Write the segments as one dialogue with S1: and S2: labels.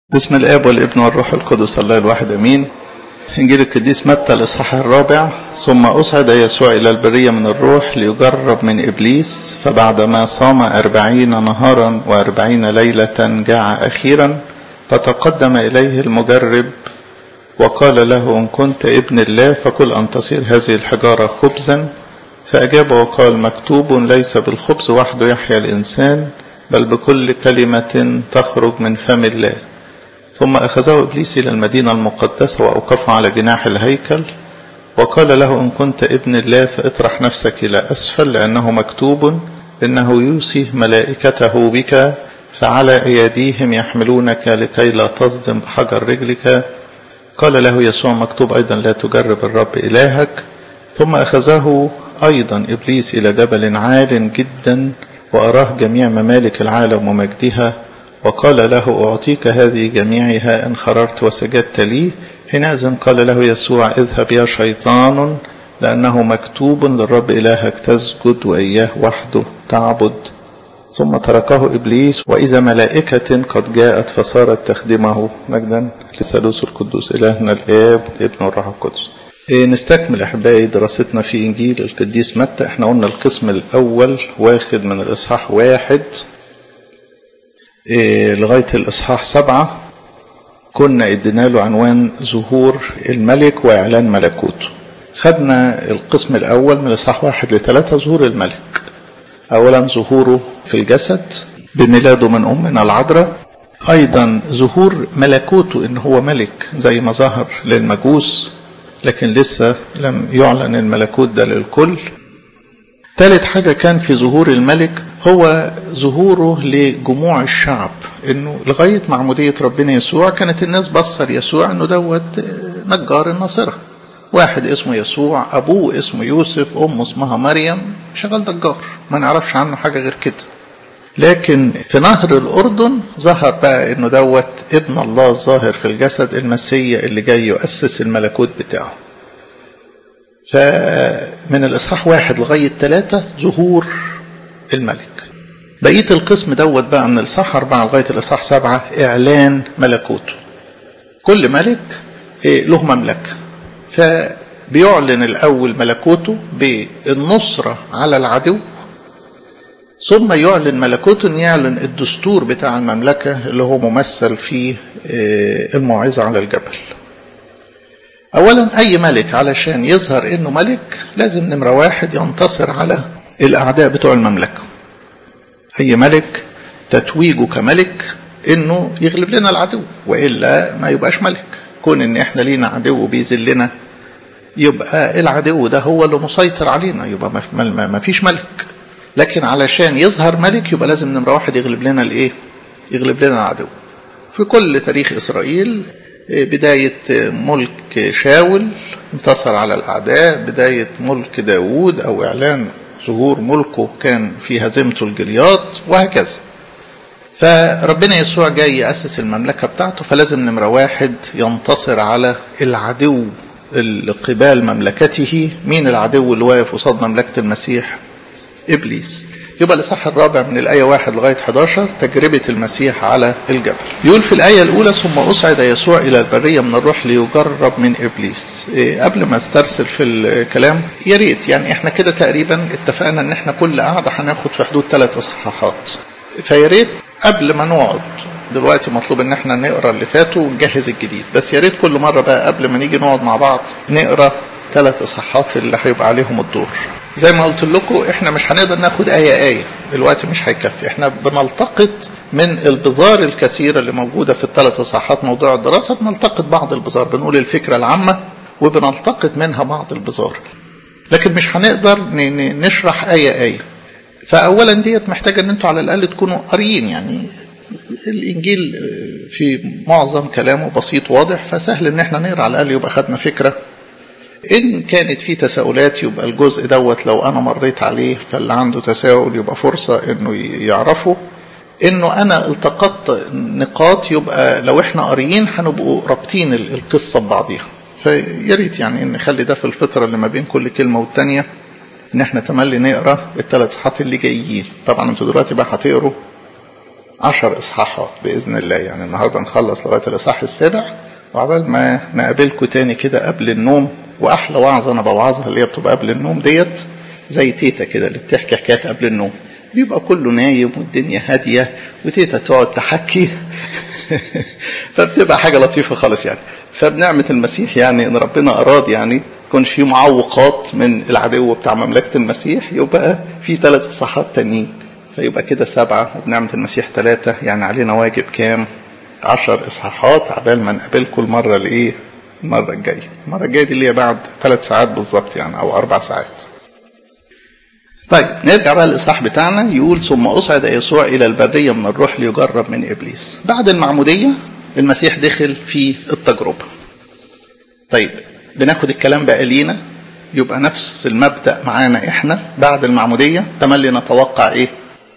S1: بسم الاب والابن والروح القدس الله الواحد امين انجيل القديس متى الاصحاح الرابع ثم اصعد يسوع الى البريه من الروح ليجرب من ابليس فبعدما صام اربعين نهارا واربعين ليله جاع اخيرا فتقدم اليه المجرب وقال له ان كنت ابن الله فكل ان تصير هذه الحجاره خبزا فاجاب وقال مكتوب ليس بالخبز وحده يحيا الانسان بل بكل كلمه تخرج من فم الله ثم أخذه إبليس إلى المدينة المقدسة وأوقفه على جناح الهيكل وقال له إن كنت ابن الله فاطرح نفسك إلى أسفل لأنه مكتوب إنه يوصي ملائكته بك فعلى أيديهم يحملونك لكي لا تصدم بحجر رجلك قال له يسوع مكتوب أيضا لا تجرب الرب إلهك ثم أخذه أيضا إبليس إلى جبل عال جدا وأراه جميع ممالك العالم ومجدها وقال له أعطيك هذه جميعها إن خررت وسجدت لي حينئذ قال له يسوع اذهب يا شيطان لأنه مكتوب للرب إلهك تسجد وإياه وحده تعبد ثم تركه إبليس وإذا ملائكة قد جاءت فصارت تخدمه مجدا لثالوث القدوس إلهنا الآب الابن والروح القدس إيه نستكمل أحبائي دراستنا في إنجيل القديس متى احنا قلنا القسم الأول واخد من الإصحاح واحد لغاية الإصحاح سبعة كنا ادينا له عنوان ظهور الملك وإعلان ملكوته خدنا القسم الأول من الإصحاح واحد لثلاثة ظهور الملك أولا ظهوره في الجسد بميلاده من أمنا العذراء أيضا ظهور ملكوته إن هو ملك زي ما ظهر للمجوس لكن لسه لم يعلن الملكوت ده للكل ثالث حاجة كان في ظهور الملك هو ظهوره لجموع الشعب انه لغاية معمودية ربنا يسوع كانت الناس بصر يسوع انه دوت نجار الناصرة واحد اسمه يسوع ابوه اسمه يوسف امه اسمها مريم شغال نجار ما نعرفش عنه حاجة غير كده لكن في نهر الأردن ظهر بقى إنه دوت ابن الله الظاهر في الجسد المسيا اللي جاي يؤسس الملكوت بتاعه فمن الإصحاح واحد لغاية ثلاثة ظهور الملك بقية القسم دوت بقى من الإصحاح أربعة لغاية الإصحاح سبعة إعلان ملكوته كل ملك له مملكة فبيعلن الأول ملكوته بالنصرة على العدو ثم يعلن ملكوته ان يعلن الدستور بتاع المملكة اللي هو ممثل في الموعظة على الجبل اولا اي ملك علشان يظهر انه ملك لازم نمرة واحد ينتصر على الاعداء بتوع المملكة اي ملك تتويجه كملك انه يغلب لنا العدو والا ما يبقاش ملك كون ان احنا لينا عدو بيذلنا يبقى العدو ده هو اللي مسيطر علينا يبقى ما فيش ملك لكن علشان يظهر ملك يبقى لازم نمرة واحد يغلب لنا الايه يغلب لنا العدو في كل تاريخ اسرائيل بداية ملك شاول انتصر على الأعداء بداية ملك داود أو إعلان ظهور ملكه كان في هزيمته الجلياط وهكذا فربنا يسوع جاي يأسس المملكة بتاعته فلازم نمرة واحد ينتصر على العدو اللي قبال مملكته مين العدو اللي واقف قصاد مملكة المسيح إبليس يبقى الإصحاح الرابع من الآية واحد لغاية 11 تجربة المسيح على الجبل يقول في الآية الأولى ثم أصعد يسوع إلى البرية من الروح ليجرب من إبليس إيه قبل ما استرسل في الكلام يا ريت يعني احنا كده تقريبا اتفقنا ان احنا كل قعدة هناخد في حدود ثلاث إصحاحات فيا ريت قبل ما نقعد دلوقتي مطلوب ان احنا نقرا اللي فاتوا ونجهز الجديد بس يا ريت كل مره بقى قبل ما نيجي نقعد مع بعض نقرا ثلاث اصحاحات اللي هيبقى عليهم الدور زي ما قلت لكم احنا مش هنقدر ناخد آية آية الوقت مش هيكفي احنا بنلتقط من البذار الكثيرة اللي موجودة في الثلاث إصحاحات موضوع الدراسة بنلتقط بعض البذار بنقول الفكرة العامة وبنلتقط منها بعض البذار لكن مش هنقدر نشرح آية آية فأولا ديت محتاجة ان انتوا على الأقل تكونوا قاريين يعني الإنجيل في معظم كلامه بسيط واضح فسهل ان احنا نقرا على الأقل يبقى خدنا فكرة إن كانت في تساؤلات يبقى الجزء دوت لو أنا مريت عليه فاللي عنده تساؤل يبقى فرصة إنه يعرفه إنه أنا التقطت نقاط يبقى لو إحنا قاريين هنبقوا رابطين القصة ببعضيها فيا ريت يعني إن نخلي ده في الفترة اللي ما بين كل كلمة والتانية إن إحنا تملي نقرا الثلاث صفحات اللي جايين طبعا أنتوا دلوقتي بقى هتقروا عشر إصحاحات بإذن الله يعني النهاردة نخلص لغاية الإصحاح السابع وعبال ما نقابلكم تاني كده قبل النوم وأحلى وعظة أنا بوعظها اللي هي بتبقى قبل النوم ديت زي تيتا كده اللي بتحكي حكايات قبل النوم بيبقى كله نايم والدنيا هادية وتيتا تقعد تحكي فبتبقى حاجة لطيفة خالص يعني فبنعمة المسيح يعني إن ربنا أراد يعني يكونش في معوقات من العدو بتاع مملكة المسيح يبقى في ثلاث إصحاحات تانيين فيبقى كده سبعة وبنعمة المسيح ثلاثة يعني علينا واجب كام؟ عشر إصحاحات عبال ما نقابلكم المرة الإيه؟ المرة الجاية. المرة الجاية دي اللي هي بعد ثلاث ساعات بالظبط يعني أو أربع ساعات. طيب نرجع بقى للإصحاح بتاعنا يقول ثم أصعد يسوع إلى البرية من الروح ليجرب من إبليس. بعد المعمودية المسيح دخل في التجربة. طيب بناخد الكلام بقى لينا يبقى نفس المبدأ معانا إحنا بعد المعمودية تملي نتوقع إيه؟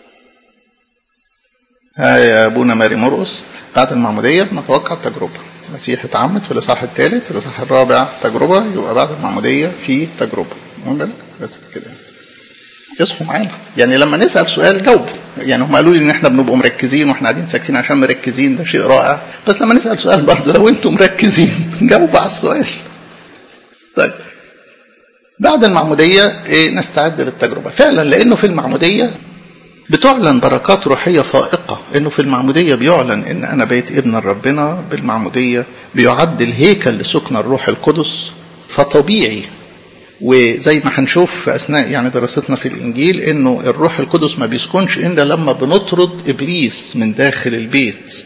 S1: ها يا ابونا ماري مرقس بعد المعموديه بنتوقع التجربه المسيح اتعمد في الاصحاح الثالث الاصحاح الرابع تجربه يبقى بعد المعموديه في تجربه بس كده اصحوا معانا يعني لما نسال سؤال جاوبوا يعني هم قالوا لي ان احنا بنبقى مركزين واحنا قاعدين ساكتين عشان مركزين ده شيء رائع بس لما نسال سؤال برضه لو انتم مركزين جاوبوا على السؤال طيب بعد المعموديه إيه نستعد للتجربه فعلا لانه في المعموديه بتعلن بركات روحية فائقة انه في المعمودية بيعلن ان انا بيت ابن ربنا بالمعمودية بيعد الهيكل لسكن الروح القدس فطبيعي وزي ما هنشوف في اثناء يعني دراستنا في الانجيل انه الروح القدس ما بيسكنش الا لما بنطرد ابليس من داخل البيت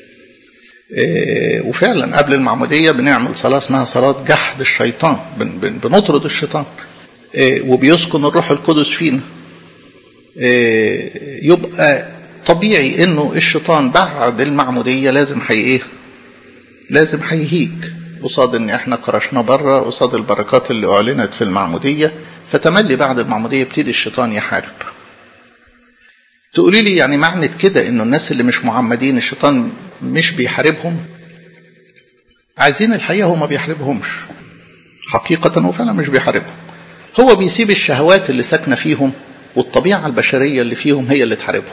S1: إيه وفعلا قبل المعمودية بنعمل صلاة اسمها صلاة جحد الشيطان بن بن بنطرد الشيطان إيه وبيسكن الروح القدس فينا يبقى طبيعي انه الشيطان بعد المعمودية لازم حي ايه لازم هيهيج قصاد ان احنا كرشنا بره قصاد البركات اللي اعلنت في المعمودية فتملي بعد المعمودية يبتدي الشيطان يحارب تقولي لي يعني معنى كده انه الناس اللي مش معمدين الشيطان مش بيحاربهم عايزين الحقيقة هو ما بيحاربهمش حقيقة هو فعلا مش بيحاربهم هو بيسيب الشهوات اللي ساكنة فيهم والطبيعة البشرية اللي فيهم هي اللي تحاربهم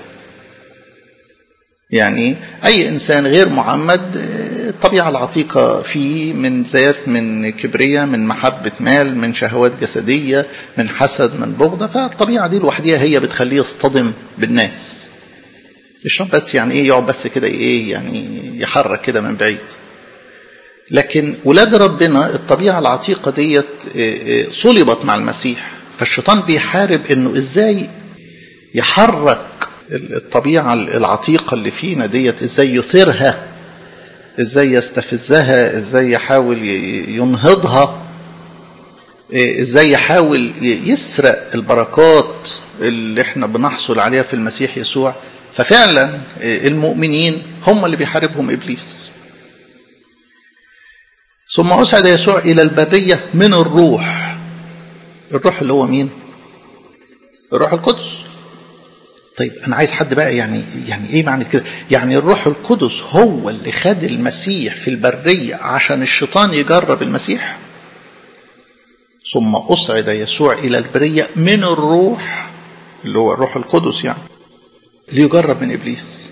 S1: يعني أي إنسان غير معمد الطبيعة العتيقة فيه من ذات من كبرية من محبة مال من شهوات جسدية من حسد من بغضة فالطبيعة دي لوحديها هي بتخليه يصطدم بالناس الشيطان بس يعني ايه يقعد بس كده ايه يعني يحرك كده من بعيد لكن ولاد ربنا الطبيعة العتيقة ديت صلبت مع المسيح فالشيطان بيحارب انه ازاي يحرك الطبيعة العتيقة اللي فينا ديت ازاي يثيرها ازاي يستفزها ازاي يحاول ينهضها ازاي يحاول يسرق البركات اللي احنا بنحصل عليها في المسيح يسوع ففعلا المؤمنين هم اللي بيحاربهم ابليس ثم أسعد يسوع إلى البرية من الروح الروح اللي هو مين الروح القدس طيب أنا عايز حد بقى يعني يعني إيه معنى كده يعني الروح القدس هو اللي خد المسيح في البرية عشان الشيطان يجرب المسيح ثم أصعد يسوع إلى البرية من الروح اللي هو الروح القدس يعني ليجرب من إبليس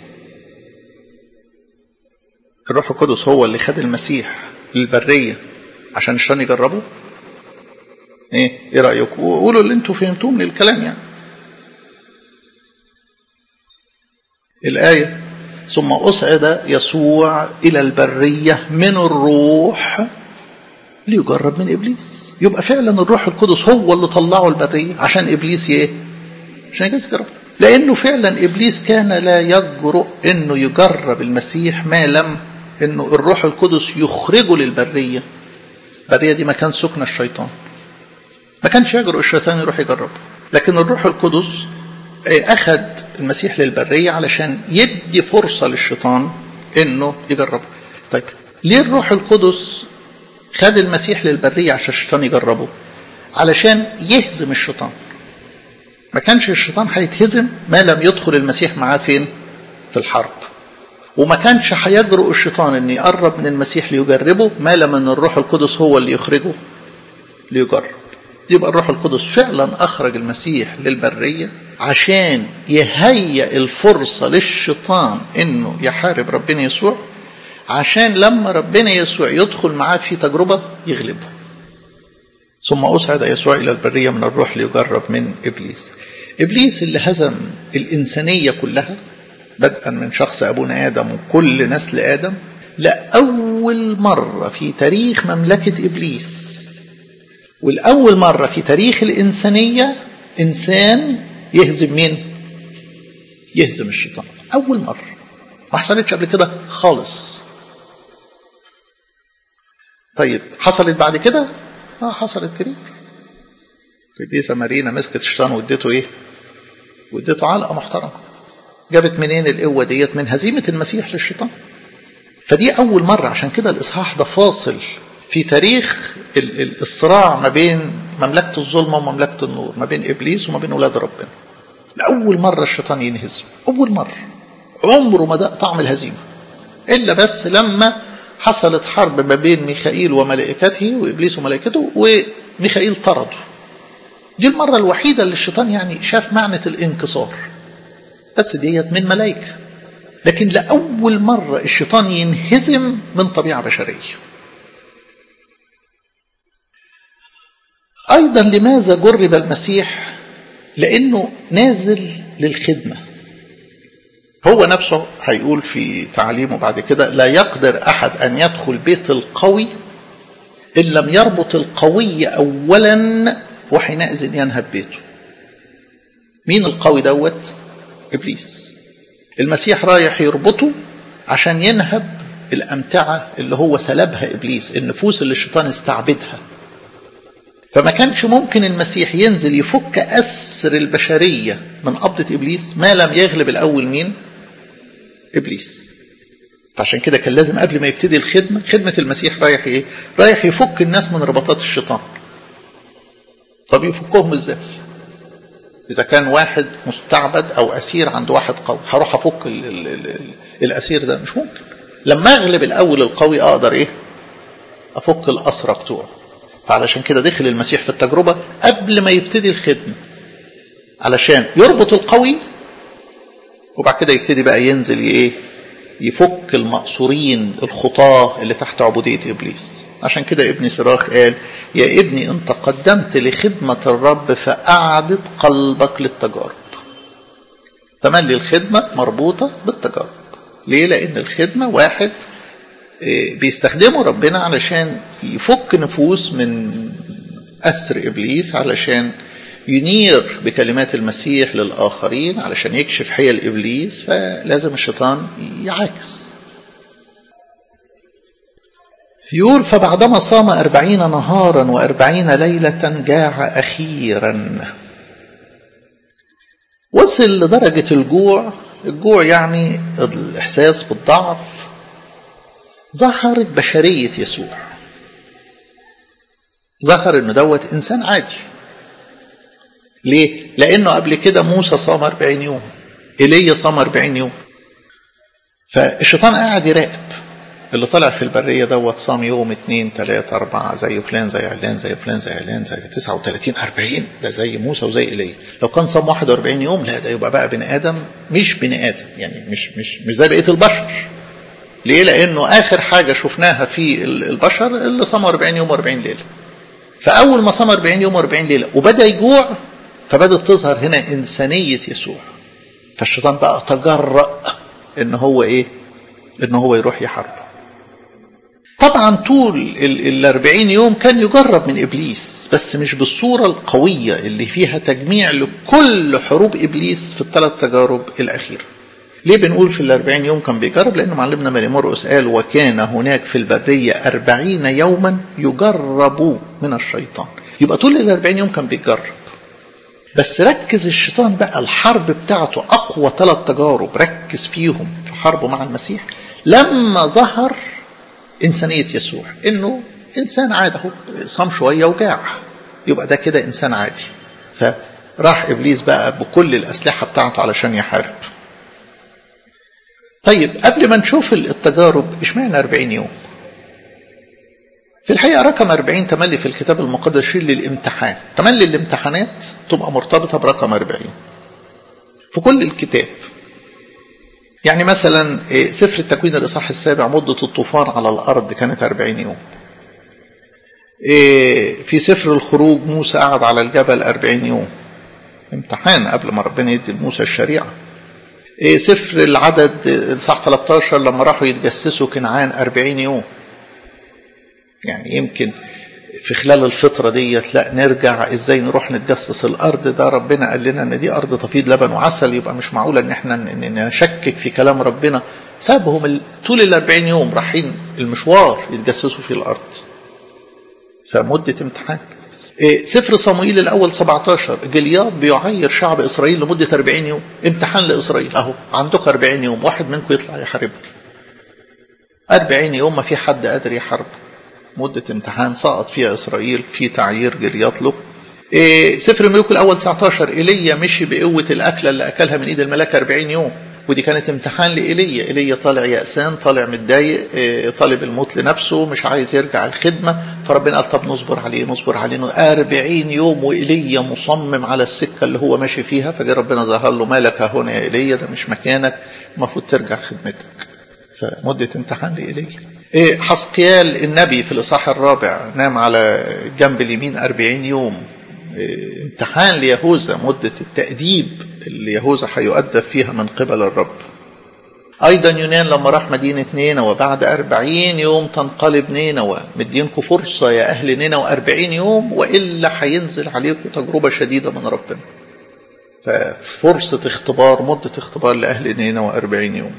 S1: الروح القدس هو اللي خد المسيح للبرية عشان الشيطان يجربه ايه ايه رأيكم قولوا اللي انتوا فهمتوه من الكلام يعني الآية ثم أصعد يسوع إلى البرية من الروح ليجرب من إبليس يبقى فعلا الروح القدس هو اللي طلعه البرية عشان إبليس ايه عشان يجرب لأنه فعلا إبليس كان لا يجرؤ أنه يجرب المسيح ما لم أنه الروح القدس يخرجه للبرية البرية دي مكان سكن الشيطان ما كانش يجرؤ الشيطان يروح يجربه لكن الروح القدس أخذ المسيح للبرية علشان يدي فرصة للشيطان أنه يجربه طيب ليه الروح القدس خد المسيح للبرية عشان الشيطان يجربه علشان يهزم الشيطان ما كانش الشيطان هيتهزم ما لم يدخل المسيح معاه فين في الحرب وما كانش هيجرؤ الشيطان ان يقرب من المسيح ليجربه ما لم ان الروح القدس هو اللي يخرجه ليجرب يبقى الروح القدس فعلا أخرج المسيح للبرية عشان يهيئ الفرصة للشيطان إنه يحارب ربنا يسوع عشان لما ربنا يسوع يدخل معاه في تجربة يغلبه ثم أصعد يسوع إلى البرية من الروح ليجرب من إبليس إبليس اللي هزم الإنسانية كلها بدءا من شخص أبونا آدم وكل نسل آدم لأول مرة في تاريخ مملكة إبليس والأول مرة في تاريخ الإنسانية إنسان يهزم مين؟ يهزم الشيطان أول مرة ما حصلتش قبل كده خالص طيب حصلت بعد كده؟ اه حصلت كتير قديسة مارينا مسكت الشيطان واديته ايه؟ واديته علقة محترمة جابت منين القوة ديت؟ من هزيمة المسيح للشيطان فدي أول مرة عشان كده الإصحاح ده فاصل في تاريخ الصراع ما بين مملكة الظلمة ومملكة النور ما بين إبليس وما بين أولاد ربنا لأول مرة الشيطان ينهزم أول مرة عمره ما دق طعم الهزيمة إلا بس لما حصلت حرب ما بين ميخائيل وملائكته وإبليس وملائكته وميخائيل طرده دي المرة الوحيدة اللي الشيطان يعني شاف معنى الانكسار بس ديت من ملائكة لكن لأول مرة الشيطان ينهزم من طبيعة بشرية أيضا لماذا جرب المسيح لأنه نازل للخدمة هو نفسه هيقول في تعليمه بعد كده لا يقدر أحد أن يدخل بيت القوي إن لم يربط القوي أولا وحينئذ ينهب بيته مين القوي دوت إبليس المسيح رايح يربطه عشان ينهب الأمتعة اللي هو سلبها إبليس النفوس اللي الشيطان استعبدها فما كانش ممكن المسيح ينزل يفك أسر البشرية من قبضة إبليس ما لم يغلب الأول مين إبليس فعشان كده كان لازم قبل ما يبتدي الخدمة خدمة المسيح رايح إيه رايح يفك الناس من رباطات الشيطان طب يفكهم إزاي إذا كان واحد مستعبد أو أسير عند واحد قوي هروح أفك ال ال ال ال الأسير ده مش ممكن لما أغلب الأول القوي أقدر إيه أفك الأسرى بتوعه فعلشان كده دخل المسيح في التجربة قبل ما يبتدي الخدمة علشان يربط القوي وبعد كده يبتدي بقى ينزل ايه يفك المقصورين الخطاة اللي تحت عبودية إبليس عشان كده ابن سراخ قال يا ابني انت قدمت لخدمة الرب فأعدد قلبك للتجارب تملي الخدمة مربوطة بالتجارب ليه لأن الخدمة واحد بيستخدموا ربنا علشان يفك نفوس من أسر إبليس علشان ينير بكلمات المسيح للآخرين علشان يكشف حيل إبليس فلازم الشيطان يعاكس يقول فبعدما صام أربعين نهارا وأربعين ليلة جاع أخيرا وصل لدرجة الجوع الجوع يعني الإحساس بالضعف ظهرت بشرية يسوع ظهر انه دوت انسان عادي ليه لانه قبل كده موسى صام 40 يوم ايليا صام 40 يوم فالشيطان قاعد يراقب اللي طلع في البرية دوت صام يوم اتنين تلاتة أربعة زي فلان زي علان زي فلان زي علان زي تسعة وتلاتين أربعين ده زي موسى وزي إيليا لو كان صام واحد وأربعين يوم لا ده يبقى بقى بني آدم مش بني آدم يعني مش مش مش زي بقية البشر ليه؟ لأنه آخر حاجة شفناها في البشر اللي صام 40 يوم و40 ليلة. فأول ما صام 40 يوم و40 ليلة وبدأ يجوع فبدأت تظهر هنا إنسانية يسوع. فالشيطان بقى تجرأ إن هو إيه؟ إن هو يروح يحاربه. طبعا طول ال 40 يوم كان يجرب من إبليس بس مش بالصورة القوية اللي فيها تجميع لكل حروب إبليس في الثلاث تجارب الأخيرة. ليه بنقول في الأربعين يوم كان بيجرب لأنه معلمنا ماري مرقس قال وكان هناك في البرية أربعين يوما يجرب من الشيطان يبقى طول الأربعين يوم كان بيجرب بس ركز الشيطان بقى الحرب بتاعته أقوى ثلاث تجارب ركز فيهم في حربه مع المسيح لما ظهر إنسانية يسوع إنه إنسان عادي أهو صام شوية وجاع يبقى ده كده إنسان عادي فراح إبليس بقى بكل الأسلحة بتاعته علشان يحارب طيب قبل ما نشوف التجارب اشمعنى 40 يوم في الحقيقة رقم 40 تملي في الكتاب المقدس شيل للامتحان تملي الامتحانات تبقى مرتبطة برقم 40 في كل الكتاب يعني مثلا سفر التكوين الإصحاح السابع مدة الطوفان على الأرض كانت 40 يوم في سفر الخروج موسى قعد على الجبل 40 يوم امتحان قبل ما ربنا يدي لموسى الشريعة سفر العدد الإصحاح 13 لما راحوا يتجسسوا كنعان 40 يوم يعني يمكن في خلال الفترة ديت لا نرجع ازاي نروح نتجسس الارض ده ربنا قال لنا ان دي ارض تفيض لبن وعسل يبقى مش معقولة ان احنا نشكك في كلام ربنا سابهم طول ال 40 يوم رايحين المشوار يتجسسوا في الارض فمدة امتحان سفر صموئيل الاول 17 جلياد بيعير شعب اسرائيل لمدة 40 يوم امتحان لاسرائيل اهو عندك 40 يوم واحد منكم يطلع يحاربك 40 يوم ما في حد قادر يحاربه مدة امتحان سقط فيها إسرائيل في تعيير جريات له إيه سفر الملوك الأول 19 إيليا مشي بقوة الأكلة اللي أكلها من إيد الملاك 40 يوم ودي كانت امتحان لإيليا إيليا طالع يأسان طالع متضايق إيه طالب الموت لنفسه مش عايز يرجع الخدمة فربنا قال طب نصبر عليه نصبر عليه 40 يوم وإيليا مصمم على السكة اللي هو ماشي فيها فجاء ربنا ظهر له مالك هنا يا إيليا ده مش مكانك المفروض ترجع خدمتك فمدة امتحان لإيليا إيه حسقيال النبي في الإصحاح الرابع نام على جنب اليمين أربعين يوم إيه امتحان ليهوذا مدة التأديب اللي يهوذا هيؤدب فيها من قبل الرب أيضا يونان لما راح مدينة نينوى بعد أربعين يوم تنقلب نينوى مدينكم فرصة يا أهل نينوى أربعين يوم وإلا هينزل عليكم تجربة شديدة من ربنا ففرصة اختبار مدة اختبار لأهل نينوى أربعين يوم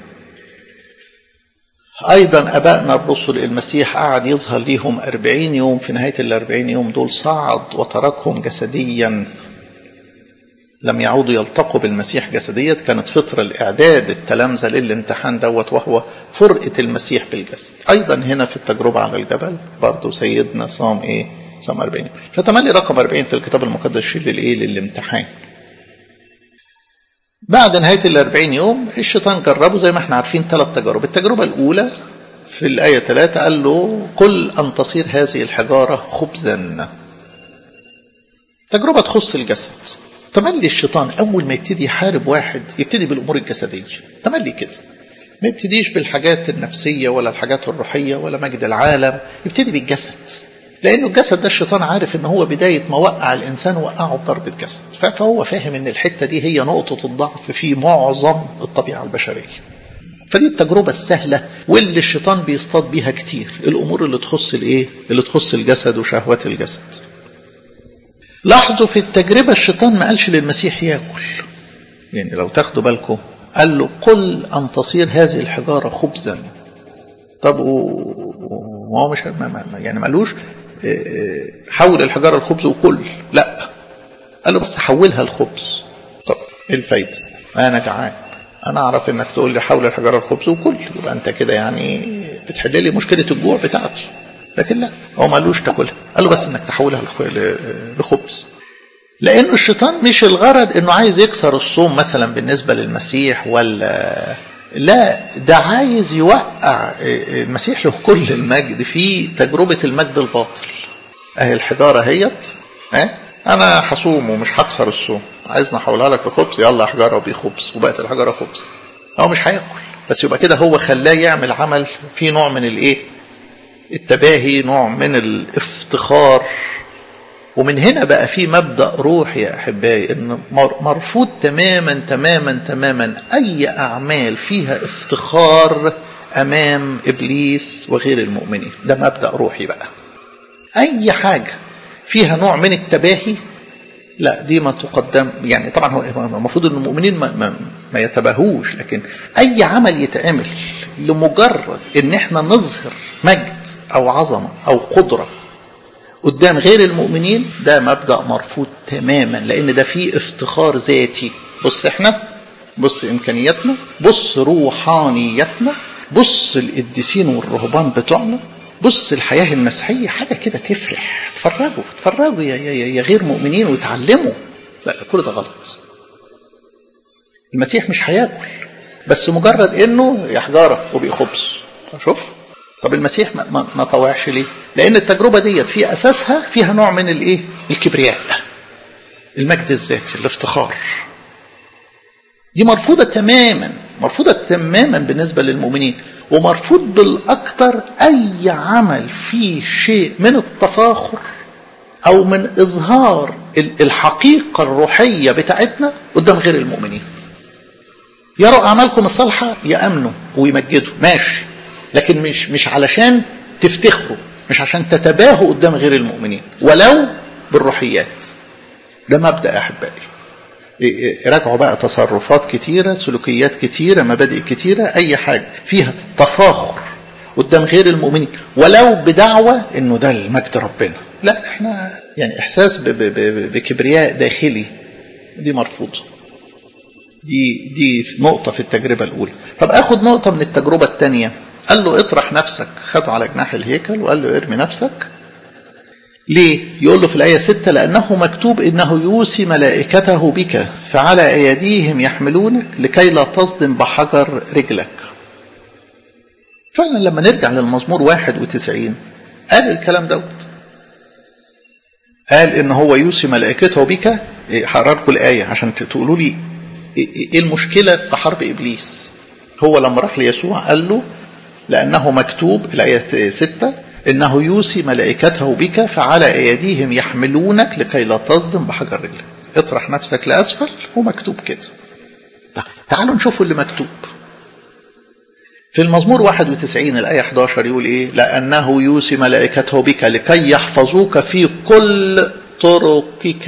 S1: أيضا أبائنا الرسل المسيح قعد يظهر ليهم أربعين يوم في نهاية الأربعين يوم دول صعد وتركهم جسديا لم يعودوا يلتقوا بالمسيح جسديا كانت فترة الإعداد التلامذة للامتحان دوت وهو فرقة المسيح بالجسد أيضا هنا في التجربة على الجبل برضو سيدنا صام إيه صام 40 فتملي رقم 40 في الكتاب المقدس شيل للإيه للامتحان بعد نهاية الأربعين يوم الشيطان جربه زي ما احنا عارفين ثلاث تجارب التجربة الأولى في الآية ثلاثة قال له قل أن تصير هذه الحجارة خبزا تجربة تخص الجسد تملي الشيطان أول ما يبتدي يحارب واحد يبتدي بالأمور الجسدية تملي كده ما يبتديش بالحاجات النفسية ولا الحاجات الروحية ولا مجد العالم يبتدي بالجسد لأنه الجسد ده الشيطان عارف إن هو بداية ما وقع الإنسان وقعه بضربة جسد فهو فاهم إن الحتة دي هي نقطة الضعف في معظم الطبيعة البشرية فدي التجربة السهلة واللي الشيطان بيصطاد بيها كتير الأمور اللي تخص الإيه؟ اللي تخص الجسد وشهوات الجسد لاحظوا في التجربة الشيطان ما قالش للمسيح ياكل يعني لو تاخدوا بالكم قال له قل أن تصير هذه الحجارة خبزا طب وهو مش يعني ما قالوش حول الحجارة الخبز وكل لا قال له بس حولها الخبز طب ايه الفايدة انا جعان انا اعرف انك تقول لي حول الحجارة الخبز وكل يبقى انت كده يعني بتحل لي مشكلة الجوع بتاعتي لكن لا هو ما قالوش تاكلها قال له بس انك تحولها لخبز لانه الشيطان مش الغرض انه عايز يكسر الصوم مثلا بالنسبة للمسيح ولا لا ده عايز يوقع المسيح له كل المجد في تجربة المجد الباطل اهي الحجارة هيت اه انا هصوم ومش هكسر الصوم عايزنا احولها لك لخبز يلا حجارة وبيه خبز وبقت الحجارة خبز هو مش هياكل بس يبقى كده هو خلاه يعمل عمل في نوع من الايه التباهي نوع من الافتخار ومن هنا بقى في مبدا روحي يا احبائي ان مرفوض تماما تماما تماما اي اعمال فيها افتخار امام ابليس وغير المؤمنين ده مبدا روحي بقى اي حاجه فيها نوع من التباهي لا دي ما تقدم يعني طبعا هو المفروض ان المؤمنين ما, ما, ما يتباهوش لكن اي عمل يتعمل لمجرد ان احنا نظهر مجد او عظمه او قدره قدام غير المؤمنين ده مبدا مرفوض تماما لان ده فيه افتخار ذاتي بص احنا بص امكانياتنا بص روحانيتنا بص القديسين والرهبان بتوعنا بص الحياه المسيحيه حاجه كده تفرح اتفرجوا اتفرجوا يا, يا, يا غير مؤمنين وتعلموا لا كل ده غلط المسيح مش هياكل بس مجرد انه يا حجاره وبقي خبز شوف طب المسيح ما, ما, ما طوعش ليه لان التجربه ديت في اساسها فيها نوع من الايه الكبرياء المجد الذاتي الافتخار دي مرفوضة تماما مرفوضة تماما بالنسبة للمؤمنين ومرفوض بالأكثر أي عمل فيه شيء من التفاخر أو من إظهار الحقيقة الروحية بتاعتنا قدام غير المؤمنين يروا أعمالكم الصالحة يأمنوا ويمجدوا ماشي لكن مش مش علشان تفتخروا مش عشان تتباهوا قدام غير المؤمنين ولو بالروحيات ده مبدأ أحبائي راجعوا بقى تصرفات كتيرة سلوكيات كتيرة مبادئ كتيرة أي حاجة فيها تفاخر قدام غير المؤمنين ولو بدعوة انه ده المجد ربنا لا احنا يعني احساس ب ب ب بكبرياء داخلي دي مرفوضة دي دي نقطة في التجربة الأولى طب اخد نقطة من التجربة الثانية قال له اطرح نفسك خده على جناح الهيكل وقال له ارمي نفسك ليه؟ يقول له في الآية 6 لأنه مكتوب إنه يوصي ملائكته بك فعلى أيديهم يحملونك لكي لا تصدم بحجر رجلك فعلا لما نرجع للمزمور 91 قال الكلام دوت قال إن هو يوصي ملائكته بك هقرا لكم الآية عشان تقولوا لي إيه المشكلة في حرب إبليس هو لما راح ليسوع قال له لأنه مكتوب الآية 6 إنه يوصي ملائكته بك فعلى أيديهم يحملونك لكي لا تصدم بحجر رجلك اطرح نفسك لأسفل ومكتوب كده تعالوا نشوفوا اللي مكتوب في المزمور 91 الآية 11 يقول إيه لأنه يوصي ملائكته بك لكي يحفظوك في كل طرقك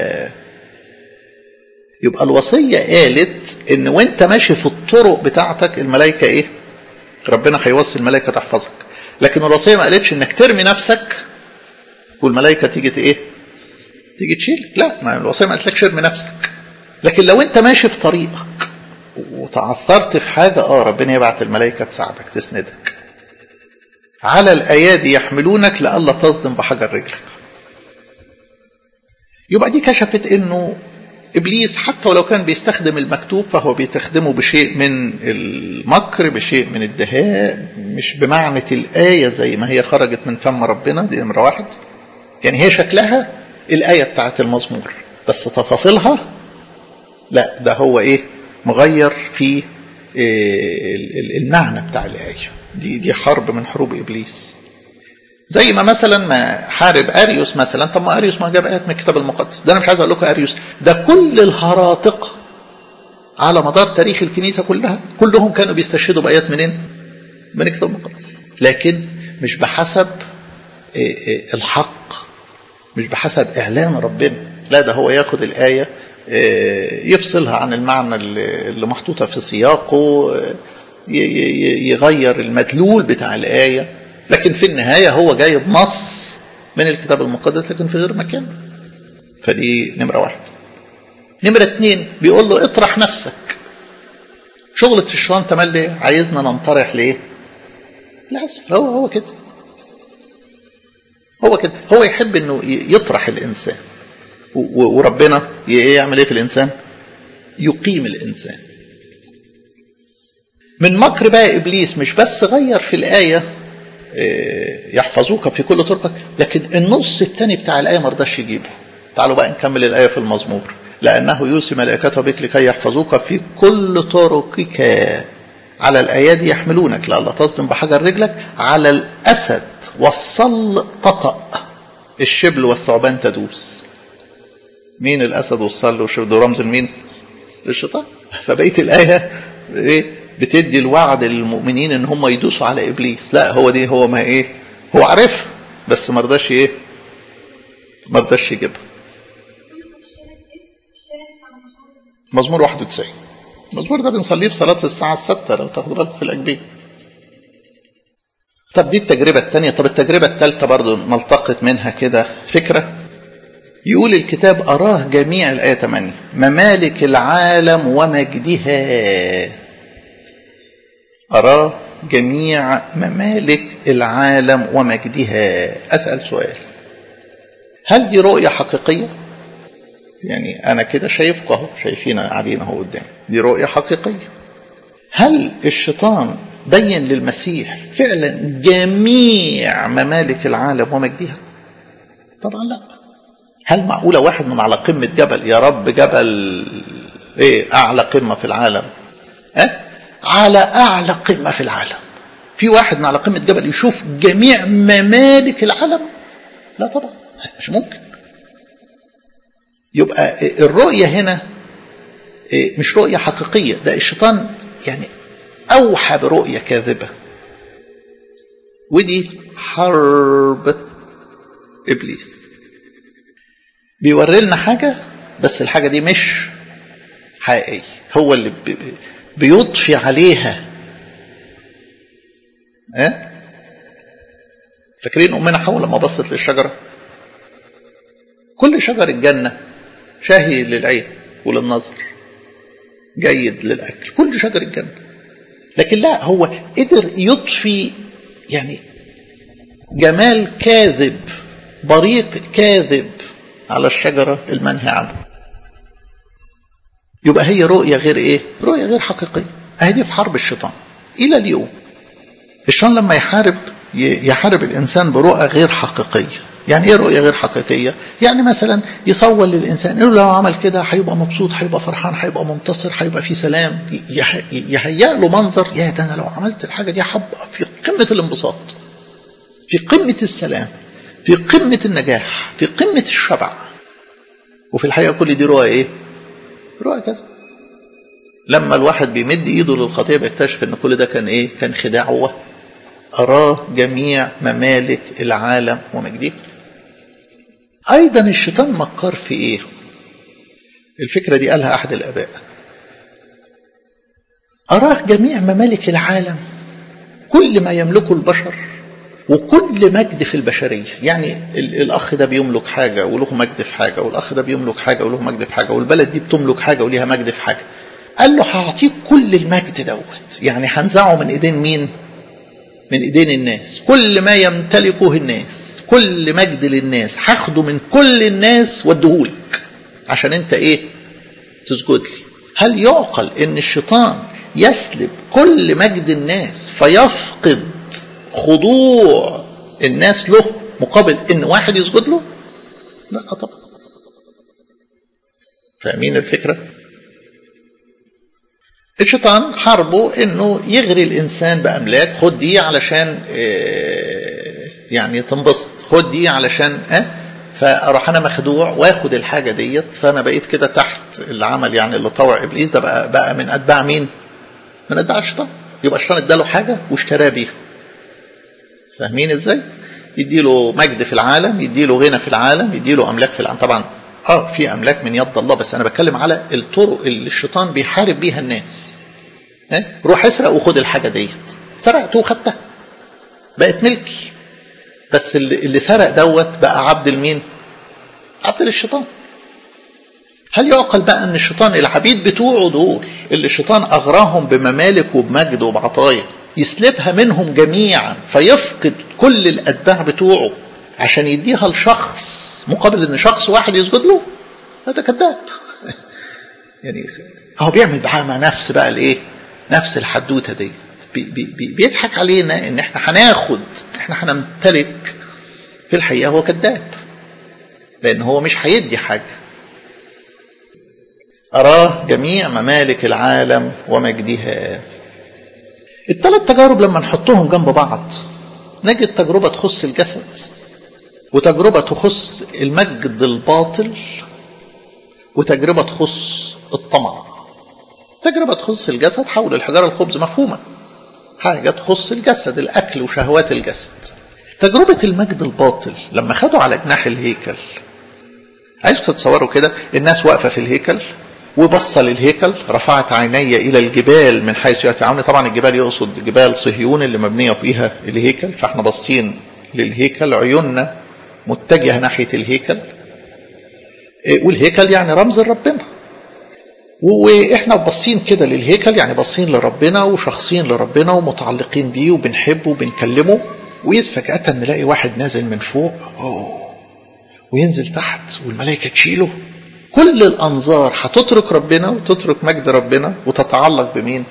S1: يبقى الوصية قالت إن وانت ماشي في الطرق بتاعتك الملائكة إيه ربنا هيوصي الملائكة تحفظك لكن الوصيه ما قالتش انك ترمي نفسك والملائكه تيجي ايه؟ تيجي تشيلك لا ما الوصيه ما قالتلكش ارمي نفسك لكن لو انت ماشي في طريقك وتعثرت في حاجه اه ربنا يبعت الملائكه تساعدك تسندك على الايادي يحملونك لئلا تصدم بحجر رجلك يبقى دي كشفت انه ابليس حتى ولو كان بيستخدم المكتوب فهو بيستخدمه بشيء من المكر بشيء من الدهاء مش بمعنى الايه زي ما هي خرجت من فم ربنا دي نمره واحد يعني هي شكلها الايه بتاعت المزمور بس تفاصيلها لا ده هو ايه مغير في إيه المعنى بتاع الايه دي دي حرب من حروب ابليس زي ما مثلا ما حارب اريوس مثلا طب ما اريوس ما جاب ايات من الكتاب المقدس ده انا مش عايز اقول لكم اريوس ده كل الهراطقه على مدار تاريخ الكنيسه كلها كلهم كانوا بيستشهدوا بايات منين؟ من الكتاب المقدس لكن مش بحسب الحق مش بحسب اعلان ربنا لا ده هو ياخد الايه يفصلها عن المعنى اللي محطوطه في سياقه يغير المدلول بتاع الايه لكن في النهاية هو جايب نص من الكتاب المقدس لكن في غير مكان فدي نمرة واحد نمرة اتنين بيقول له اطرح نفسك شغلة الشيطان تملي عايزنا ننطرح ليه للأسف هو هو كده هو كده هو يحب انه يطرح الانسان وربنا يعمل ايه في الانسان يقيم الانسان من مكر بقى ابليس مش بس غير في الايه يحفظوك في كل طرقك لكن النص الثاني بتاع الآية ما رضاش يجيبه تعالوا بقى نكمل الآية في المزمور لأنه يوصي ملائكته بك لكي يحفظوك في كل طرقك على الأيادي يحملونك لئلا تصدم بحجر رجلك على الأسد والصل تطأ الشبل والثعبان تدوس مين الأسد والصل والشبل دول رمز لمين؟ للشيطان فبقية الآية إيه؟ بتدي الوعد للمؤمنين ان هم يدوسوا على ابليس لا هو دي هو ما ايه هو عارفها بس ما رضاش ايه ما رضاش يجيبها مزمور 91 المزمور ده بنصليه في صلاة الساعة الستة لو تاخدوا بالكم في الأجبية طب دي التجربة الثانية طب التجربة الثالثة برضو نلتقط منها كده فكرة يقول الكتاب أراه جميع الآية 8 ممالك العالم ومجدها أراه جميع ممالك العالم ومجدها أسأل سؤال هل دي رؤية حقيقية؟ يعني أنا كده شايفكم أهو شايفين قاعدين أهو قدامي دي رؤية حقيقية هل الشيطان بين للمسيح فعلا جميع ممالك العالم ومجدها طبعا لا هل معقولة واحد من على قمة جبل يا رب جبل ايه اعلى قمة في العالم أه؟ على اعلى قمة في العالم في واحد من على قمة جبل يشوف جميع ممالك العالم لا طبعا مش ممكن يبقى الرؤية هنا مش رؤية حقيقية ده الشيطان يعني أوحى برؤية كاذبة ودي حرب إبليس بيوري لنا حاجة بس الحاجة دي مش حقيقية هو اللي بيضفي عليها ها فاكرين أمنا حواء لما بصت للشجرة كل شجر الجنة شاهي للعين وللنظر جيد للأكل كل شجر الجنة لكن لا هو قدر يضفي يعني جمال كاذب بريق كاذب على الشجرة المنهي عنها يبقى هي رؤية غير ايه رؤية غير حقيقية اهي في حرب الشيطان الى اليوم الشيطان لما يحارب يحارب الانسان برؤى غير حقيقيه يعني ايه رؤيه غير حقيقيه يعني مثلا يصور للانسان انه لو عمل كده هيبقى مبسوط هيبقى فرحان هيبقى منتصر هيبقى في سلام يهيأ له منظر يا ده انا لو عملت الحاجه دي هبقى في قمه الانبساط في قمه السلام في قمه النجاح في قمه الشبع وفي الحقيقه كل دي رؤى ايه رؤى كذب لما الواحد بيمد ايده للخطيه بيكتشف ان كل ده كان ايه كان خداع هو أراه جميع ممالك العالم ومجده أيضا الشيطان مكر في إيه الفكرة دي قالها أحد الآباء أراه جميع ممالك العالم كل ما يملكه البشر وكل مجد في البشرية يعني الأخ ده بيملك حاجة وله مجد في حاجة والأخ ده بيملك حاجة وله مجد في حاجة والبلد دي بتملك حاجة وليها مجد في حاجة قال له هعطيك كل المجد دوت يعني هنزعه من ايدين مين من ايدين الناس كل ما يمتلكه الناس كل مجد للناس هاخده من كل الناس واديهولك عشان انت ايه تسجد لي هل يعقل ان الشيطان يسلب كل مجد الناس فيفقد خضوع الناس له مقابل ان واحد يسجد له لا طبعا فاهمين الفكره الشيطان حربه انه يغري الانسان باملاك خد دي علشان يعني تنبسط خد دي علشان اه فاروح انا مخدوع واخد الحاجه ديت فانا بقيت كده تحت العمل يعني اللي طوع ابليس ده بقى بقى من اتباع مين؟ من اتباع الشيطان يبقى الشيطان اداله حاجه واشتراه بيها فاهمين ازاي؟ يديله مجد في العالم يديله غنى في العالم يديله املاك في العالم طبعا اه في املاك من يد الله بس انا بتكلم على الطرق اللي الشيطان بيحارب بيها الناس اه؟ روح اسرق وخد الحاجه ديت سرقت وخدتها بقت ملكي بس اللي, اللي سرق دوت بقى عبد المين عبد للشيطان هل يعقل بقى ان الشيطان العبيد بتوعه دول اللي الشيطان اغراهم بممالك وبمجد وبعطايا يسلبها منهم جميعا فيفقد كل الاتباع بتوعه عشان يديها لشخص مقابل ان شخص واحد يسجد له هذا كذاب يعني هو بيعمل بقى مع نفس بقى الايه نفس الحدوته دي بي بي بيضحك علينا ان احنا هناخد احنا هنمتلك في الحقيقه هو كذاب لان هو مش هيدي حاجه اراه جميع ممالك العالم ومجدها الثلاث تجارب لما نحطهم جنب بعض نجد تجربه تخص الجسد وتجربة تخص المجد الباطل وتجربة تخص الطمع تجربة تخص الجسد حول الحجارة الخبز مفهومة حاجة تخص الجسد الأكل وشهوات الجسد تجربة المجد الباطل لما خدوا على جناح الهيكل عايزكم تتصوروا كده الناس واقفة في الهيكل وبص للهيكل رفعت عيني إلى الجبال من حيث يأتي طبعا الجبال يقصد جبال صهيون اللي مبنية فيها الهيكل فاحنا باصين للهيكل عيوننا متجهة ناحية الهيكل والهيكل يعني رمز لربنا واحنا باصين كده للهيكل يعني باصين لربنا وشخصين لربنا ومتعلقين بيه وبنحبه وبنكلمه وإذ فجأة نلاقي واحد نازل من فوق أوه وينزل تحت والملائكة تشيله كل الأنظار هتترك ربنا وتترك مجد ربنا وتتعلق بمين؟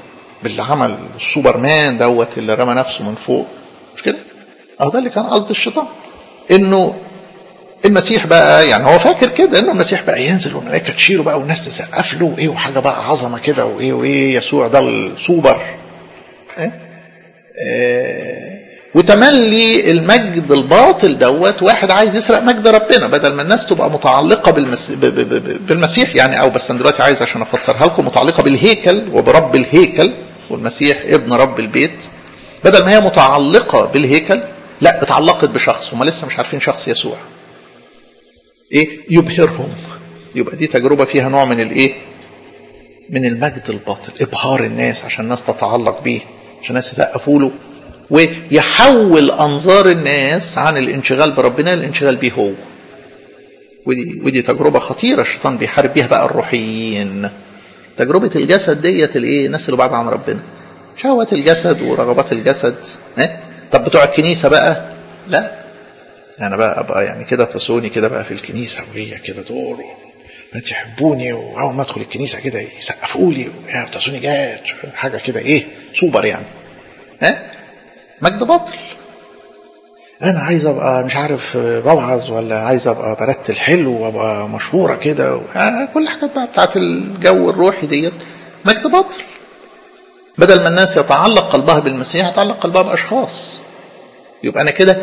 S1: باللي عمل السوبرمان دوت اللي رمى نفسه من فوق مش كده اهو ده اللي كان قصد الشيطان انه المسيح بقى يعني هو فاكر كده انه المسيح بقى ينزل والملائكه تشيله بقى والناس تسقف له وايه وحاجه بقى عظمه كده وايه وايه يسوع ده السوبر إيه؟ إيه وتملي المجد الباطل دوت واحد عايز يسرق مجد ربنا بدل ما الناس تبقى متعلقه بالمس... ب... ب... ب... بالمسيح يعني او بس انا دلوقتي عايز عشان افسرها لكم متعلقه بالهيكل وبرب الهيكل والمسيح ابن رب البيت بدل ما هي متعلقه بالهيكل لا اتعلقت بشخص هم لسه مش عارفين شخص يسوع ايه يبهرهم يبقى دي تجربه فيها نوع من الايه من المجد الباطل ابهار الناس عشان الناس تتعلق بيه عشان الناس يسقفوا له ويحول انظار الناس عن الانشغال بربنا للانشغال بيه هو ودي ودي تجربه خطيره الشيطان بيحارب بيها بقى الروحيين تجربه الجسد ديت الايه الناس اللي بعد عن ربنا شهوات الجسد ورغبات الجسد اه؟ طب بتوع الكنيسه بقى لا انا بقى ابقى يعني كده تصوني كده بقى في الكنيسه وهي كده دور بنات يحبوني واول ما ادخل الكنيسه كده يسقفوا لي يا تصوني جات حاجه كده ايه سوبر يعني ها مجد باطل انا عايز ابقى مش عارف بوعظ ولا عايز ابقى برتل حلو وابقى مشهوره كده كل الحاجات بقى بتاعت الجو الروحي ديت مجد باطل بدل ما الناس يتعلق قلبها بالمسيح يتعلق قلبها باشخاص يبقى انا كده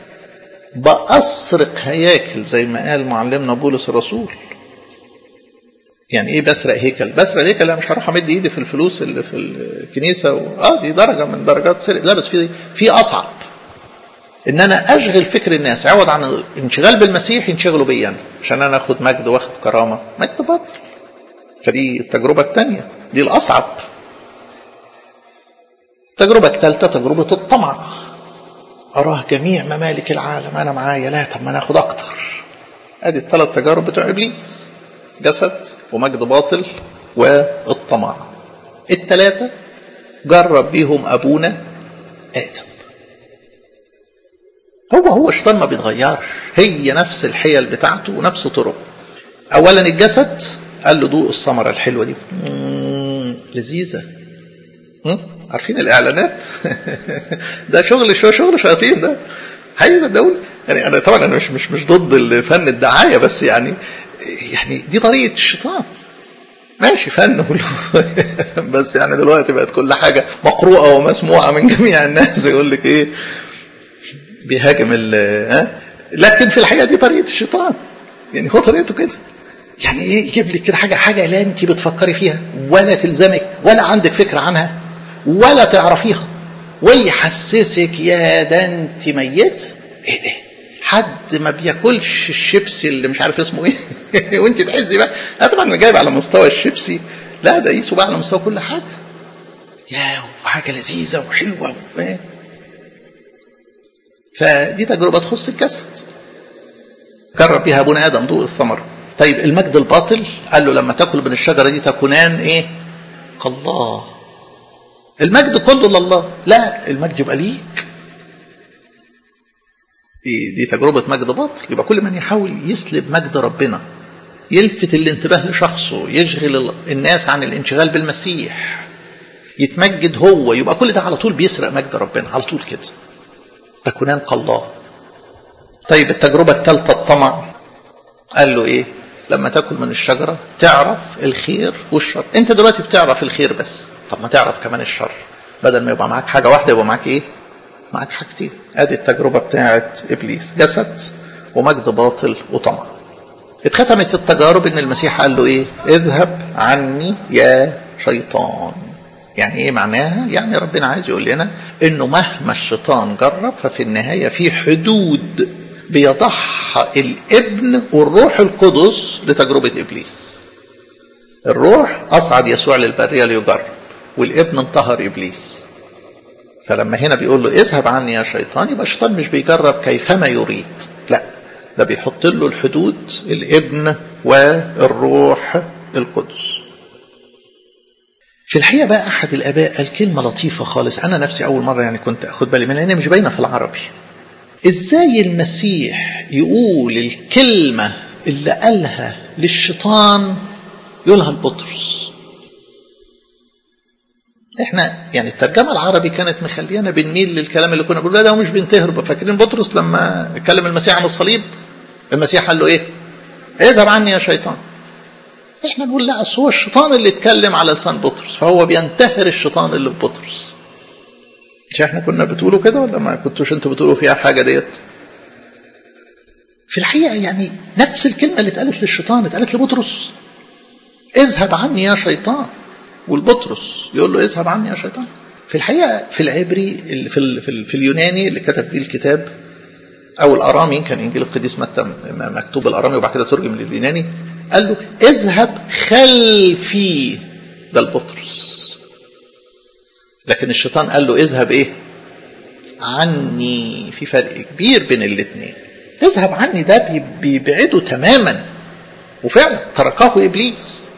S1: بأسرق هياكل زي ما قال معلمنا بولس الرسول يعني ايه بسرق هيكل بسرق هيكل انا مش هروح امد ايدي في الفلوس اللي في الكنيسه و... اه دي درجه من درجات سرق لا بس في في اصعب ان انا اشغل فكر الناس عوض عن الانشغال بالمسيح ينشغلوا بيا انا عشان انا اخد مجد واخد كرامه مجد باطل فدي التجربه الثانيه دي الاصعب التجربه الثالثه تجربه الطمع أراه جميع ممالك العالم أنا معايا لا طب ما أنا آخد أكتر أدي الثلاث تجارب بتوع إبليس جسد ومجد باطل والطمع الثلاثة جرب بيهم أبونا آدم هو هو الشيطان ما بيتغيرش هي نفس الحيل بتاعته ونفس طرقه أولا الجسد قال له دوق الثمرة الحلوة دي لذيذة عارفين الاعلانات ده شغل شو شغل شياطين ده عايز صدقوني يعني انا طبعا انا مش مش مش ضد فن الدعايه بس يعني يعني دي طريقه الشيطان ماشي فن بس يعني دلوقتي بقت كل حاجه مقروءه ومسموعه من جميع الناس يقول لك ايه بيهاجم ال ها لكن في الحقيقه دي طريقه الشيطان يعني هو طريقته كده يعني ايه يجيب لك كده حاجه حاجه لا انت بتفكري فيها ولا تلزمك ولا عندك فكره عنها ولا تعرفيها ويحسسك يا ده انت ميت ايه ده حد ما بياكلش الشيبسي اللي مش عارف اسمه ايه وانت تحسي بقى انا طبعا جايب على مستوى الشيبسي لا ده قيسوا بقى على مستوى كل حاجه يا حاجه لذيذه وحلوه و... فدي تجربه تخص الجسد جرب بيها ابونا ادم ضوء الثمره طيب المجد الباطل قال له لما تاكل من الشجره دي تكونان ايه كالله المجد كله لله لا المجد يبقى ليك دي, دي تجربة مجد باطل يبقى كل من يحاول يسلب مجد ربنا يلفت الانتباه لشخصه يشغل الناس عن الانشغال بالمسيح يتمجد هو يبقى كل ده على طول بيسرق مجد ربنا على طول كده تكونان كالله طيب التجربة الثالثة الطمع قال له ايه لما تاكل من الشجره تعرف الخير والشر انت دلوقتي بتعرف الخير بس طب ما تعرف كمان الشر بدل ما يبقى معاك حاجه واحده يبقى معاك ايه معاك حاجتين ادي التجربه بتاعت ابليس جسد ومجد باطل وطمع اتختمت التجارب ان المسيح قال له ايه اذهب عني يا شيطان يعني ايه معناها يعني ربنا عايز يقول لنا انه مهما الشيطان جرب ففي النهايه في حدود بيضعها الابن والروح القدس لتجربة إبليس الروح أصعد يسوع للبرية ليجرب والابن انتهر إبليس فلما هنا بيقول له اذهب عني يا شيطان يبقى الشيطان مش بيجرب كيفما يريد لا ده بيحط له الحدود الابن والروح القدس في الحقيقة بقى أحد الآباء قال كلمة لطيفة خالص أنا نفسي أول مرة يعني كنت أخد بالي منها لأنها مش باينة في العربي ازاي المسيح يقول الكلمة اللي قالها للشيطان يقولها لبطرس احنا يعني الترجمه العربي كانت مخليانا بنميل للكلام اللي كنا بنقوله ده ومش بنتهر فاكرين بطرس لما اتكلم المسيح عن الصليب المسيح قال له ايه؟ اذهب عني يا شيطان احنا نقول لا اصل هو الشيطان اللي اتكلم على لسان بطرس فهو بينتهر الشيطان اللي في بطرس مش احنا كنا بتقولوا كده ولا ما كنتوش انتوا بتقولوا فيها حاجه ديت في الحقيقه يعني نفس الكلمه اللي اتقالت للشيطان اتقالت لبطرس اذهب عني يا شيطان والبطرس يقول له اذهب عني يا شيطان في الحقيقه في العبري في ال في, ال في اليوناني اللي كتب بيه الكتاب او الارامي كان انجيل القديس متى مكتوب الارامي وبعد كده ترجم لليوناني قال له اذهب خلفي ده البطرس لكن الشيطان قال له اذهب ايه عني في فرق كبير بين الاثنين اذهب عني ده بيبعده تماما وفعلا تركه ابليس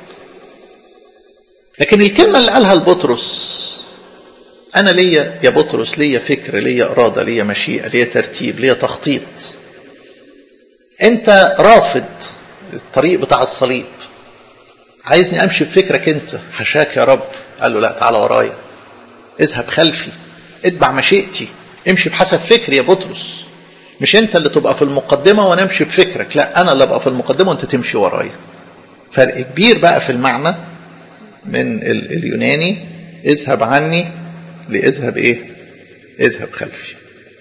S1: لكن الكلمه اللي قالها لبطرس انا ليا يا بطرس ليا فكر ليا اراده ليا مشيئه ليا ترتيب ليا تخطيط انت رافض الطريق بتاع الصليب عايزني امشي بفكرك انت حشاك يا رب قال له لا تعالى ورايا اذهب خلفي اتبع مشيئتي امشي بحسب فكري يا بطرس مش انت اللي تبقى في المقدمة وانا امشي بفكرك لا انا اللي ابقى في المقدمة وانت تمشي ورايا فرق كبير بقى في المعنى من اليوناني اذهب عني لاذهب ايه اذهب خلفي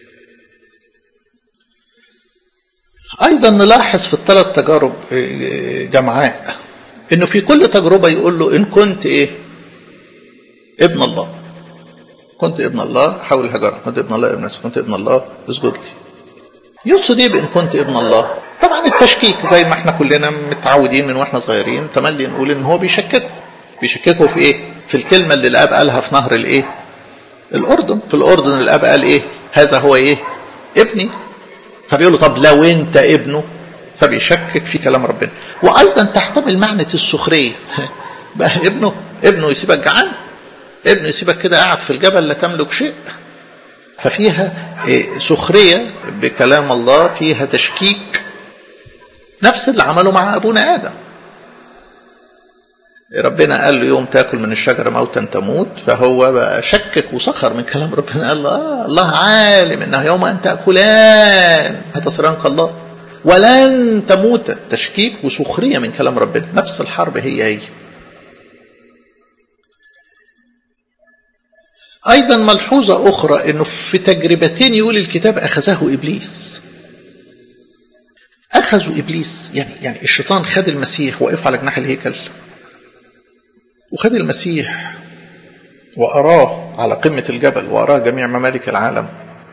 S1: ايضا نلاحظ في الثلاث تجارب جمعاء انه في كل تجربه يقول له ان كنت ايه ابن الله كنت ابن الله حول الحجاره كنت ابن الله ابن كنت ابن الله اسجد لي يقصد ايه بان كنت ابن الله طبعا التشكيك زي ما احنا كلنا متعودين من واحنا صغيرين تملي نقول ان هو بيشككه بيشككه في ايه في الكلمه اللي الاب قالها في نهر الايه الاردن في الاردن الاب قال ايه هذا هو ايه ابني فبيقول له طب لو انت ابنه فبيشكك في كلام ربنا وايضا تحتمل معنى السخريه بقى ابنه ابنه يسيبك جعان ابنه يسيبك كده قاعد في الجبل لا تملك شيء ففيها سخريه بكلام الله فيها تشكيك نفس اللي عمله مع ابونا ادم ربنا قال له يوم تاكل من الشجره موتا تموت فهو بقى شكك وسخر من كلام ربنا قال له آه الله عالم انه يوم ان تاكلان هتصيران كالله ولن تموت تشكيك وسخريه من كلام ربنا نفس الحرب هي هي ايضا ملحوظه اخرى انه في تجربتين يقول الكتاب اخذه ابليس اخذوا ابليس يعني يعني الشيطان خد المسيح وقف على جناح الهيكل وخد المسيح وأراه على قمة الجبل وأراه جميع ممالك العالم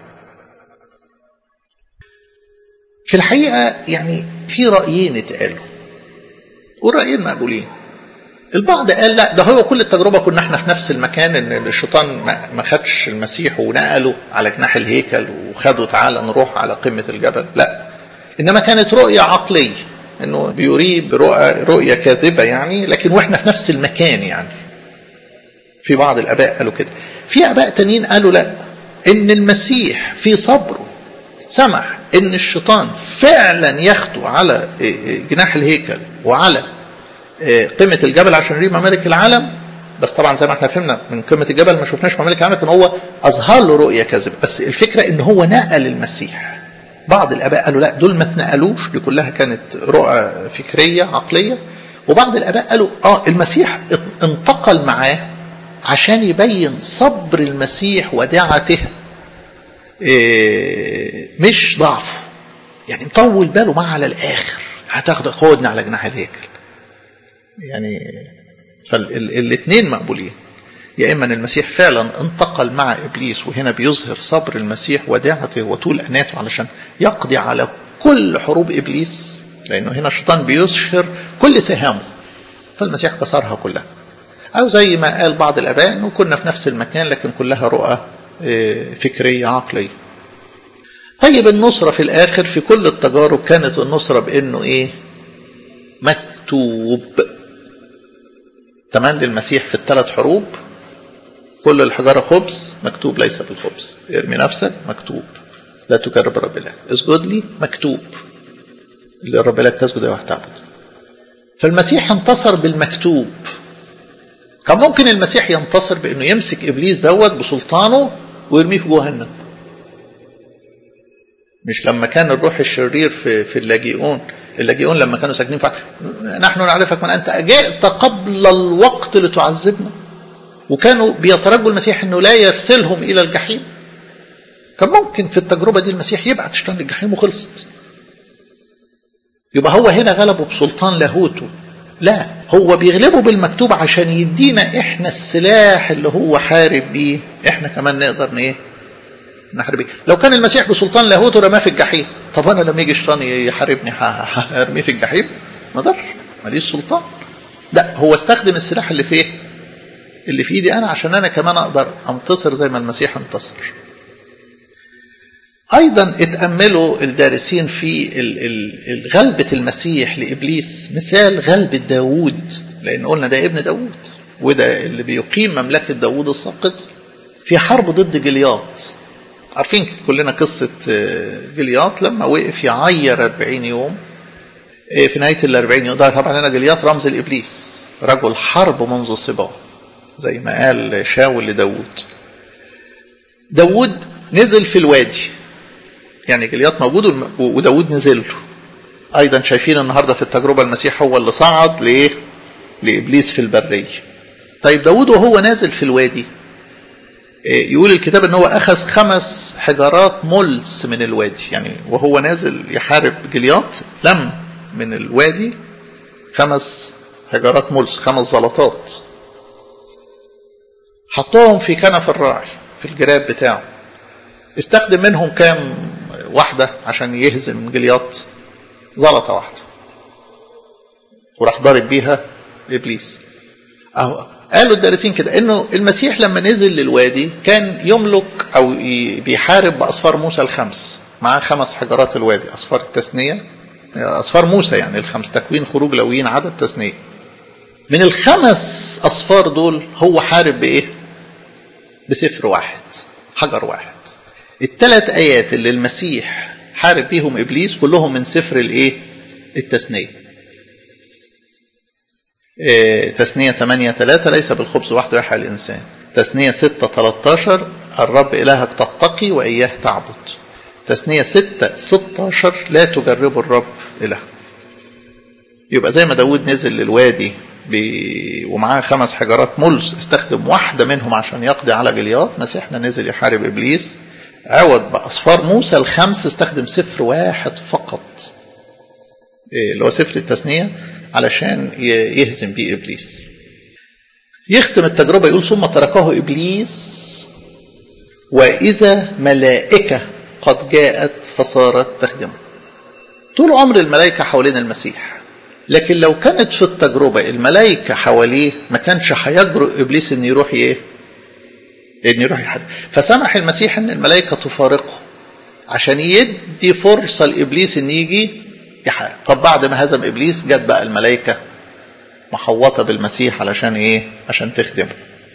S1: في الحقيقة يعني في رأيين اتقالوا ورأيين مقبولين البعض قال لا ده هو كل التجربة كنا احنا في نفس المكان ان الشيطان ما خدش المسيح ونقله على جناح الهيكل وخده تعالى نروح على قمة الجبل لا انما كانت رؤية عقلية انه بيريه برؤى رؤيه كاذبه يعني لكن واحنا في نفس المكان يعني في بعض الاباء قالوا كده في اباء تانيين قالوا لا ان المسيح في صبره سمح ان الشيطان فعلا ياخده على جناح الهيكل وعلى قمه الجبل عشان يريه ممالك العالم بس طبعا زي ما احنا فهمنا من قمه الجبل ما شفناش ممالك العالم لكن هو اظهر له رؤيه كاذبه بس الفكره ان هو نقل المسيح بعض الاباء قالوا لا دول ما اتنقلوش دي كلها كانت رؤى فكريه عقليه وبعض الاباء قالوا اه المسيح انتقل معاه عشان يبين صبر المسيح ودعته إيه مش ضعف يعني مطول باله معاه على الاخر هتاخد خدنا على جناح الهيكل يعني فالاثنين مقبولين يا اما ان المسيح فعلا انتقل مع ابليس وهنا بيظهر صبر المسيح ودعته وطول اناته علشان يقضي على كل حروب ابليس لانه هنا الشيطان بيشهر كل سهامه فالمسيح كسرها كلها او زي ما قال بعض الاباء انه كنا في نفس المكان لكن كلها رؤى فكريه عقليه طيب النصره في الاخر في كل التجارب كانت النصره بانه ايه مكتوب تمام للمسيح في الثلاث حروب كل الحجارة خبز مكتوب ليس بالخبز ارمي نفسك مكتوب لا تكرب رب الله اسجد لي مكتوب اللي رب لك تسجد يا تعبد فالمسيح انتصر بالمكتوب كان ممكن المسيح ينتصر بانه يمسك ابليس دوت بسلطانه ويرميه في جهنم مش لما كان الروح الشرير في في اللاجئون اللاجئون لما كانوا ساكنين في نحن نعرفك من انت جئت قبل الوقت لتعذبنا وكانوا بيترجوا المسيح انه لا يرسلهم الى الجحيم كان ممكن في التجربه دي المسيح يبعت شيطان للجحيم وخلصت يبقى هو هنا غلبه بسلطان لاهوته لا هو بيغلبه بالمكتوب عشان يدينا احنا السلاح اللي هو حارب بيه احنا كمان نقدر ايه نحارب بيه لو كان المسيح بسلطان لاهوته رماه في الجحيم طب انا لما يجي شيطان يحاربني هرميه في الجحيم ما اقدرش ماليش سلطان لا هو استخدم السلاح اللي فيه اللي في ايدي انا عشان انا كمان اقدر انتصر زي ما المسيح انتصر ايضا اتاملوا الدارسين في غلبه المسيح لابليس مثال غلبه داوود لان قلنا ده ابن داوود وده اللي بيقيم مملكه داوود الساقطه في حرب ضد جلياط عارفين كلنا قصة جلياط لما وقف يعير 40 يوم في نهاية ال 40 يوم ده طبعا هنا جلياط رمز الإبليس رجل حرب منذ صباه زي ما قال شاول لداود داود نزل في الوادي يعني جلياط موجود وداود نزل له أيضا شايفين النهاردة في التجربة المسيح هو اللي صعد لإيه لإبليس في البرية طيب داود وهو نازل في الوادي يقول الكتاب ان هو اخذ خمس حجارات ملس من الوادي يعني وهو نازل يحارب جلياط لم من الوادي خمس حجارات ملس خمس زلطات حطهم في كنف الراعي في الجراب بتاعه استخدم منهم كام واحدة عشان يهزم جلياط زلطة واحدة وراح ضارب بيها إبليس أهو قالوا الدارسين كده انه المسيح لما نزل للوادي كان يملك او بيحارب باصفار موسى الخمس معاه خمس حجرات الوادي اصفار التثنيه اصفار موسى يعني الخمس تكوين خروج لويين عدد تثنيه من الخمس اصفار دول هو حارب بايه بسفر واحد حجر واحد الثلاث ايات اللي المسيح حارب بيهم ابليس كلهم من سفر الايه التثنيه تثنية 8 3 ليس بالخبز وحده يحيى الإنسان تثنية 6 13 الرب إلهك تتقي وإياه تعبد تثنية 6 16 لا تجربوا الرب إلهكم يبقى زي ما داود نزل للوادي ومعاه خمس حجرات ملس استخدم واحدة منهم عشان يقضي على جلياط مسيحنا نزل يحارب إبليس عوض بأصفار موسى الخمس استخدم سفر واحد فقط اللي هو سفر التثنية علشان يهزم بيه ابليس يختم التجربه يقول ثم تركه ابليس واذا ملائكه قد جاءت فصارت تخدمه طول عمر الملائكه حوالين المسيح لكن لو كانت في التجربه الملائكه حواليه ما كانش هيجرؤ ابليس ان يروح ايه ان يروح يحارب فسمح المسيح ان الملائكه تفارقه عشان يدي فرصه لابليس ان يجي يحارب طب بعد ما هزم ابليس جت بقى الملائكه محوطه بالمسيح علشان ايه عشان تخدمه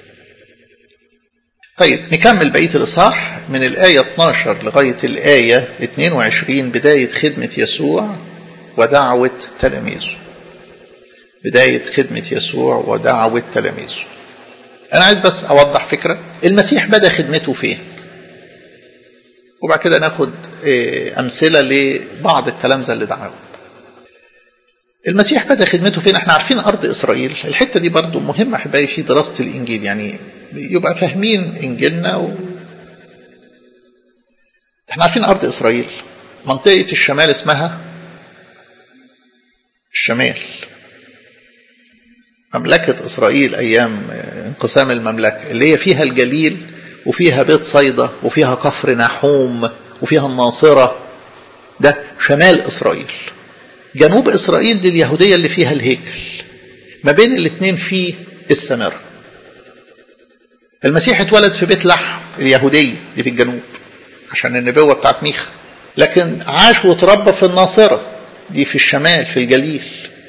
S1: طيب نكمل بقيه الاصحاح من الايه 12 لغايه الايه 22 بدايه خدمه يسوع ودعوه تلاميذه بدايه خدمه يسوع ودعوه تلاميذه انا عايز بس اوضح فكره المسيح بدا خدمته فين وبعد كده ناخد امثله لبعض التلامذه اللي دعاهم المسيح بدا خدمته فين احنا عارفين ارض اسرائيل الحته دي برضو مهمه احبائي في دراسه الانجيل يعني يبقى فاهمين انجيلنا و... احنا عارفين ارض اسرائيل منطقه الشمال اسمها الشمال مملكه اسرائيل ايام انقسام المملكه اللي هي فيها الجليل وفيها بيت صيدا وفيها كفر نحوم وفيها الناصرة ده شمال إسرائيل جنوب إسرائيل دي اليهودية اللي فيها الهيكل ما بين الاثنين في السمرة المسيح اتولد في بيت لحم اليهودية دي في الجنوب عشان النبوة بتاعت ميخا لكن عاش وتربى في الناصرة دي في الشمال في الجليل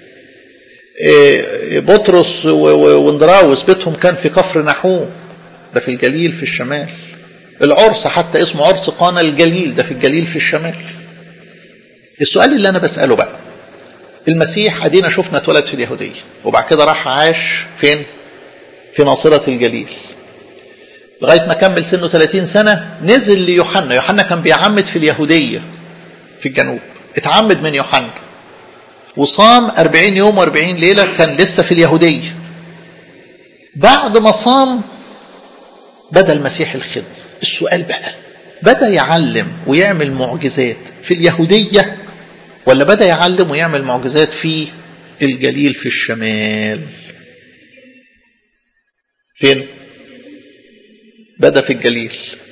S1: بطرس واندراوس بيتهم كان في كفر نحوم ده في الجليل في الشمال العرس حتى اسمه عرس قانا الجليل ده في الجليل في الشمال السؤال اللي انا بساله بقى المسيح ادينا شفنا اتولد في اليهوديه وبعد كده راح عاش فين في ناصرة الجليل لغاية ما كمل سنه 30 سنة نزل ليوحنا يوحنا كان بيعمد في اليهودية في الجنوب اتعمد من يوحنا وصام 40 يوم و40 ليلة كان لسه في اليهودية بعد ما صام بدأ المسيح الخدمة السؤال بقى بدأ يعلم ويعمل معجزات في اليهودية ولا بدأ يعلم ويعمل معجزات في الجليل في الشمال فين بدأ في الجليل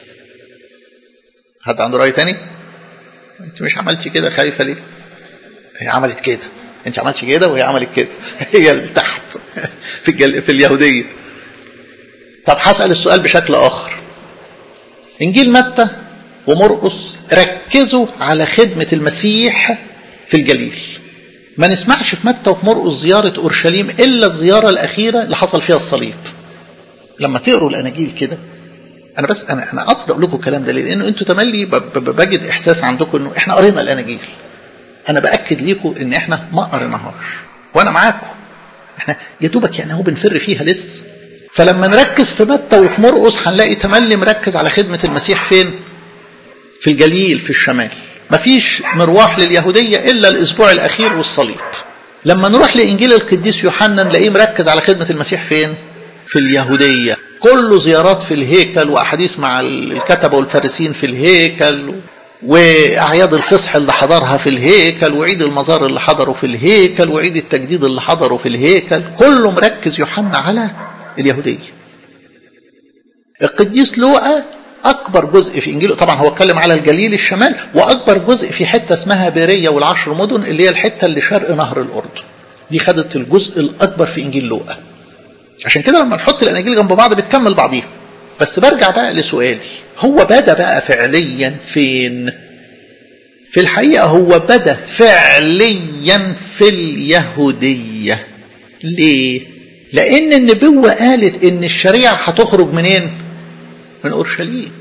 S1: حد عنده رأي تاني انت مش عملتي كده خايفة ليه هي عملت كده انت عملتي كده وهي عملت كده هي اللي تحت في الجل... في اليهودية طب هسأل السؤال بشكل آخر إنجيل متى ومرقس ركزوا على خدمة المسيح في الجليل ما نسمعش في متى وفي مرقس زيارة أورشليم إلا الزيارة الأخيرة اللي حصل فيها الصليب لما تقروا الأناجيل كده أنا بس أنا أنا قصدي أقول لكم الكلام ده ليه؟ لأنه أنتوا تملي بجد إحساس عندكم إنه إحنا قرينا الأناجيل أنا بأكد ليكم إن إحنا ما قريناهاش وأنا معاكم إحنا يا دوبك يعني هو بنفر فيها لسه فلما نركز في متى وفي مرقس هنلاقي تملي مركز على خدمة المسيح فين؟ في الجليل في الشمال مفيش مروح لليهودية إلا الأسبوع الأخير والصليب لما نروح لإنجيل القديس يوحنا نلاقيه مركز على خدمة المسيح فين؟ في اليهودية كله زيارات في الهيكل وأحاديث مع الكتبة والفارسين في الهيكل وأعياد الفصح اللي حضرها في الهيكل وعيد المزار اللي حضره في الهيكل وعيد التجديد اللي حضره في الهيكل كله مركز يوحنا على اليهودية القديس لوقا أكبر جزء في إنجيله طبعا هو اتكلم على الجليل الشمال وأكبر جزء في حتة اسمها بيرية والعشر مدن اللي هي الحتة اللي شرق نهر الأردن دي خدت الجزء الأكبر في إنجيل لوقا عشان كده لما نحط الأناجيل جنب بعض بتكمل بعضيها بس برجع بقى لسؤالي هو بدا بقى فعليا فين في الحقيقة هو بدا فعليا في اليهودية ليه لأن النبوة قالت إن الشريعة هتخرج منين من أورشليم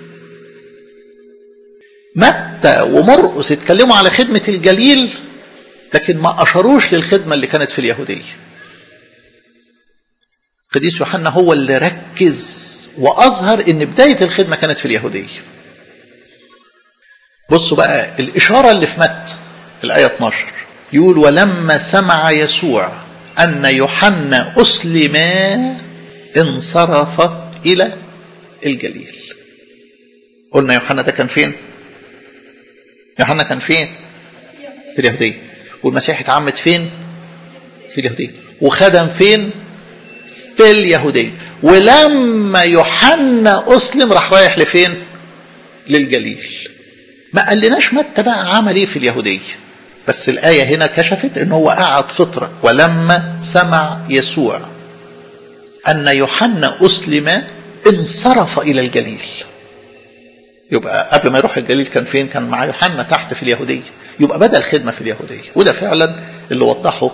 S1: متى ومرقس اتكلموا على خدمة الجليل لكن ما أشروش للخدمة اللي كانت في اليهودية قديس يوحنا هو اللي ركز وأظهر إن بداية الخدمة كانت في اليهودية بصوا بقى الإشارة اللي في مت الآية 12 يقول ولما سمع يسوع أن يوحنا أسلم انصرف إلى الجليل قلنا يوحنا ده كان فين يوحنا كان فين في اليهودية والمسيح اتعمد فين في اليهودية وخدم فين في اليهودية ولما يوحنا أسلم راح رايح لفين للجليل ما قالناش متى بقى عمل ايه في اليهودية بس الآية هنا كشفت ان هو قعد فترة ولما سمع يسوع أن يوحنا أسلم انصرف إلى الجليل يبقى قبل ما يروح الجليل كان فين كان مع يوحنا تحت في اليهودية يبقى بدأ الخدمة في اليهودية وده فعلا اللي وضحه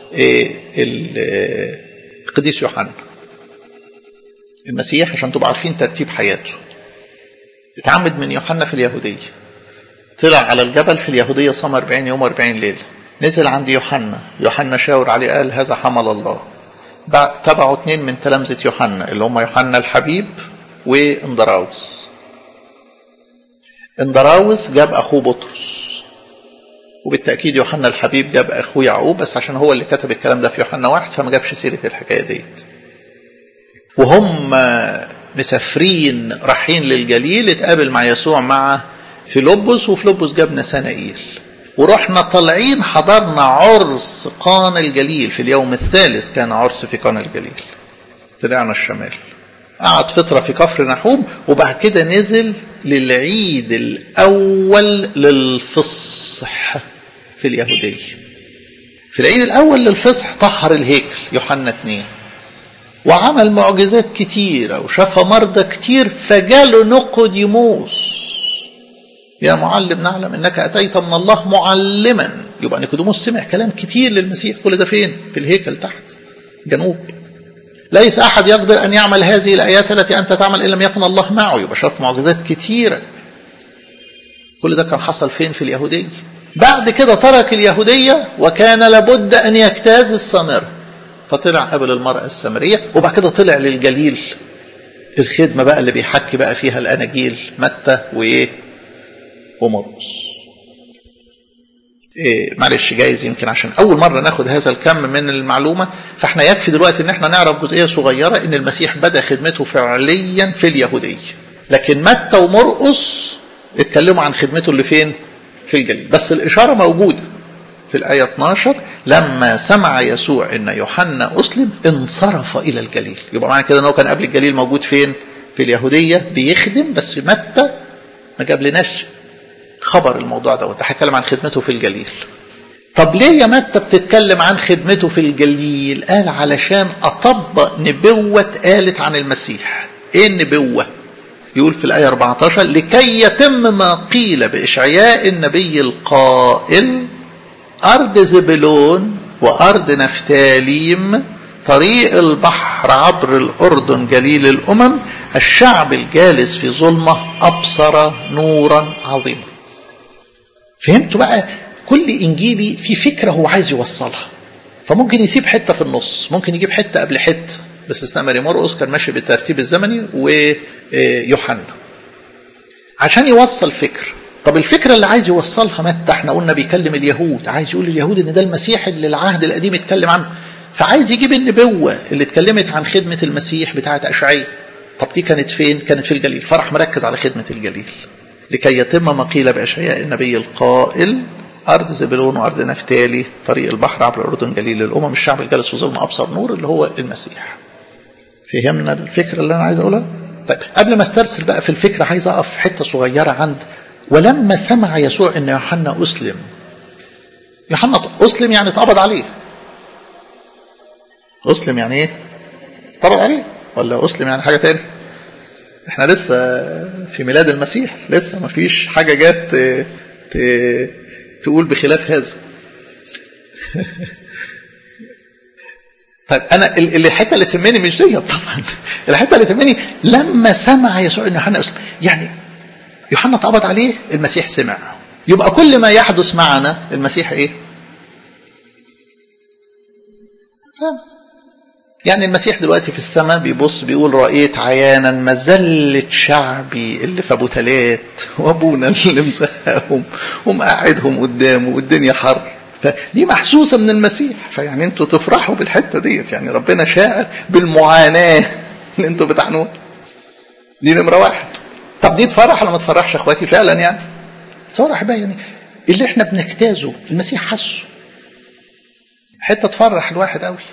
S1: القديس يوحنا المسيح عشان تبقوا عارفين ترتيب حياته اتعمد من يوحنا في اليهودية طلع على الجبل في اليهودية صام 40 يوم 40 ليلة نزل عند يوحنا يوحنا شاور عليه قال هذا حمل الله تبعوا اثنين من تلامذة يوحنا اللي هم يوحنا الحبيب واندراوس اندراوس جاب اخوه بطرس وبالتاكيد يوحنا الحبيب جاب اخوه يعقوب بس عشان هو اللي كتب الكلام ده في يوحنا واحد فما جابش سيره الحكايه ديت وهم مسافرين رايحين للجليل اتقابل مع يسوع مع فيلبس وفيلبس جاب نسانائيل ورحنا طالعين حضرنا عرس قانا الجليل في اليوم الثالث كان عرس في قانا الجليل طلعنا الشمال قعد فترة في كفر نحوم وبعد كده نزل للعيد الأول للفصح في اليهودية في العيد الأول للفصح طهر الهيكل يوحنا 2 وعمل معجزات كتيرة وشفى مرضى كتير فجاله نقوديموس يا معلم نعلم انك اتيت من الله معلما يبقى نيكوديموس سمع كلام كتير للمسيح كل ده فين في الهيكل تحت جنوب ليس احد يقدر ان يعمل هذه الايات التي انت تعمل ان لم يكن الله معه يبقى شاف معجزات كتيره كل ده كان حصل فين في اليهوديه بعد كده ترك اليهوديه وكان لابد ان يجتاز السامره فطلع قبل المرأة السامرية وبعد كده طلع للجليل الخدمة بقى اللي بيحكي بقى فيها الأناجيل متى وإيه ومرقس إيه معلش جايز يمكن عشان أول مرة ناخد هذا الكم من المعلومة فإحنا يكفي دلوقتي إن إحنا نعرف جزئية صغيرة إن المسيح بدأ خدمته فعليا في اليهودية لكن متى ومرقس اتكلموا عن خدمته اللي فين؟ في الجليل بس الإشارة موجودة في الآية 12 لما سمع يسوع أن يوحنا أسلم انصرف إلى الجليل يبقى معنى كده أنه كان قبل الجليل موجود فين؟ في اليهودية بيخدم بس متى ما جاب لناش خبر الموضوع ده وانت هتكلم عن خدمته في الجليل طب ليه يا متى بتتكلم عن خدمته في الجليل قال علشان أطبق نبوة قالت عن المسيح ايه النبوة يقول في الآية 14 لكي يتم ما قيل بإشعياء النبي القائل أرض زبلون وأرض نفتاليم طريق البحر عبر الأردن جليل الأمم الشعب الجالس في ظلمة أبصر نورا عظيما فهمتوا بقى كل إنجيلي في فكرة هو عايز يوصلها فممكن يسيب حتة في النص ممكن يجيب حتة قبل حتة باستثناء ماري مرقس كان ماشي بالترتيب الزمني ويوحنا عشان يوصل فكر طب الفكرة اللي عايز يوصلها متى احنا قلنا بيكلم اليهود عايز يقول لليهود ان ده المسيح اللي العهد القديم اتكلم عنه فعايز يجيب النبوة اللي اتكلمت عن خدمة المسيح بتاعة أشعية طب دي كانت فين كانت في الجليل فرح مركز على خدمة الجليل لكي يتم ما قيل بأشعياء النبي القائل أرض زبلون وأرض نفتالي طريق البحر عبر الأردن جليل الأمم الشعب الجالس في ظلم أبصر نور اللي هو المسيح فهمنا الفكرة اللي أنا عايز أقولها طيب قبل ما استرسل بقى في الفكرة عايز أقف في حتة صغيرة عند ولما سمع يسوع أن يوحنا أسلم يوحنا أسلم يعني اتقبض عليه أسلم يعني إيه؟ اتقبض عليه ولا أسلم يعني حاجة تاني احنا لسه في ميلاد المسيح لسه ما فيش حاجة جت تقول بخلاف هذا طيب انا الحته اللي تهمني مش دي طبعا الحته اللي تهمني لما سمع يسوع ان يوحنا اسلم يعني يوحنا اتقبض عليه المسيح سمع يبقى كل ما يحدث معنا المسيح ايه سمع يعني المسيح دلوقتي في السماء بيبص بيقول رأيت عيانا مذلة شعبي اللي في ابو تلات وابونا اللي مسهاهم ومقعدهم قدامه والدنيا حر فدي محسوسة من المسيح فيعني انتوا تفرحوا بالحتة ديت يعني ربنا شاعر بالمعاناة اللي انتوا بتعانوها دي نمرة واحد طب دي تفرح ولا ما تفرحش اخواتي فعلا يعني تفرح بقى يعني اللي احنا بنجتازه المسيح حسه حتة تفرح الواحد قوي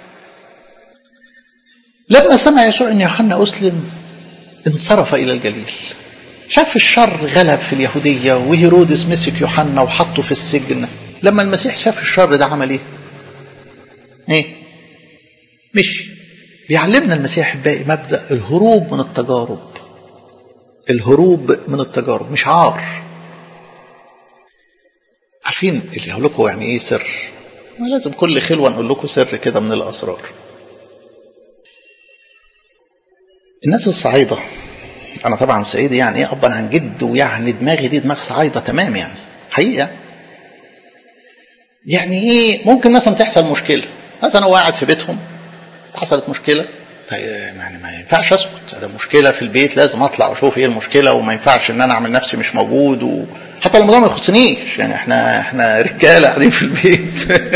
S1: لما سمع يسوع ان يوحنا اسلم انصرف الى الجليل شاف الشر غلب في اليهودية وهيرودس مسك يوحنا وحطه في السجن لما المسيح شاف الشر ده عمل ايه ايه مش بيعلمنا المسيح الباقي مبدأ الهروب من التجارب الهروب من التجارب مش عار عارفين اللي هقول لكم يعني ايه سر ما لازم كل خلوه نقول لكم سر كده من الاسرار الناس الصعيده انا طبعا صعيدي يعني ايه ابا عن جد ويعني دماغي دي دماغ صعيده تمام يعني حقيقه يعني ايه ممكن مثلا تحصل مشكله مثلا هو قاعد في بيتهم حصلت مشكله يعني ما ينفعش اسكت ده مشكله في البيت لازم اطلع واشوف ايه المشكله وما ينفعش ان انا اعمل نفسي مش موجود و... حتى الموضوع ما يخصنيش يعني احنا احنا رجاله قاعدين في البيت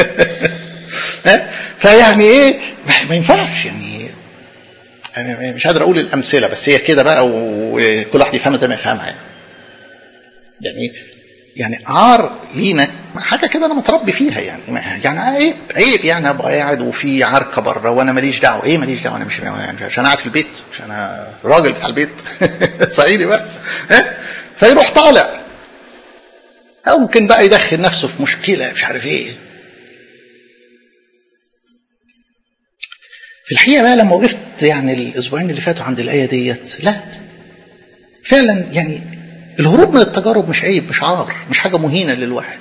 S1: فيعني ايه ما ينفعش يعني يعني مش قادر اقول الامثله بس هي كده بقى وكل واحد يفهمها زي ما يفهمها يعني يعني يعني عار لينا حاجه كده انا متربي فيها يعني يعني عيب عيب يعني ابقى قاعد وفي عركه بره وانا ماليش دعوه ايه ماليش دعوه انا مش يعني عشان قاعد في البيت عشان انا راجل بتاع البيت صعيدي بقى فيروح طالع او ممكن بقى يدخل نفسه في مشكله مش عارف ايه في الحقيقه بقى لما وقفت يعني الاسبوعين اللي فاتوا عند الايه ديت لا فعلا يعني الهروب من التجارب مش عيب مش عار مش حاجه مهينه للواحد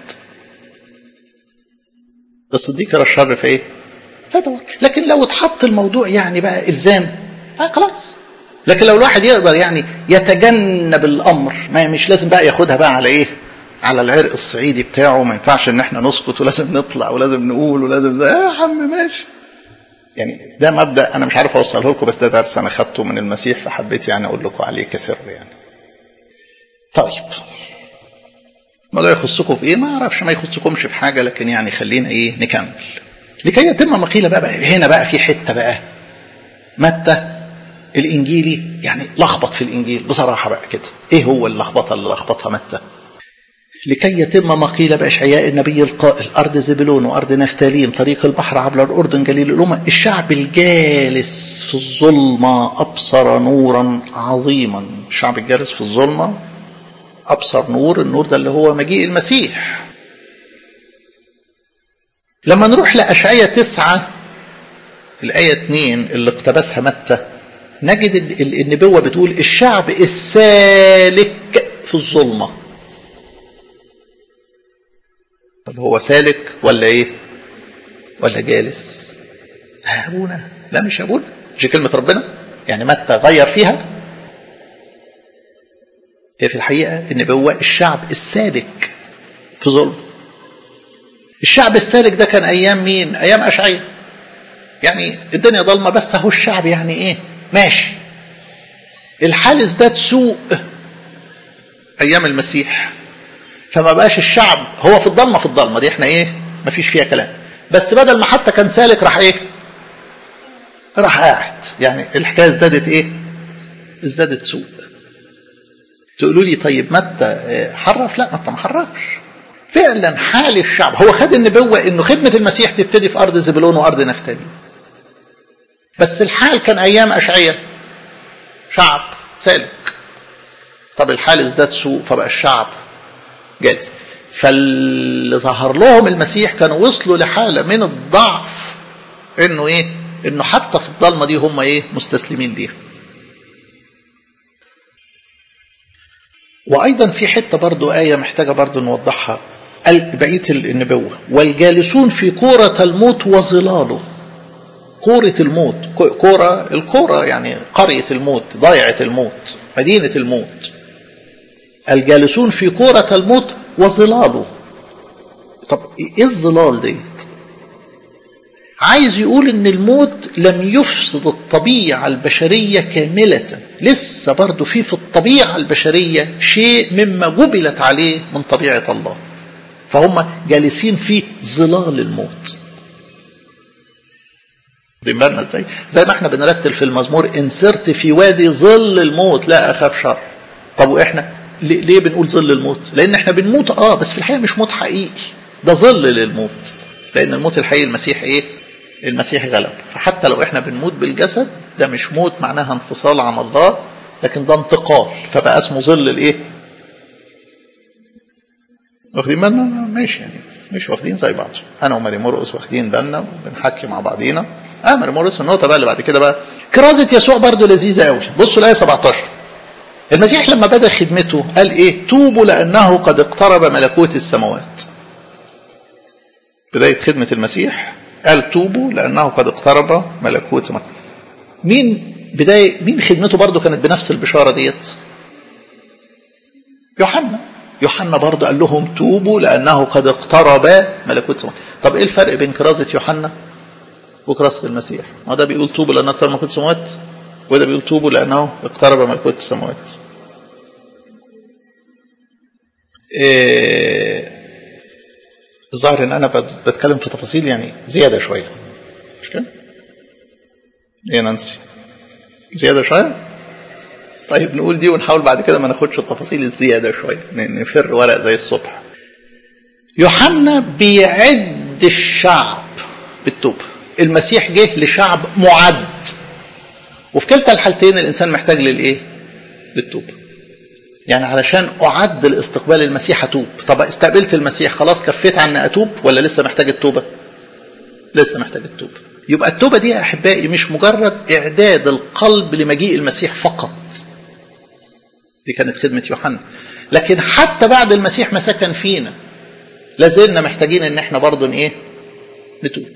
S1: الصديق يرى الشر في ايه؟ لا طبعا لكن لو اتحط الموضوع يعني بقى الزام آه خلاص لكن لو الواحد يقدر يعني يتجنب الامر ما مش لازم بقى ياخدها بقى على ايه؟ على العرق الصعيدي بتاعه ما ينفعش ان احنا نسكت ولازم نطلع ولازم نقول ولازم ده يا عم ماشي يعني ده مبدا انا مش عارف اوصله لكم بس ده درس انا خدته من المسيح فحبيت يعني اقول لكم عليه كسر يعني طيب الموضوع يخصكم في ايه ما اعرفش ما يخصكمش في حاجه لكن يعني خلينا ايه نكمل لكي يتم ما قيل بقى, بقى هنا بقى في حته بقى متى الانجيلي يعني لخبط في الانجيل بصراحه بقى كده ايه هو اللخبطه اللي لخبطها متى لكي يتم ما قيل باشعياء النبي القائل ارض زبلون وارض نفتاليم طريق البحر عبر الاردن جليل الامم الشعب الجالس في الظلمه ابصر نورا عظيما الشعب الجالس في الظلمه ابصر نور النور ده اللي هو مجيء المسيح لما نروح لاشعياء تسعة الآية 2 اللي اقتبسها متى نجد النبوة بتقول الشعب السالك في الظلمة طب هو سالك ولا ايه ولا جالس ابونا لا مش ابونا مش كلمة ربنا يعني متى غير فيها هي في الحقيقة النبوة الشعب السالك في ظلم الشعب السالك ده كان أيام مين أيام أشعية يعني الدنيا ضلمة بس أهو الشعب يعني إيه ماشي الحال ازداد سوء أيام المسيح فما بقاش الشعب هو في الضلمة في الضلمة دي احنا ايه ما فيش فيها كلام بس بدل ما حتى كان سالك راح ايه راح قاعد يعني الحكاية ازدادت ايه ازدادت سوء تقولوا لي طيب متى حرف لا متى ما حرفش فعلا حال الشعب هو خد النبوة انه خدمة المسيح تبتدي في ارض زبلون وارض نفتالي بس الحال كان ايام اشعية شعب سالك طب الحال ازداد سوء فبقى الشعب جالس فاللي ظهر لهم المسيح كانوا وصلوا لحالة من الضعف انه ايه انه حتى في الضلمة دي هم ايه مستسلمين ليها وأيضا في حتة برضو آية محتاجة برضو نوضحها بقية النبوة والجالسون في كورة الموت وظلاله كورة الموت كورة الكورة يعني قرية الموت ضيعة الموت مدينة الموت الجالسون في كورة الموت وظلاله طب ايه الظلال ديت عايز يقول ان الموت لم يفسد الطبيعة البشرية كاملة لسه برضو في في الطبيعة البشرية شيء مما جبلت عليه من طبيعة الله فهم جالسين في ظلال الموت بالنا ازاي زي ما احنا بنرتل في المزمور ان سرت في وادي ظل الموت لا اخاف شر طب واحنا ليه بنقول ظل الموت لان احنا بنموت اه بس في الحقيقه مش موت حقيقي ده ظل للموت لان الموت الحقيقي المسيح ايه المسيح غلب فحتى لو احنا بنموت بالجسد ده مش موت معناها انفصال عن الله لكن ده انتقال فبقى اسمه ظل الايه واخدين بالنا ماشي يعني مش واخدين زي بعض انا وماري مرقس واخدين بالنا وبنحكي مع بعضينا اه ماري مرقس النقطه بقى اللي بعد كده بقى كرازه يسوع برضه لذيذه قوي بصوا الايه 17 المسيح لما بدا خدمته قال ايه توبوا لانه قد اقترب ملكوت السماوات بدايه خدمه المسيح قال توبوا لانه قد اقترب ملكوت السماوات مين بدايه مين خدمته برضه كانت بنفس البشاره ديت يوحنا يوحنا برضه قال لهم توبوا لانه قد اقترب ملكوت السماوات طب ايه الفرق بين كرازه يوحنا وكرازه المسيح ما ده بيقول توبوا لانه اقترب ملكوت السماوات وده بيقول توبوا لانه اقترب ملكوت السماوات إيه ظاهر ان انا بتكلم في تفاصيل يعني زياده شويه مش كده؟ ايه نانسي؟ زياده شويه؟ طيب نقول دي ونحاول بعد كده ما ناخدش التفاصيل الزياده شويه نفر ورق زي الصبح. يوحنا بيعد الشعب بالتوبه. المسيح جه لشعب معد. وفي كلتا الحالتين الانسان محتاج للايه؟ للتوبه. يعني علشان اعد لاستقبال المسيح اتوب طب استقبلت المسيح خلاص كفيت عن اتوب ولا لسه محتاج التوبه لسه محتاج التوبه يبقى التوبه دي يا احبائي مش مجرد اعداد القلب لمجيء المسيح فقط دي كانت خدمه يوحنا لكن حتى بعد المسيح ما سكن فينا لازلنا محتاجين ان احنا برضه ايه نتوب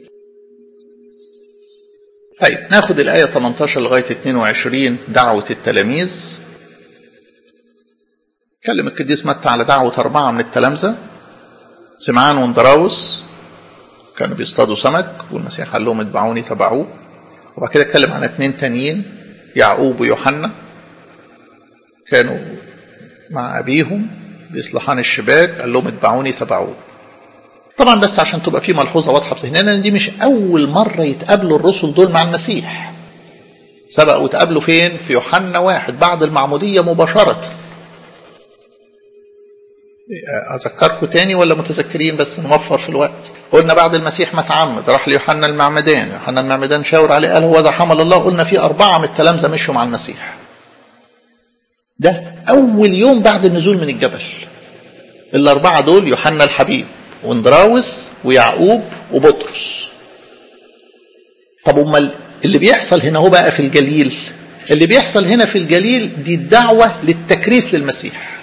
S1: طيب ناخد الايه 18 لغايه 22 دعوه التلاميذ كلم القديس متى على دعوة أربعة من التلامذة سمعان واندراوس كانوا بيصطادوا سمك والمسيح قال لهم اتبعوني تبعوه وبعد كده اتكلم عن اتنين تانيين يعقوب ويوحنا كانوا مع أبيهم بإصلاحان الشباك قال لهم اتبعوني تبعوه طبعا بس عشان تبقى في ملحوظة واضحة في ذهننا ان دي مش أول مرة يتقابلوا الرسل دول مع المسيح سبقوا اتقابلوا فين؟ في يوحنا واحد بعد المعمودية مباشرة أذكركم تاني ولا متذكرين بس نوفر في الوقت قلنا بعد المسيح ما تعمد راح ليوحنا المعمدان يوحنا المعمدان شاور عليه قال هو ذا حمل الله قلنا في أربعة من التلامذة مشوا مع المسيح ده أول يوم بعد النزول من الجبل الأربعة دول يوحنا الحبيب واندراوس ويعقوب وبطرس طب امال اللي بيحصل هنا هو بقى في الجليل اللي بيحصل هنا في الجليل دي الدعوة للتكريس للمسيح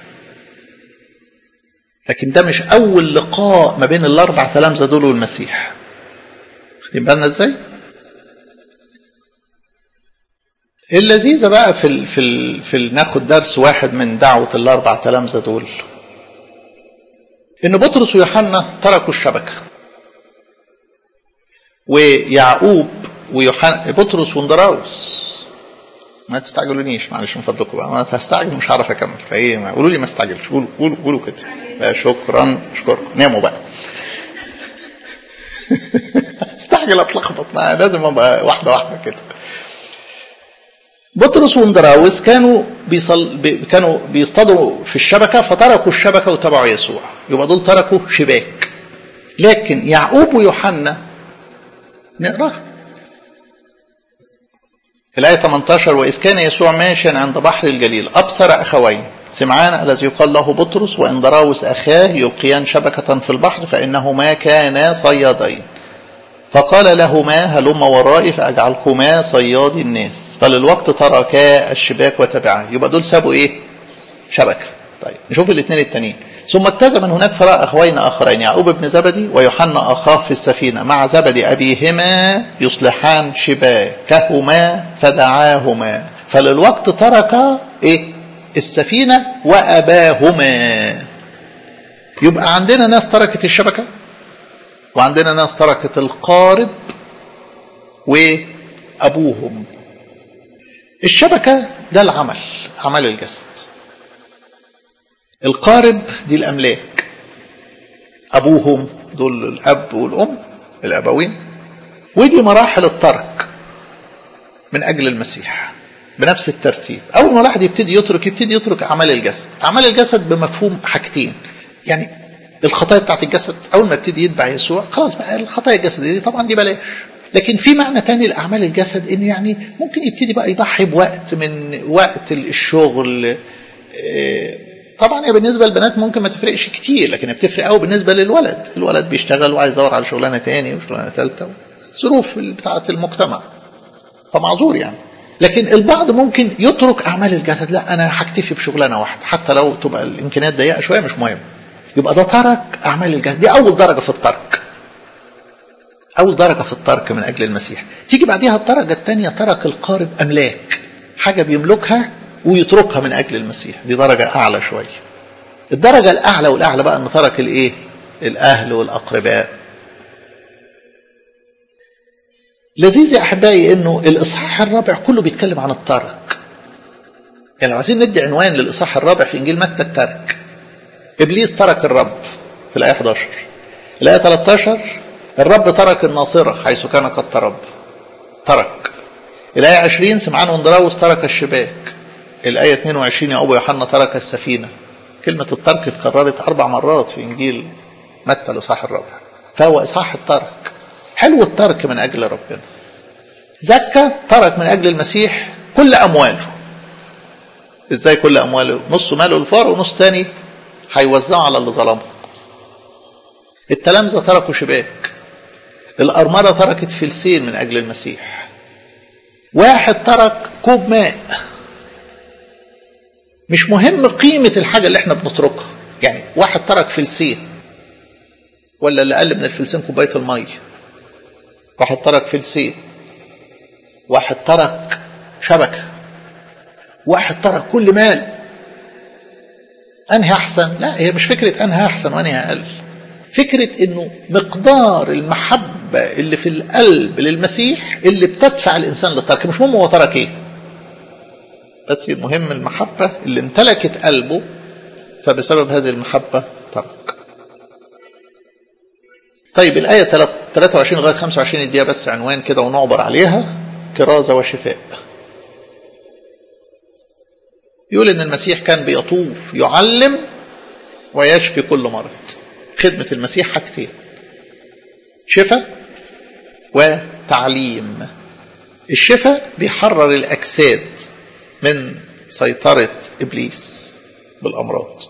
S1: لكن ده مش أول لقاء ما بين الأربع تلامذة دول والمسيح واخدين بالنا ازاي؟ اللذيذة بقى في ال في ال في ال ناخد درس واحد من دعوة الأربع تلامذة دول إن بطرس ويوحنا تركوا الشبكة ويعقوب ويوحنا بطرس واندراوس ما تستعجلونيش معلش من فضلكم بقى ما هستعجل مش هعرف اكمل فايه قولوا لي ما استعجلش قولوا قولوا قولوا كده شكرا اشكركم ناموا بقى استعجل اتلخبط ما لازم ابقى واحده واحده كده بطرس واندراوس كانوا بيصل بي كانوا بيصطادوا في الشبكه فتركوا الشبكه وتبعوا يسوع يبقى دول تركوا شباك لكن يعقوب ويوحنا نقراها في الآية 18 وإذ كان يسوع ماشيا عند بحر الجليل أبصر أخوين سمعان الذي يقال له بطرس وإندراوس أخاه يلقيان شبكة في البحر فإنهما كانا صيادين فقال لهما هلم ورائي فأجعلكما صيادي الناس فللوقت تركا الشباك وتبعا يبقى دول سابوا إيه شبكة طيب نشوف الاثنين التانيين ثم اجتاز من هناك فرأى أخوين آخرين يعقوب بن زبدي ويوحنا أخاه في السفينة مع زبدي أبيهما يصلحان شباكهما فدعاهما فللوقت ترك إيه السفينة وأباهما يبقى عندنا ناس تركت الشبكة وعندنا ناس تركت القارب وأبوهم الشبكة ده العمل عمل الجسد القارب دي الأملاك أبوهم دول الأب والأم الأبوين ودي مراحل الترك من أجل المسيح بنفس الترتيب أول ما الواحد يبتدي يترك يبتدي يترك أعمال الجسد أعمال الجسد بمفهوم حاجتين يعني الخطايا بتاعت الجسد أول ما ابتدي يتبع يسوع خلاص بقى الخطايا الجسدية دي طبعا دي بلاش لكن في معنى تاني لأعمال الجسد إنه يعني ممكن يبتدي بقى يضحي بوقت من وقت الشغل طبعا هي بالنسبه للبنات ممكن ما تفرقش كتير لكن بتفرق قوي بالنسبه للولد الولد بيشتغل وعايز يدور على شغلانه تاني وشغلانه ثالثه الظروف بتاعه المجتمع فمعذور يعني لكن البعض ممكن يترك اعمال الجسد لا انا هكتفي بشغلانه واحده حتى لو تبقى الامكانيات ضيقه شويه مش مهم يبقى ده ترك اعمال الجسد دي اول درجه في الترك اول درجه في الترك من اجل المسيح تيجي بعديها الدرجه الثانيه ترك القارب املاك حاجه بيملكها ويتركها من اجل المسيح دي درجه اعلى شويه الدرجه الاعلى والاعلى بقى انه ترك الايه الاهل والاقرباء لذيذ يا احبائي انه الاصحاح الرابع كله بيتكلم عن الترك يعني لو عايزين ندي عنوان للاصحاح الرابع في انجيل متى الترك ابليس ترك الرب في الايه 11 الايه 13 الرب ترك الناصره حيث كان قد ترب ترك الايه 20 سمعان واندراوس ترك الشباك الآية 22 يا أبو يوحنا ترك السفينة كلمة الترك اتكررت أربع مرات في إنجيل متى الإصحاح الرابع فهو إصحاح الترك حلو الترك من أجل ربنا زكى ترك من أجل المسيح كل أمواله إزاي كل أمواله نص ماله الفار ونص تاني هيوزعه على اللي ظلمه التلامذة تركوا شباك الأرملة تركت فلسين من أجل المسيح واحد ترك كوب ماء مش مهم قيمة الحاجة اللي احنا بنتركها يعني واحد ترك فلسين ولا اللي أقل من الفلسين كوباية المية واحد ترك فلسين واحد ترك شبكة واحد ترك كل مال أنهي أحسن لا هي مش فكرة أنهي أحسن وأنهي أقل فكرة أنه مقدار المحبة المحبة اللي في القلب للمسيح اللي بتدفع الإنسان للترك مش مهم هو ترك إيه بس المهم المحبة اللي امتلكت قلبه فبسبب هذه المحبة ترك طيب الآية 23 لغاية 25 اديها بس عنوان كده ونعبر عليها كرازة وشفاء يقول ان المسيح كان بيطوف يعلم ويشفي كل مرض خدمة المسيح حاجتين شفاء وتعليم الشفاء بيحرر الأجساد من سيطرة إبليس بالأمراض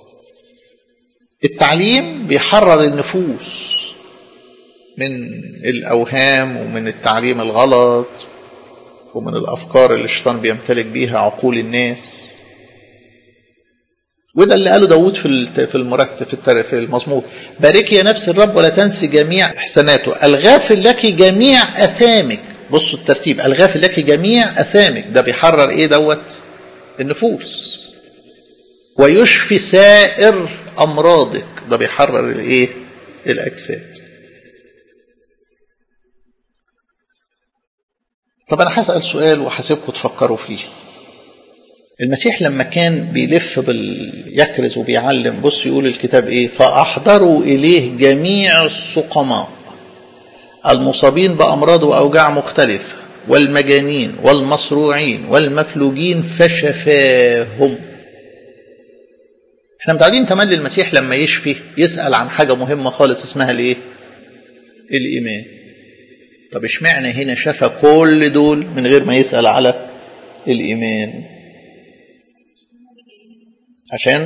S1: التعليم بيحرر النفوس من الأوهام ومن التعليم الغلط ومن الأفكار اللي الشيطان بيمتلك بيها عقول الناس وده اللي قاله داود في في المرتب في في المزمور باركي يا نفس الرب ولا تنسي جميع احساناته الغافر لك جميع اثامك بصوا الترتيب الغافر لك جميع اثامك ده بيحرر ايه دوت النفوس ويشفي سائر امراضك ده بيحرر الايه الاجساد طب انا هسال سؤال وهسيبكم تفكروا فيه المسيح لما كان بيلف بال... يكرز وبيعلم بص يقول الكتاب ايه فاحضروا اليه جميع السقماء المصابين بامراض واوجاع مختلفه والمجانين والمصروعين والمفلوجين فشفاهم احنا متعودين تملي المسيح لما يشفي يسال عن حاجه مهمه خالص اسمها الايه الايمان طب اشمعنى هنا شفى كل دول من غير ما يسال على الايمان عشان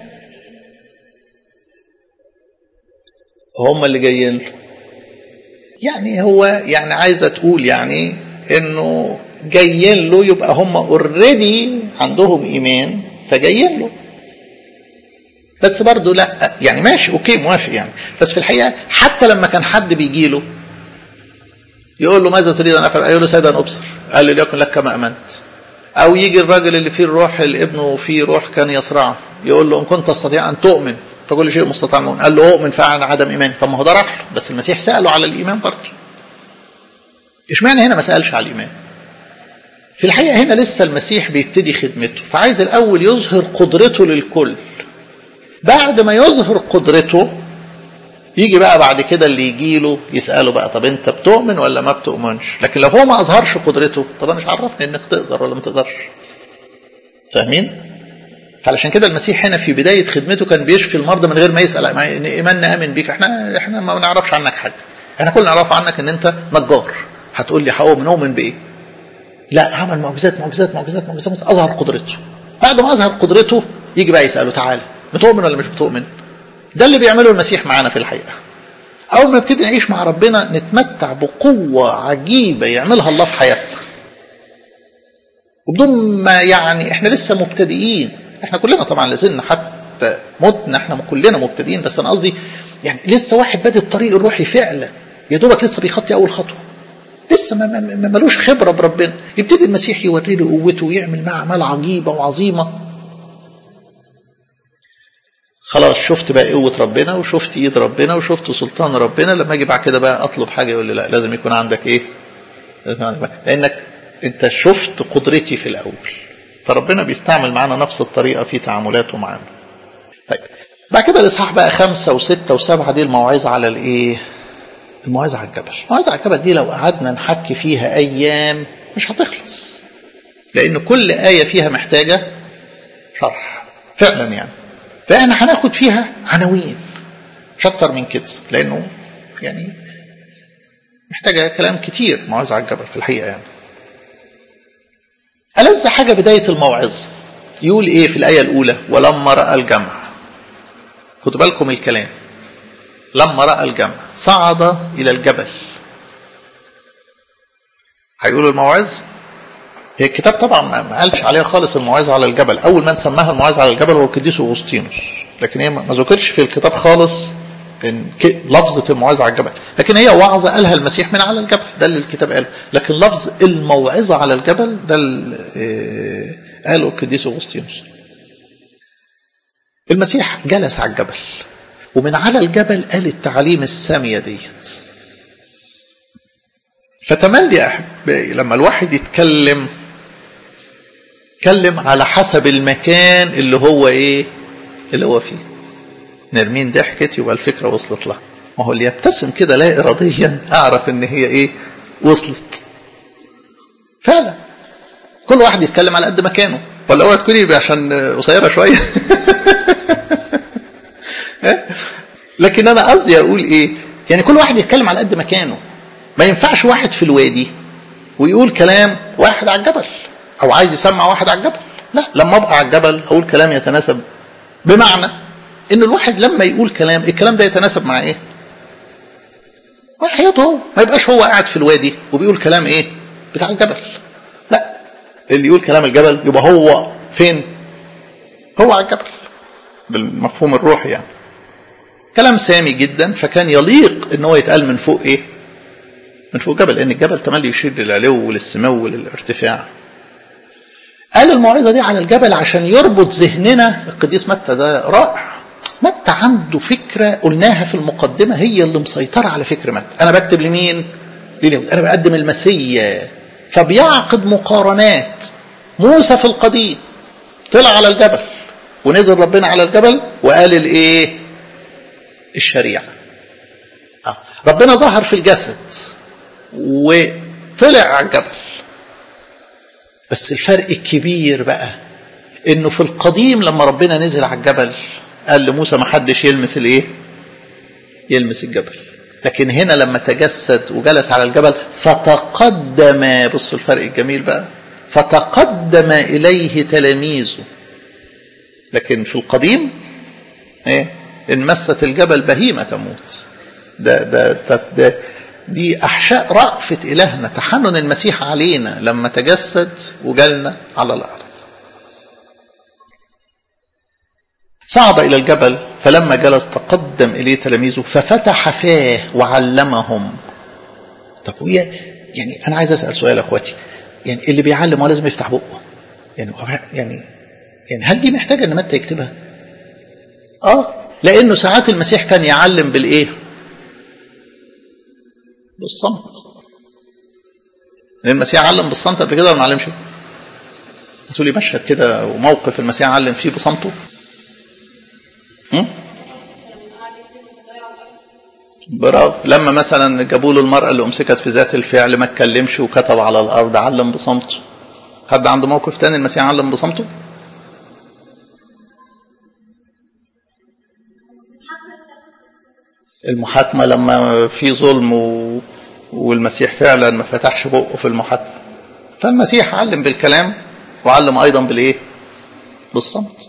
S1: هم اللي جايين له يعني هو يعني عايزه تقول يعني انه جايين له يبقى هم اوريدي عندهم ايمان فجايين له بس برضه لا يعني ماشي اوكي موافق يعني بس في الحقيقه حتى لما كان حد بيجي له يقول له ماذا تريد ان افعل؟ يقول له سيدا ابصر قال له ليكن لك كما امنت او يجي الراجل اللي فيه الروح اللي ابنه فيه روح كان يصرعه يقول له ان كنت تستطيع ان تؤمن فكل شيء مستطاع مؤمن قال له اؤمن فعلا عدم ايماني طب ما هو ده راح له بس المسيح ساله على الايمان برضه اشمعنى هنا ما سالش على الايمان في الحقيقه هنا لسه المسيح بيبتدي خدمته فعايز الاول يظهر قدرته للكل بعد ما يظهر قدرته يجي بقى بعد كده اللي يجي له يساله بقى طب انت بتؤمن ولا ما بتؤمنش لكن لو هو ما اظهرش قدرته طب انا مش عرفني انك تقدر ولا ما تقدرش فاهمين فعلشان كده المسيح هنا في بدايه خدمته كان بيشفي المرضى من غير ما يسال ايماننا امن بيك احنا احنا ما نعرفش عنك حاجه احنا كلنا نعرف عنك ان انت نجار هتقول لي هؤمن اؤمن بايه لا عمل معجزات معجزات معجزات معجزات اظهر قدرته بعد ما اظهر قدرته يجي بقى يساله تعالى بتؤمن ولا مش بتؤمن ده اللي بيعمله المسيح معانا في الحقيقه اول ما نبتدي نعيش مع ربنا نتمتع بقوه عجيبه يعملها الله في حياتنا وبدون ما يعني احنا لسه مبتدئين احنا كلنا طبعا لازلنا حتى متنا احنا كلنا مبتدئين بس انا قصدي يعني لسه واحد بادئ الطريق الروحي فعلا يا دوبك لسه بيخطي اول خطوه لسه ما ما ملوش خبره بربنا يبتدي المسيح يوري له قوته ويعمل معاه اعمال عجيبه وعظيمه خلاص شفت بقى قوة ربنا وشفت ايد ربنا وشفت سلطان ربنا لما اجي بعد كده بقى اطلب حاجة يقول لي لا لازم يكون عندك ايه لانك انت شفت قدرتي في الاول فربنا بيستعمل معانا نفس الطريقة في تعاملاته معانا طيب بعد كده الاصحاح بقى خمسة وستة وسبعة دي الموعظة على الايه الموعظة على الجبل الموعظة على الجبل دي لو قعدنا نحكي فيها ايام مش هتخلص لان كل آية فيها محتاجة شرح فعلا يعني فاحنا هناخد فيها عناوين مش اكتر من كده لانه يعني محتاجه كلام كتير موعظه على الجبل في الحقيقه يعني ألذ حاجه بدايه الموعظه يقول ايه في الايه الاولى ولما راى الجمع خدوا بالكم الكلام لما راى الجمع صعد الى الجبل هيقولوا الموعظه هي الكتاب طبعا ما قالش عليها خالص الموعظه على الجبل اول من سماها الموعظه على الجبل هو القديس اغسطينوس لكن هي ما ذكرش في الكتاب خالص لفظة الموعظة على الجبل لكن هي وعظة قالها المسيح من على الجبل ده اللي الكتاب قاله لكن لفظ الموعظة على الجبل ده اللي قاله القديس أغسطينوس المسيح جلس على الجبل ومن على الجبل قال التعاليم السامية ديت فتملي يا احبائي لما الواحد يتكلم يتكلم على حسب المكان اللي هو ايه اللي هو فيه نرمين ضحكت يبقى الفكره وصلت لها ما هو اللي يبتسم كده لا اراديا اعرف ان هي ايه وصلت فعلا كل واحد يتكلم على قد مكانه ولا اوعى تكوني عشان قصيره شويه لكن انا قصدي اقول ايه يعني كل واحد يتكلم على قد مكانه ما ينفعش واحد في الوادي ويقول كلام واحد على الجبل او عايز يسمع واحد على الجبل لا لما ابقى على الجبل اقول كلام يتناسب بمعنى ان الواحد لما يقول كلام الكلام ده يتناسب مع ايه مع حياته هو ما يبقاش هو قاعد في الوادي وبيقول كلام ايه بتاع الجبل لا اللي يقول كلام الجبل يبقى هو فين هو على الجبل بالمفهوم الروحي يعني كلام سامي جدا فكان يليق ان هو يتقال من فوق ايه من فوق جبل لان الجبل تملي يشير للعلو وللسمو وللارتفاع قال الموعظة دي على الجبل عشان يربط ذهننا القديس متى ده رائع متى عنده فكرة قلناها في المقدمة هي اللي مسيطرة على فكر متى أنا بكتب لمين لليهود أنا بقدم المسيا فبيعقد مقارنات موسى في القديم طلع على الجبل ونزل ربنا على الجبل وقال الايه الشريعة آه. ربنا ظهر في الجسد وطلع على الجبل بس الفرق الكبير بقى انه في القديم لما ربنا نزل على الجبل قال لموسى ما حدش يلمس الايه يلمس الجبل لكن هنا لما تجسد وجلس على الجبل فتقدم بصوا الفرق الجميل بقى فتقدم اليه تلاميذه لكن في القديم ايه ان مست الجبل بهيمه تموت ده ده ده, ده دي احشاء رأفة الهنا تحنن المسيح علينا لما تجسد وجالنا على الارض صعد الى الجبل فلما جلس تقدم اليه تلاميذه ففتح فاه وعلمهم طب هي يعني انا عايز اسال سؤال يا اخواتي يعني اللي بيعلم هو لازم يفتح بقه يعني يعني يعني هل دي محتاجه ان متى يكتبها؟ اه لانه ساعات المسيح كان يعلم بالايه؟ بالصمت لان المسيح علم بالصمت قبل كده ولا ما علمش؟ هتقول لي مشهد كده وموقف المسيح علم فيه بصمته برافو لما مثلا جابوا له المرأة اللي أمسكت في ذات الفعل ما اتكلمش وكتب على الأرض علم بصمته حد عنده موقف تاني المسيح علم بصمته؟ المحاكمة لما في ظلم و... والمسيح فعلا ما فتحش بقه في المحاكمة فالمسيح علم بالكلام وعلم أيضا بالإيه؟ بالصمت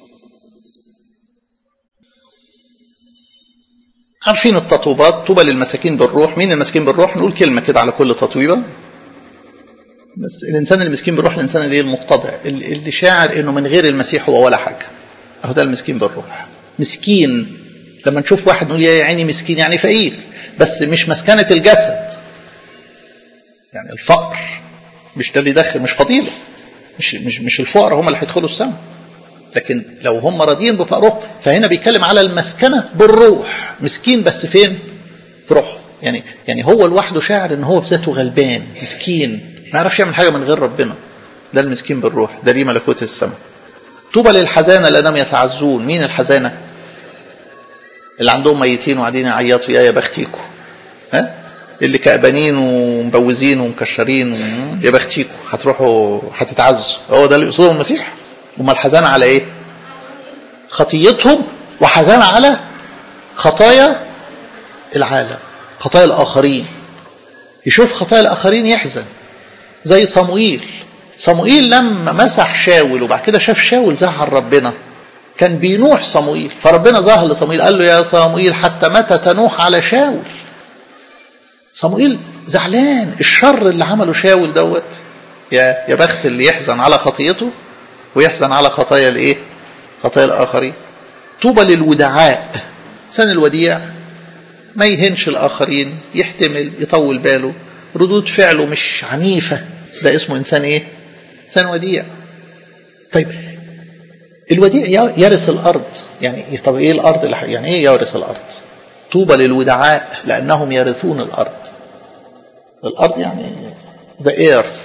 S1: عارفين التطويبات طوبى للمساكين بالروح مين المسكين بالروح نقول كلمة كده على كل تطويبة بس الإنسان المسكين بالروح الإنسان اللي المتضع اللي شاعر إنه من غير المسيح هو ولا حاجة أهو ده المسكين بالروح مسكين لما نشوف واحد نقول يا عيني مسكين يعني فقير بس مش مسكنة الجسد يعني الفقر مش ده اللي يدخل مش فضيلة مش مش مش الفقراء هم اللي هيدخلوا السماء لكن لو هم راضيين بفقرهم فهنا بيتكلم على المسكنة بالروح مسكين بس فين في روحه يعني يعني هو لوحده شاعر ان هو في ذاته غلبان مسكين ما يعرفش يعمل حاجة من غير ربنا ده المسكين بالروح ده ليه ملكوت السماء طوبى للحزانة لأنهم يتعزون مين الحزانة اللي عندهم ميتين وقاعدين يعيطوا يا يا بختيكوا ها اللي كأبانين ومبوزين ومكشرين يا بختيكوا هتروحوا هتتعزوا هو ده اللي يقصده المسيح امال الحزانة على ايه خطيتهم وحزانة على خطايا العالم خطايا الآخرين يشوف خطايا الآخرين يحزن زي صموئيل صموئيل لما مسح شاول وبعد كده شاف شاول زعل ربنا كان بينوح صموئيل فربنا ظهر لصموئيل قال له يا صموئيل حتى متى تنوح على شاول صموئيل زعلان الشر اللي عمله شاول دوت يا يا بخت اللي يحزن على خطيته ويحزن على خطايا الايه خطايا الاخرين طوبى للودعاء انسان الوديع ما يهنش الاخرين يحتمل يطول باله ردود فعله مش عنيفه ده اسمه انسان ايه انسان وديع طيب الوديع يرث الارض يعني طب ايه الارض يعني ايه يورث الارض طوبى للودعاء لانهم يرثون الارض الارض يعني ذا ايرث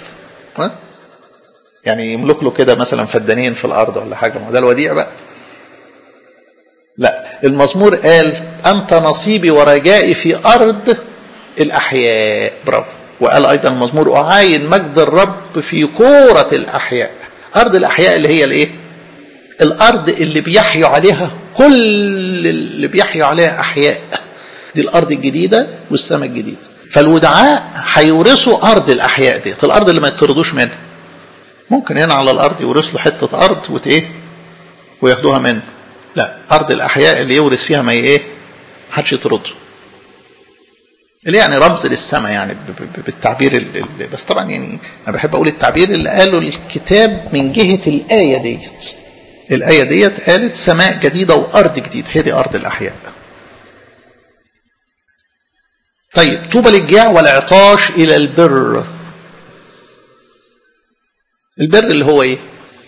S1: يعني يملك له كده مثلا فدانين في الارض ولا حاجه ما ده الوديع بقى لا المزمور قال انت نصيبي ورجائي في ارض الاحياء برافو وقال ايضا المزمور اعاين مجد الرب في كوره الاحياء ارض الاحياء اللي هي الايه الارض اللي بيحيوا عليها كل اللي بيحيوا عليها احياء دي الارض الجديده والسماء الجديد فالودعاء هيورثوا ارض الاحياء ديت الارض اللي ما يطردوش منها ممكن هنا على الارض يورث له حته ارض وت ايه وياخدوها منه لا ارض الاحياء اللي يورث فيها ما ايه محدش يطرده اللي يعني رمز للسماء يعني بالتعبير اللي بس طبعا يعني انا بحب اقول التعبير اللي قاله الكتاب من جهه الايه ديت الايه ديت قالت سماء جديده وارض جديده هي دي ارض الاحياء طيب طوبى للجياع والعطاش الى البر البر اللي هو ايه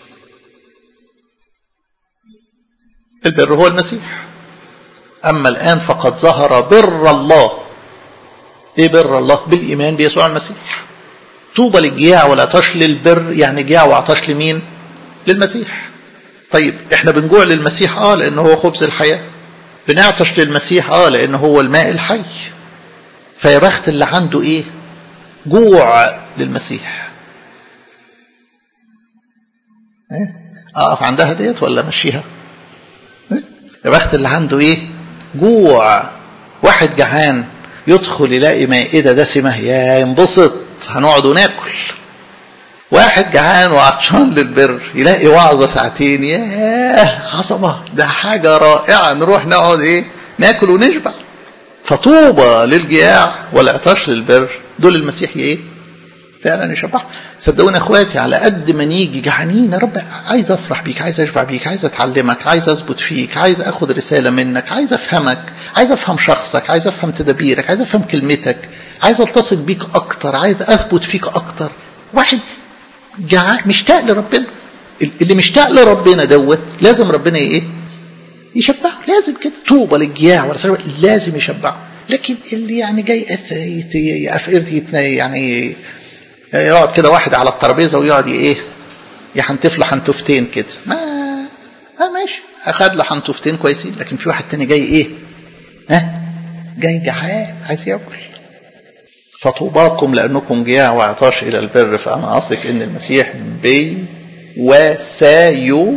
S1: البر هو المسيح اما الان فقد ظهر بر الله ايه بر الله بالايمان بيسوع المسيح طوبى للجياع والعطاش للبر يعني جياع وعطاش لمين للمسيح طيب احنا بنجوع للمسيح اه لانه هو خبز الحياه بنعطش للمسيح اه لانه هو الماء الحي فيا بخت اللي عنده ايه جوع للمسيح ايه اقف عندها ديت ولا امشيها إيه؟ يا بخت اللي عنده ايه جوع واحد جعان يدخل يلاقي مائدة دسمة يا ينبسط هنقعد وناكل واحد جعان وعطشان للبر يلاقي وعظة ساعتين ياه عظمة ده حاجة رائعة نروح نقعد ايه ناكل ونشبع فطوبى للجياع والعطاش للبر دول المسيح ايه فعلا يشبع صدقوني اخواتي على قد ما نيجي جعانين يا رب عايز افرح بيك عايز اشبع بيك عايز اتعلمك عايز اثبت فيك عايز اخد رساله منك عايز افهمك عايز افهم شخصك عايز افهم تدابيرك عايز افهم كلمتك عايز التصق بيك اكتر عايز اثبت فيك اكتر واحد جعان مشتاق لربنا اللي مشتاق لربنا دوت لازم ربنا ايه يشبعه لازم كده طوبى للجياع ولا لازم يشبعه لكن اللي يعني جاي افقرتي يعني يقعد كده واحد على الترابيزه ويقعد ايه يحنتف له حنتفتين كده ما اه ماشي اخد له حنتفتين كويسين لكن في واحد تاني جاي ايه ها جاي جعان عايز ياكل فطوباكم لانكم جياع وعطاش الى البر فانا اثق ان المسيح بي وسايو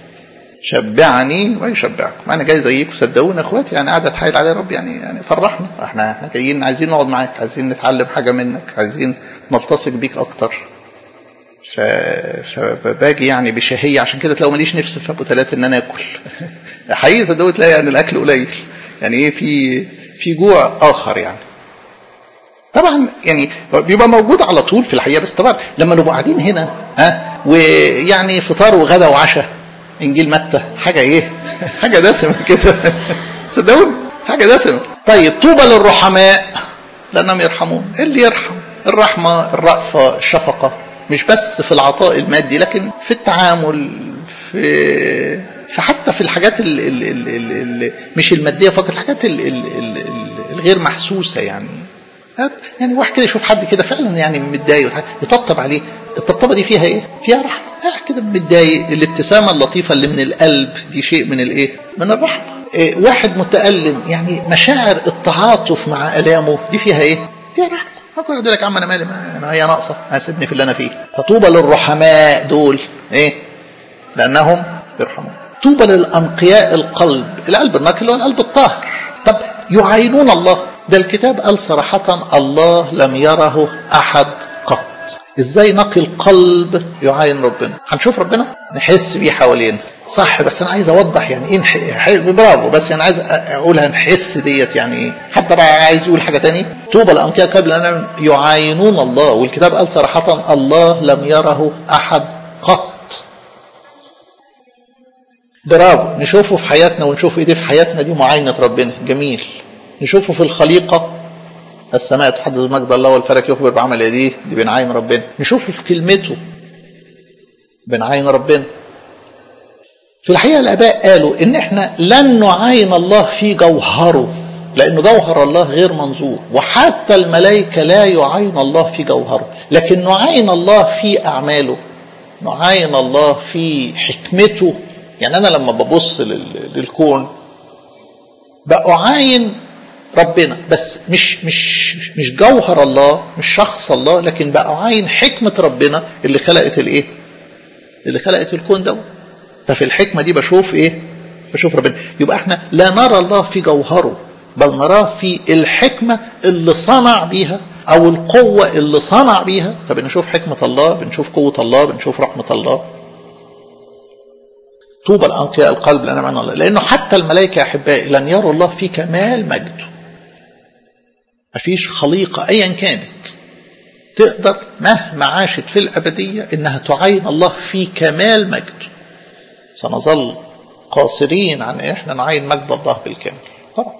S1: شبعني ويشبعكم انا جاي زيكم صدقوني اخواتي يعني قاعد اتحايل على رب يعني يعني فرحنا احنا احنا جايين عايزين نقعد معاك عايزين نتعلم حاجه منك عايزين نلتصق بيك اكتر ف... فباجي يعني بشهيه عشان كده تلاقوا ماليش نفس في ابو ثلاثه ان انا اكل حقيقي صدقوني تلاقي يعني الاكل قليل يعني ايه في في جوع اخر يعني طبعا يعني بيبقى موجود على طول في الحقيقه بس طبعا لما نبقى قاعدين هنا ها ويعني فطار وغدا وعشاء انجيل متى حاجه ايه حاجه دسمه كده صدقوني حاجه دسمه طيب طوبى للرحماء لانهم يرحمون اللي يرحم الرحمه الرأفه الشفقه مش بس في العطاء المادي لكن في التعامل في فحتى في الحاجات ال ال ال ال ال مش الماديه فقط الحاجات ال ال ال الغير محسوسه يعني يعني واحد كده يشوف حد كده فعلا يعني متضايق يطبطب عليه الطبطبه دي فيها ايه؟ فيها رحمه قاعد كده متضايق الابتسامه اللطيفه اللي من القلب دي شيء من الايه؟ من الرحمه إيه واحد متالم يعني مشاعر التعاطف مع الامه دي فيها ايه؟ فيها رحمه ممكن يقول لك يا عم انا مالي ما انا هي ناقصه هسيبني في اللي انا فيه فطوبى للرحماء دول ايه؟ لانهم يرحمون طوبى للانقياء القلب القلب النقي اللي هو القلب الطاهر طب يعاينون الله ده الكتاب قال صراحة الله لم يره أحد قط ازاي نقي القلب يعاين ربنا هنشوف ربنا نحس بيه حوالينا صح بس انا عايز اوضح يعني ايه نح... برافو بس انا عايز اقولها نحس ديت يعني ايه حتى بقى عايز يقول حاجه تاني طوبى الانقياء قبل ان يعاينون الله والكتاب قال صراحه الله لم يره احد قط برافو نشوفه في حياتنا ونشوف ايه دي في حياتنا دي معاينه ربنا جميل نشوفه في الخليقة السماء تحدث مجد الله والفلك يخبر بعمل يديه دي بنعاين ربنا نشوفه في كلمته بنعاين ربنا في الحقيقة الآباء قالوا إن إحنا لن نعاين الله في جوهره لأن جوهر الله غير منظور وحتى الملائكة لا يعين الله في جوهره لكن نعين الله في أعماله نعين الله في حكمته يعني أنا لما ببص للكون بأعاين ربنا بس مش مش مش جوهر الله مش شخص الله لكن بأعاين حكمة ربنا اللي خلقت الايه؟ اللي خلقت الكون دوت ففي الحكمة دي بشوف ايه؟ بشوف ربنا يبقى احنا لا نرى الله في جوهره بل نراه في الحكمة اللي صنع بيها أو القوة اللي صنع بيها فبنشوف حكمة الله بنشوف قوة الله بنشوف رحمة الله طوبى الأنقياء القلب لنا معنى الله لأنه حتى الملائكة يا أحبائي لن يروا الله في كمال مجده مفيش خليقة أيا كانت تقدر مهما عاشت في الأبدية إنها تعين الله في كمال مجده سنظل قاصرين عن إحنا نعين مجد الله بالكامل طبعا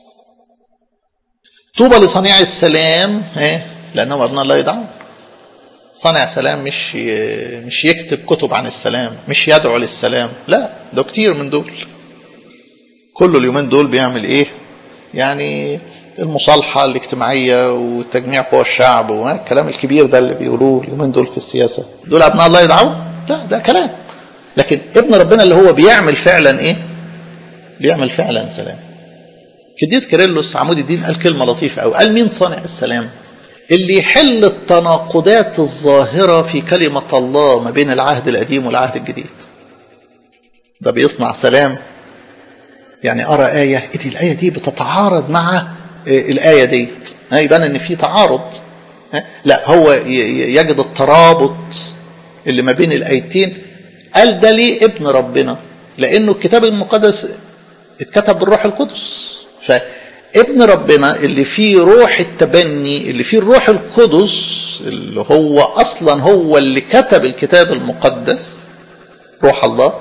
S1: طوبى لصنيع السلام ايه لانهم ابناء الله يدعون صانع سلام مش مش يكتب كتب عن السلام مش يدعو للسلام لا ده كتير من دول كل اليومين دول بيعمل ايه يعني المصالحة الاجتماعية وتجميع قوى الشعب والكلام الكبير ده اللي بيقولوه اليومين دول في السياسة دول أبناء الله يدعون لا ده كلام لكن ابن ربنا اللي هو بيعمل فعلا ايه بيعمل فعلا سلام قديس كيرلس عمود الدين قال كلمة لطيفة أو قال مين صانع السلام اللي يحل التناقضات الظاهرة في كلمة الله ما بين العهد القديم والعهد الجديد ده بيصنع سلام يعني أرى آية دي الآية دي بتتعارض مع الآية ديت يبان إن في تعارض لا هو يجد الترابط اللي ما بين الآيتين قال ده ليه ابن ربنا لأنه الكتاب المقدس اتكتب بالروح القدس فابن ربنا اللي فيه روح التبني اللي فيه الروح القدس اللي هو اصلا هو اللي كتب الكتاب المقدس روح الله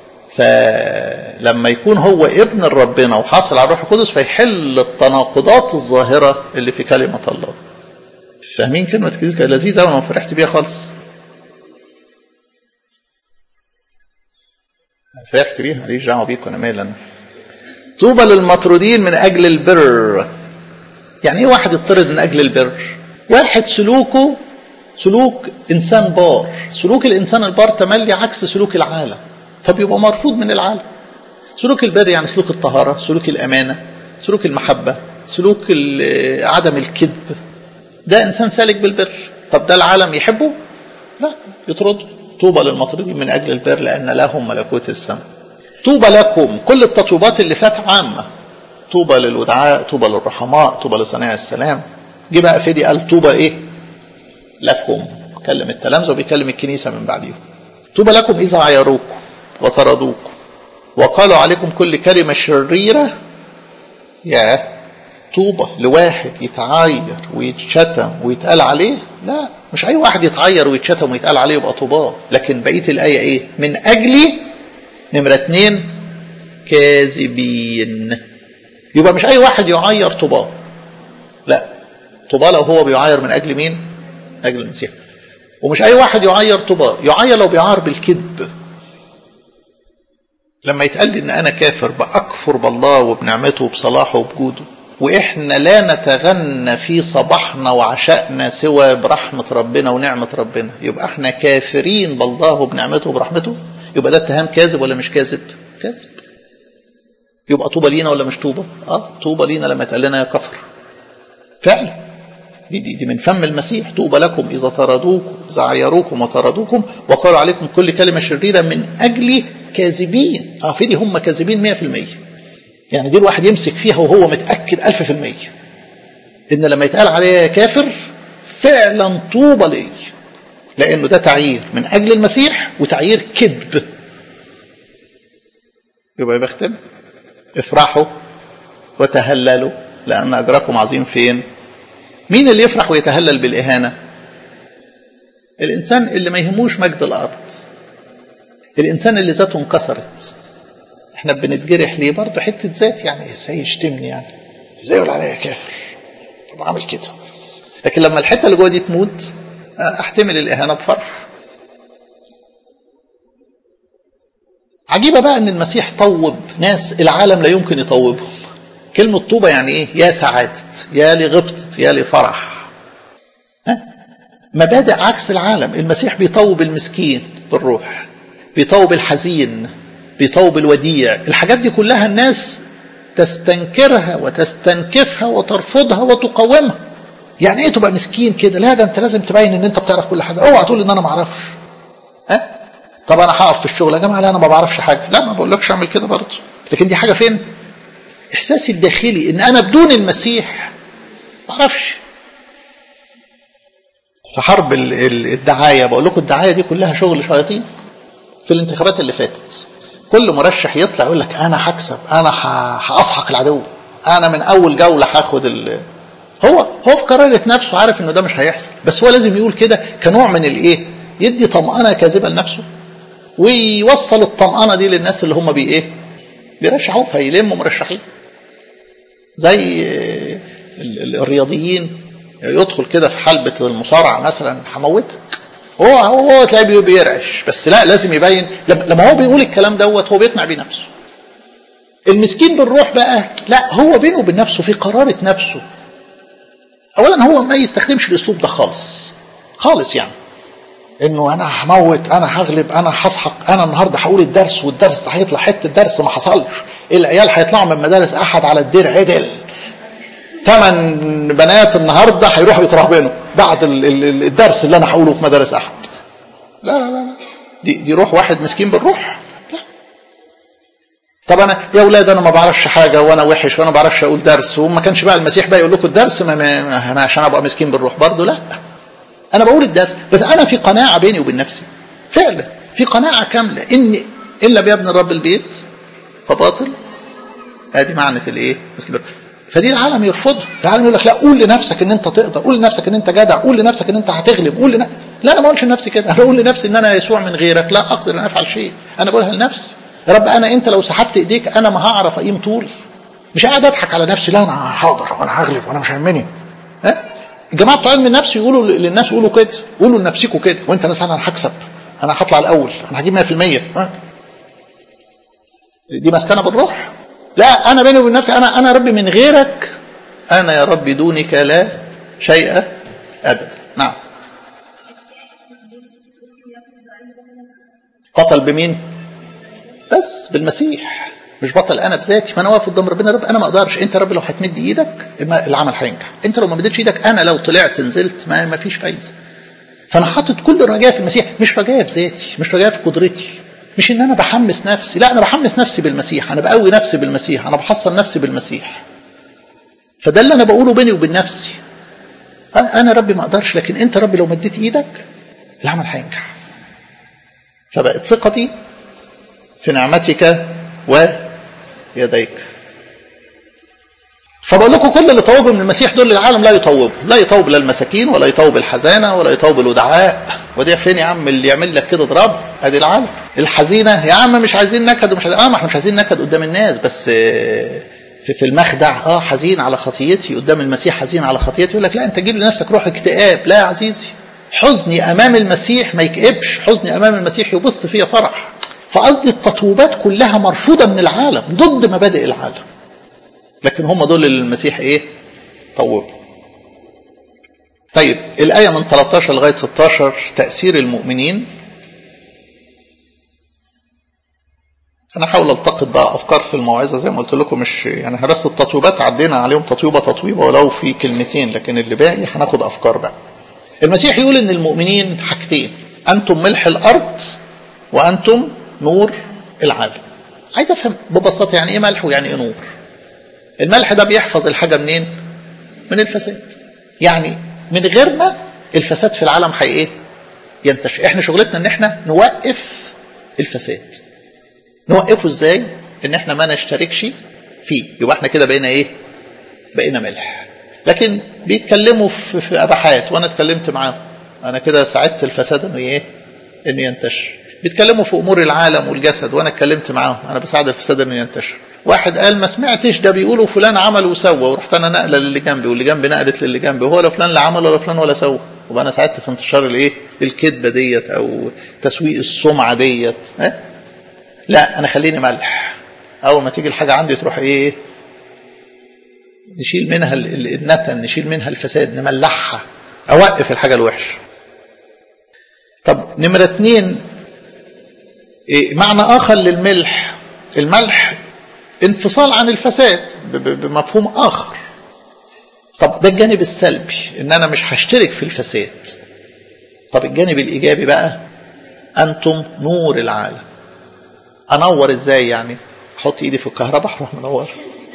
S1: فلما يكون هو ابن ربنا وحاصل على الروح القدس فيحل التناقضات الظاهره اللي في كلمه الله فاهمين كلمه كده لذيذه قوي انا فرحت بيها خالص فرحت بيها ماليش دعوه بيكم انا مالي انا طوبى للمطرودين من أجل البر يعني ايه واحد يطرد من أجل البر واحد سلوكه سلوك إنسان بار سلوك الإنسان البار تملي عكس سلوك العالم فبيبقى مرفوض من العالم سلوك البر يعني سلوك الطهارة سلوك الأمانة سلوك المحبة سلوك عدم الكذب ده إنسان سالك بالبر طب ده العالم يحبه لا يطرده طوبى للمطرودين من أجل البر لأن لهم ملكوت السماء طوبى لكم كل التطويبات اللي فات عامة طوبى للودعاء طوبى للرحماء طوبى لصناع السلام جه بقى فدي قال طوبى ايه لكم كلم التلامذة وبيكلم الكنيسة من بعديهم طوبى لكم إذا عيروكم وطردوكم وقالوا عليكم كل كلمة شريرة يا طوبى لواحد يتعاير ويتشتم ويتقال عليه لا مش أي واحد يتعاير ويتشتم ويتقال عليه يبقى طوباه لكن بقية الآية إيه من أجلي نمرة اتنين كاذبين يبقى مش أي واحد يعير طوباه لا طوباه لو هو بيعاير من أجل مين؟ أجل المسيح ومش أي واحد يعير طوباه يعير لو بيعاير بالكذب لما يتقال لي إن أنا كافر بأكفر بالله وبنعمته وبصلاحه وبجوده وإحنا لا نتغنى في صباحنا وعشائنا سوى برحمة ربنا ونعمة ربنا يبقى إحنا كافرين بالله وبنعمته وبرحمته يبقى ده اتهام كاذب ولا مش كاذب؟ كاذب. يبقى طوبى لينا ولا مش طوبى؟ اه طوبى لينا لما يتقال لنا يا كفر. فعلا دي, دي, دي من فم المسيح طوبى لكم اذا طردوكم اذا عيروكم وطردوكم وقالوا عليكم كل كلمه شريره من اجل كاذبين. اه في دي هم كاذبين 100%. يعني دي الواحد يمسك فيها وهو متاكد 1000% ان لما يتقال عليه كافر فعلا طوبى ليه. لانه ده تعيير من اجل المسيح وتعيير كذب يبقى بختم افرحوا وتهللوا لان اجركم عظيم فين مين اللي يفرح ويتهلل بالاهانه الانسان اللي ما يهموش مجد الارض الانسان اللي ذاته انكسرت احنا بنتجرح ليه برضه حته ذات يعني ازاي يشتمني يعني ازاي يقول عليا كافر طب عامل كده لكن لما الحته اللي جوه دي تموت احتمل الاهانه بفرح عجيبه بقى ان المسيح طوب ناس العالم لا يمكن يطوبهم كلمة طوبة يعني ايه يا سعادة يا لغبطة يا لفرح ها؟ مبادئ عكس العالم المسيح بيطوب المسكين بالروح بيطوب الحزين بيطوب الوديع الحاجات دي كلها الناس تستنكرها وتستنكفها وترفضها وتقاومها يعني ايه تبقى مسكين كده لا ده انت لازم تبين ان انت بتعرف كل حاجه اوعى تقول ان انا ما اعرفش ها طب انا هقف في الشغل يا جماعه لا انا ما بعرفش حاجه لا ما بقولكش اعمل كده برضه لكن دي حاجه فين احساسي الداخلي ان انا بدون المسيح ما اعرفش في حرب الدعايه بقول لكم الدعايه دي كلها شغل شياطين في الانتخابات اللي فاتت كل مرشح يطلع يقول لك انا هكسب انا هاسحق العدو انا من اول جوله هاخد ال... هو هو في قرارة نفسه عارف انه ده مش هيحصل بس هو لازم يقول كده كنوع من الايه يدي طمأنة كاذبة لنفسه ويوصل الطمأنة دي للناس اللي هم بي ايه بيرشحوه فيلموا مرشحين زي الرياضيين يدخل كده في حلبة المصارعة مثلا هموتك هو هو تلاقيه بيرعش بس لا لازم يبين لما هو بيقول الكلام دوت هو بيقنع بيه نفسه المسكين بالروح بقى لا هو بينه وبين نفسه في قرارة نفسه اولا هو ما يستخدمش الاسلوب ده خالص خالص يعني انه انا هموت انا هغلب انا هسحق انا النهارده هقول الدرس والدرس ده هيطلع حته درس ما حصلش العيال هيطلعوا من مدارس احد على الدير عدل ثمان بنات النهارده هيروحوا يترهبنوا بعد الدرس اللي انا هقوله في مدارس احد لا لا لا دي دي روح واحد مسكين بالروح لا طب انا يا اولاد انا ما بعرفش حاجه وانا وحش وانا ما بعرفش اقول درس وما كانش بقى المسيح بقى يقول لكم الدرس ما ما انا عشان ابقى مسكين بالروح برضه لا انا بقول الدرس بس انا في قناعه بيني وبين نفسي فعلا في قناعه كامله ان ان لم يبني رب البيت فباطل ادي معنى الايه مسكين بالروح فدي العالم يرفضها العالم يقول لك لا قول لنفسك ان انت تقدر قول لنفسك ان انت جدع قول لنفسك ان انت هتغلب قول لن... لا انا ما اقولش لنفسي كده انا بقول لنفسي ان انا يسوع من غيرك لا اقدر ان افعل شيء انا بقولها لنفسي يا رب انا انت لو سحبت ايديك انا ما هعرف اقيم طولي مش قاعد اضحك على نفسي لا انا حاضر وانا هغلب وانا مش هيهمني ها الجماعه بتوع علم النفس يقولوا للناس قولوا كده قولوا لنفسكم كده وانت فعلا انا هكسب انا هطلع الاول انا هجيب 100% ها دي مسكنه بالروح لا انا بيني وبين نفسي انا انا ربي من غيرك انا يا رب دونك لا شيء ابدا نعم قتل بمين بس بالمسيح مش بطل انا بذاتي ما انا واقف قدام ربنا رب انا ما اقدرش انت رب لو هتمد ايدك العمل هينجح انت لو ما مدتش ايدك انا لو طلعت نزلت ما, ما فيش فايده فانا حاطط كل رجاء في المسيح مش رجاء في ذاتي مش رجاء في قدرتي مش ان انا بحمس نفسي لا انا بحمس نفسي بالمسيح انا بقوي نفسي بالمسيح انا بحصن نفسي بالمسيح فده اللي انا بقوله بيني وبين نفسي انا ربي ما اقدرش لكن انت ربي لو مديت ايدك العمل هينجح فبقت ثقتي في نعمتك ويديك فبقول لكم كل اللي طوبوا من المسيح دول للعالم لا يطوبوا لا يطوب لا المساكين ولا يطوب الحزانه ولا يطوب الودعاء ودي فين يا عم اللي يعمل لك كده اضرب ادي العالم الحزينه يا عم مش عايزين نكد ومش عايزين اه ما احنا مش عايزين نكد قدام الناس بس في في المخدع اه حزين على خطيتي قدام المسيح حزين على خطيتي يقول لك لا انت جيب لنفسك روح اكتئاب لا يا عزيزي حزني امام المسيح ما يكئبش حزني امام المسيح يبث فيا فرح فقصدي التطويبات كلها مرفوضه من العالم ضد مبادئ العالم لكن هم دول اللي المسيح ايه طوبوا طيب الآية من 13 لغاية 16 تأثير المؤمنين أنا حاول ألتقط بقى أفكار في الموعظة زي ما قلت لكم مش يعني بس التطويبات عدينا عليهم تطويبة تطويبة ولو في كلمتين لكن اللي باقي هناخد أفكار بقى المسيح يقول إن المؤمنين حاجتين أنتم ملح الأرض وأنتم نور العالم عايز أفهم ببساطة يعني إيه ملح ويعني إيه نور الملح ده بيحفظ الحاجة منين من الفساد يعني من غيرنا الفساد في العالم حي ايه ينتشر احنا شغلتنا ان احنا نوقف الفساد نوقفه ازاي ان احنا ما نشتركش فيه يبقى احنا كده بقينا ايه بقينا ملح لكن بيتكلموا في, في اباحات وانا اتكلمت معاهم انا كده ساعدت الفساد انه ايه انه ينتشر بيتكلموا في امور العالم والجسد وانا اتكلمت معاهم انا بساعد الفساد انه ينتشر واحد قال ما سمعتش ده بيقولوا فلان عمل وسوى ورحت انا نقله للي جنبي واللي جنبي نقلت للي جنبي وهو لا فلان لا عمل ولا فلان ولا سوى وبقى انا ساعدت في انتشار الايه الكذبه ديت او تسويق السمعه ديت ها لا انا خليني ملح اول ما تيجي الحاجه عندي تروح ايه نشيل منها النتن نشيل منها الفساد نملحها اوقف الحاجه الوحشه طب نمرة اتنين إيه معنى آخر للملح الملح انفصال عن الفساد بمفهوم آخر طب ده الجانب السلبي ان انا مش هشترك في الفساد طب الجانب الايجابي بقى انتم نور العالم انور ازاي يعني احط ايدي في الكهرباء اروح منور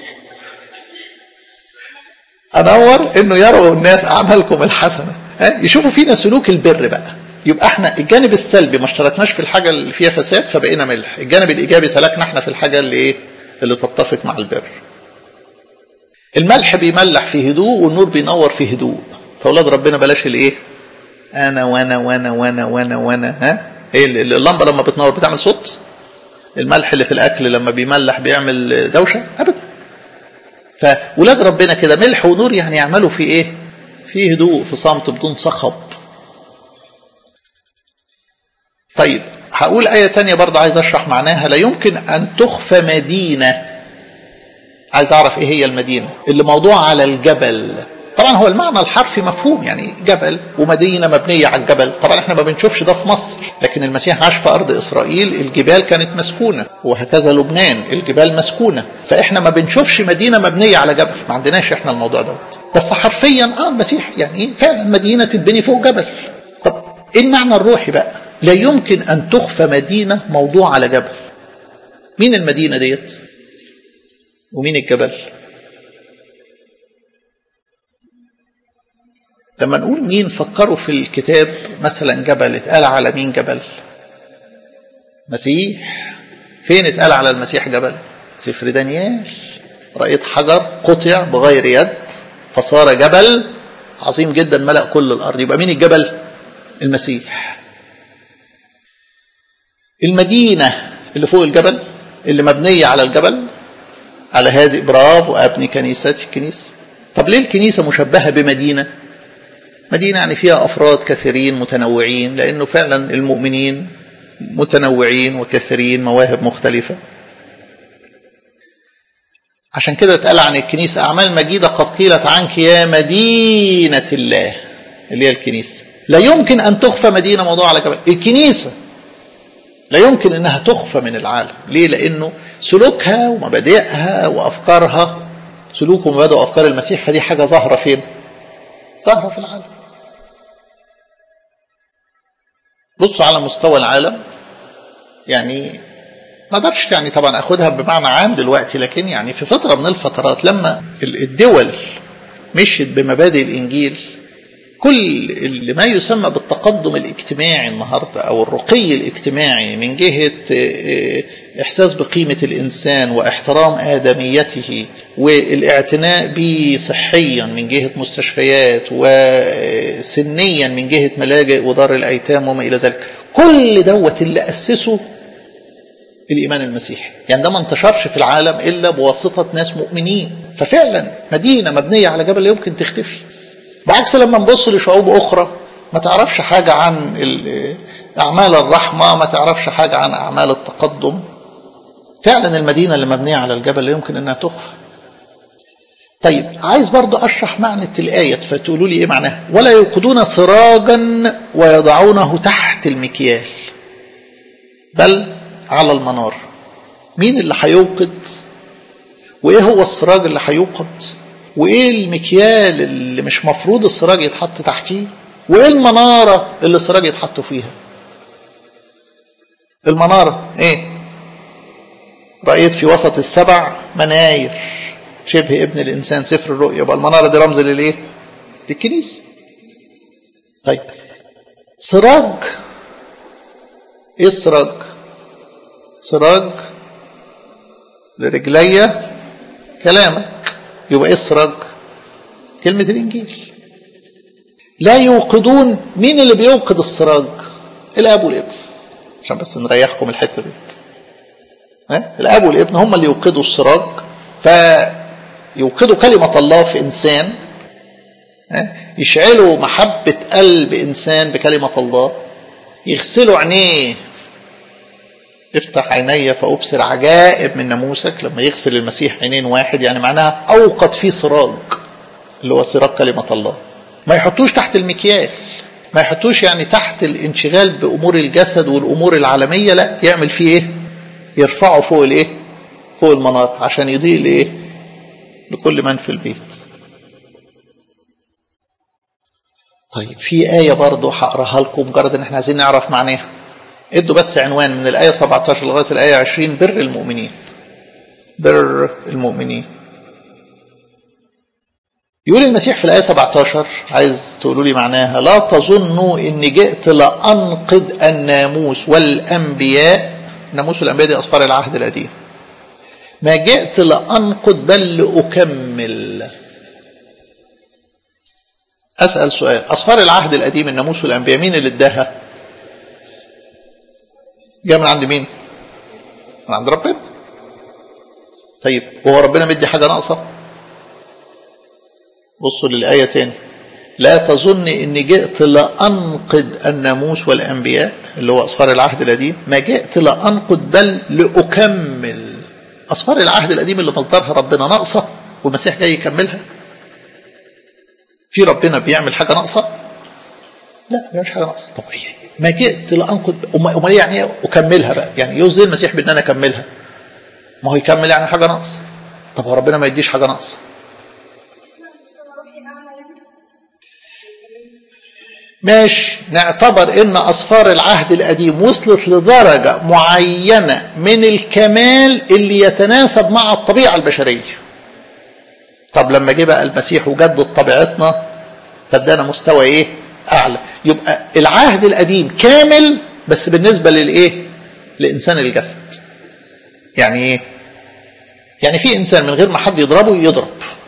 S1: انور انه يروا الناس اعمالكم الحسنه يشوفوا فينا سلوك البر بقى يبقى احنا الجانب السلبي ما اشتركناش في الحاجه اللي فيها فساد فبقينا ملح الجانب الايجابي سلكنا احنا في الحاجه اللي ايه اللي تتفق مع البر الملح بيملح في هدوء والنور بينور في هدوء فاولاد ربنا بلاش الايه انا وانا وانا وانا وانا وانا ها ايه اللمبه لما بتنور بتعمل صوت الملح اللي في الاكل لما بيملح بيعمل دوشه ابدا فولاد ربنا كده ملح ونور يعني يعملوا في ايه في هدوء في صمت بدون صخب طيب هقول آية تانية برضه عايز أشرح معناها لا يمكن أن تخفى مدينة عايز أعرف إيه هي المدينة اللي موضوع على الجبل طبعا هو المعنى الحرفي مفهوم يعني جبل ومدينة مبنية على الجبل طبعا احنا ما بنشوفش ده في مصر لكن المسيح عاش في أرض إسرائيل الجبال كانت مسكونة وهكذا لبنان الجبال مسكونة فإحنا ما بنشوفش مدينة مبنية على جبل ما عندناش إحنا الموضوع دوت بس حرفيا اه المسيح يعني فعلا مدينة تتبني فوق جبل طب ايه المعنى الروحي بقى لا يمكن أن تخفى مدينة موضوع على جبل مين المدينة ديت ومين الجبل لما نقول مين فكروا في الكتاب مثلا جبل اتقال على مين جبل مسيح فين اتقال على المسيح جبل سفر دانيال رأيت حجر قطع بغير يد فصار جبل عظيم جدا ملأ كل الأرض يبقى مين الجبل المسيح المدينة اللي فوق الجبل اللي مبنية على الجبل على هذه برافو أبني كنيستي الكنيسة طب ليه الكنيسة مشبهة بمدينة مدينة يعني فيها أفراد كثيرين متنوعين لأنه فعلا المؤمنين متنوعين وكثيرين مواهب مختلفة عشان كده اتقال عن الكنيسة أعمال مجيدة قد قيلت عنك يا مدينة الله اللي هي الكنيسة لا يمكن أن تخفى مدينة موضوع على جبل الكنيسة لا يمكن أنها تخفى من العالم ليه لأنه سلوكها ومبادئها وأفكارها سلوك ومبادئ وأفكار المسيح فدي حاجة ظاهرة فين ظاهرة في العالم بصوا على مستوى العالم يعني ما اقدرش يعني طبعا اخدها بمعنى عام دلوقتي لكن يعني في فتره من الفترات لما الدول مشيت بمبادئ الانجيل كل اللي ما يسمى بالتقدم الاجتماعي النهارده او الرقي الاجتماعي من جهه احساس بقيمه الانسان واحترام ادميته والاعتناء به صحيا من جهه مستشفيات وسنيا من جهه ملاجئ ودار الايتام وما الى ذلك كل دوت اللي اسسه الايمان المسيحي يعني ده ما انتشرش في العالم الا بواسطه ناس مؤمنين ففعلا مدينه مبنيه على جبل يمكن تختفي بعكس لما نبص لشعوب أخرى ما تعرفش حاجة عن أعمال الرحمة ما تعرفش حاجة عن أعمال التقدم فعلا المدينة اللي مبنية على الجبل لا يمكن أنها تخفى طيب عايز برضو أشرح معنى الآية فتقولوا لي إيه معناها ولا يوقدون سراجا ويضعونه تحت المكيال بل على المنار مين اللي هيوقد وإيه هو السراج اللي هيوقد وايه المكيال اللي مش مفروض السراج يتحط تحتيه وايه المناره اللي السراج يتحط فيها المناره ايه رايت في وسط السبع مناير شبه ابن الانسان سفر الرؤيا يبقى المناره دي رمز للايه للكنيسه طيب سراج ايه السراج سراج لرجلي كلامك يبقى ايه السراج كلمة الإنجيل لا يوقدون مين اللي بيوقد السراج الأب والابن عشان بس نريحكم الحتة دي الأب والابن هم اللي يوقدوا السراج فيوقدوا كلمة الله في إنسان يشعلوا محبة قلب إنسان بكلمة الله يغسلوا عينيه افتح عيني فأبصر عجائب من ناموسك لما يغسل المسيح عينين واحد يعني معناها أوقد فيه سراج اللي هو سراج كلمة الله ما يحطوش تحت المكيال ما يحطوش يعني تحت الانشغال بأمور الجسد والأمور العالمية لا يعمل فيه ايه يرفعه فوق الايه فوق المنار عشان يضيء لايه لكل من في البيت طيب في آية برضه هقراها لكم مجرد ان احنا عايزين نعرف معناها ادوا بس عنوان من الآية 17 لغاية الآية 20 بر المؤمنين بر المؤمنين يقول المسيح في الآية 17 عايز تقولوا لي معناها لا تظنوا إني جئت لأنقض الناموس والأنبياء ناموس الأنبياء دي أصفار العهد القديم ما جئت لأنقض بل لأكمل أسأل سؤال أصفار العهد القديم الناموس والأنبياء مين اللي اداها جاء من عند مين من عند ربنا طيب وهو ربنا مدي حاجة ناقصة بصوا للآية تاني لا تظن إني جئت لأنقض الناموس والأنبياء اللي هو أصفار العهد القديم ما جئت لأنقض بل لأكمل أصفار العهد القديم اللي مصدرها ربنا ناقصة والمسيح جاي يكملها في ربنا بيعمل حاجة ناقصة لا ما بيعملش حاجة ناقصة طب إيه ما جئت لأنقض أمال يعني أكملها بقى يعني يوزي المسيح بأن أنا أكملها ما هو يكمل يعني حاجة ناقصة طب هو ربنا ما يديش حاجة ناقصة ماشي نعتبر ان اصفار العهد القديم وصلت لدرجة معينة من الكمال اللي يتناسب مع الطبيعة البشرية طب لما جه بقى المسيح وجدد طبيعتنا فادانا مستوى ايه اعلى يبقى العهد القديم كامل بس بالنسبة للايه لانسان الجسد يعني ايه يعني في انسان من غير ما حد يضربه يضرب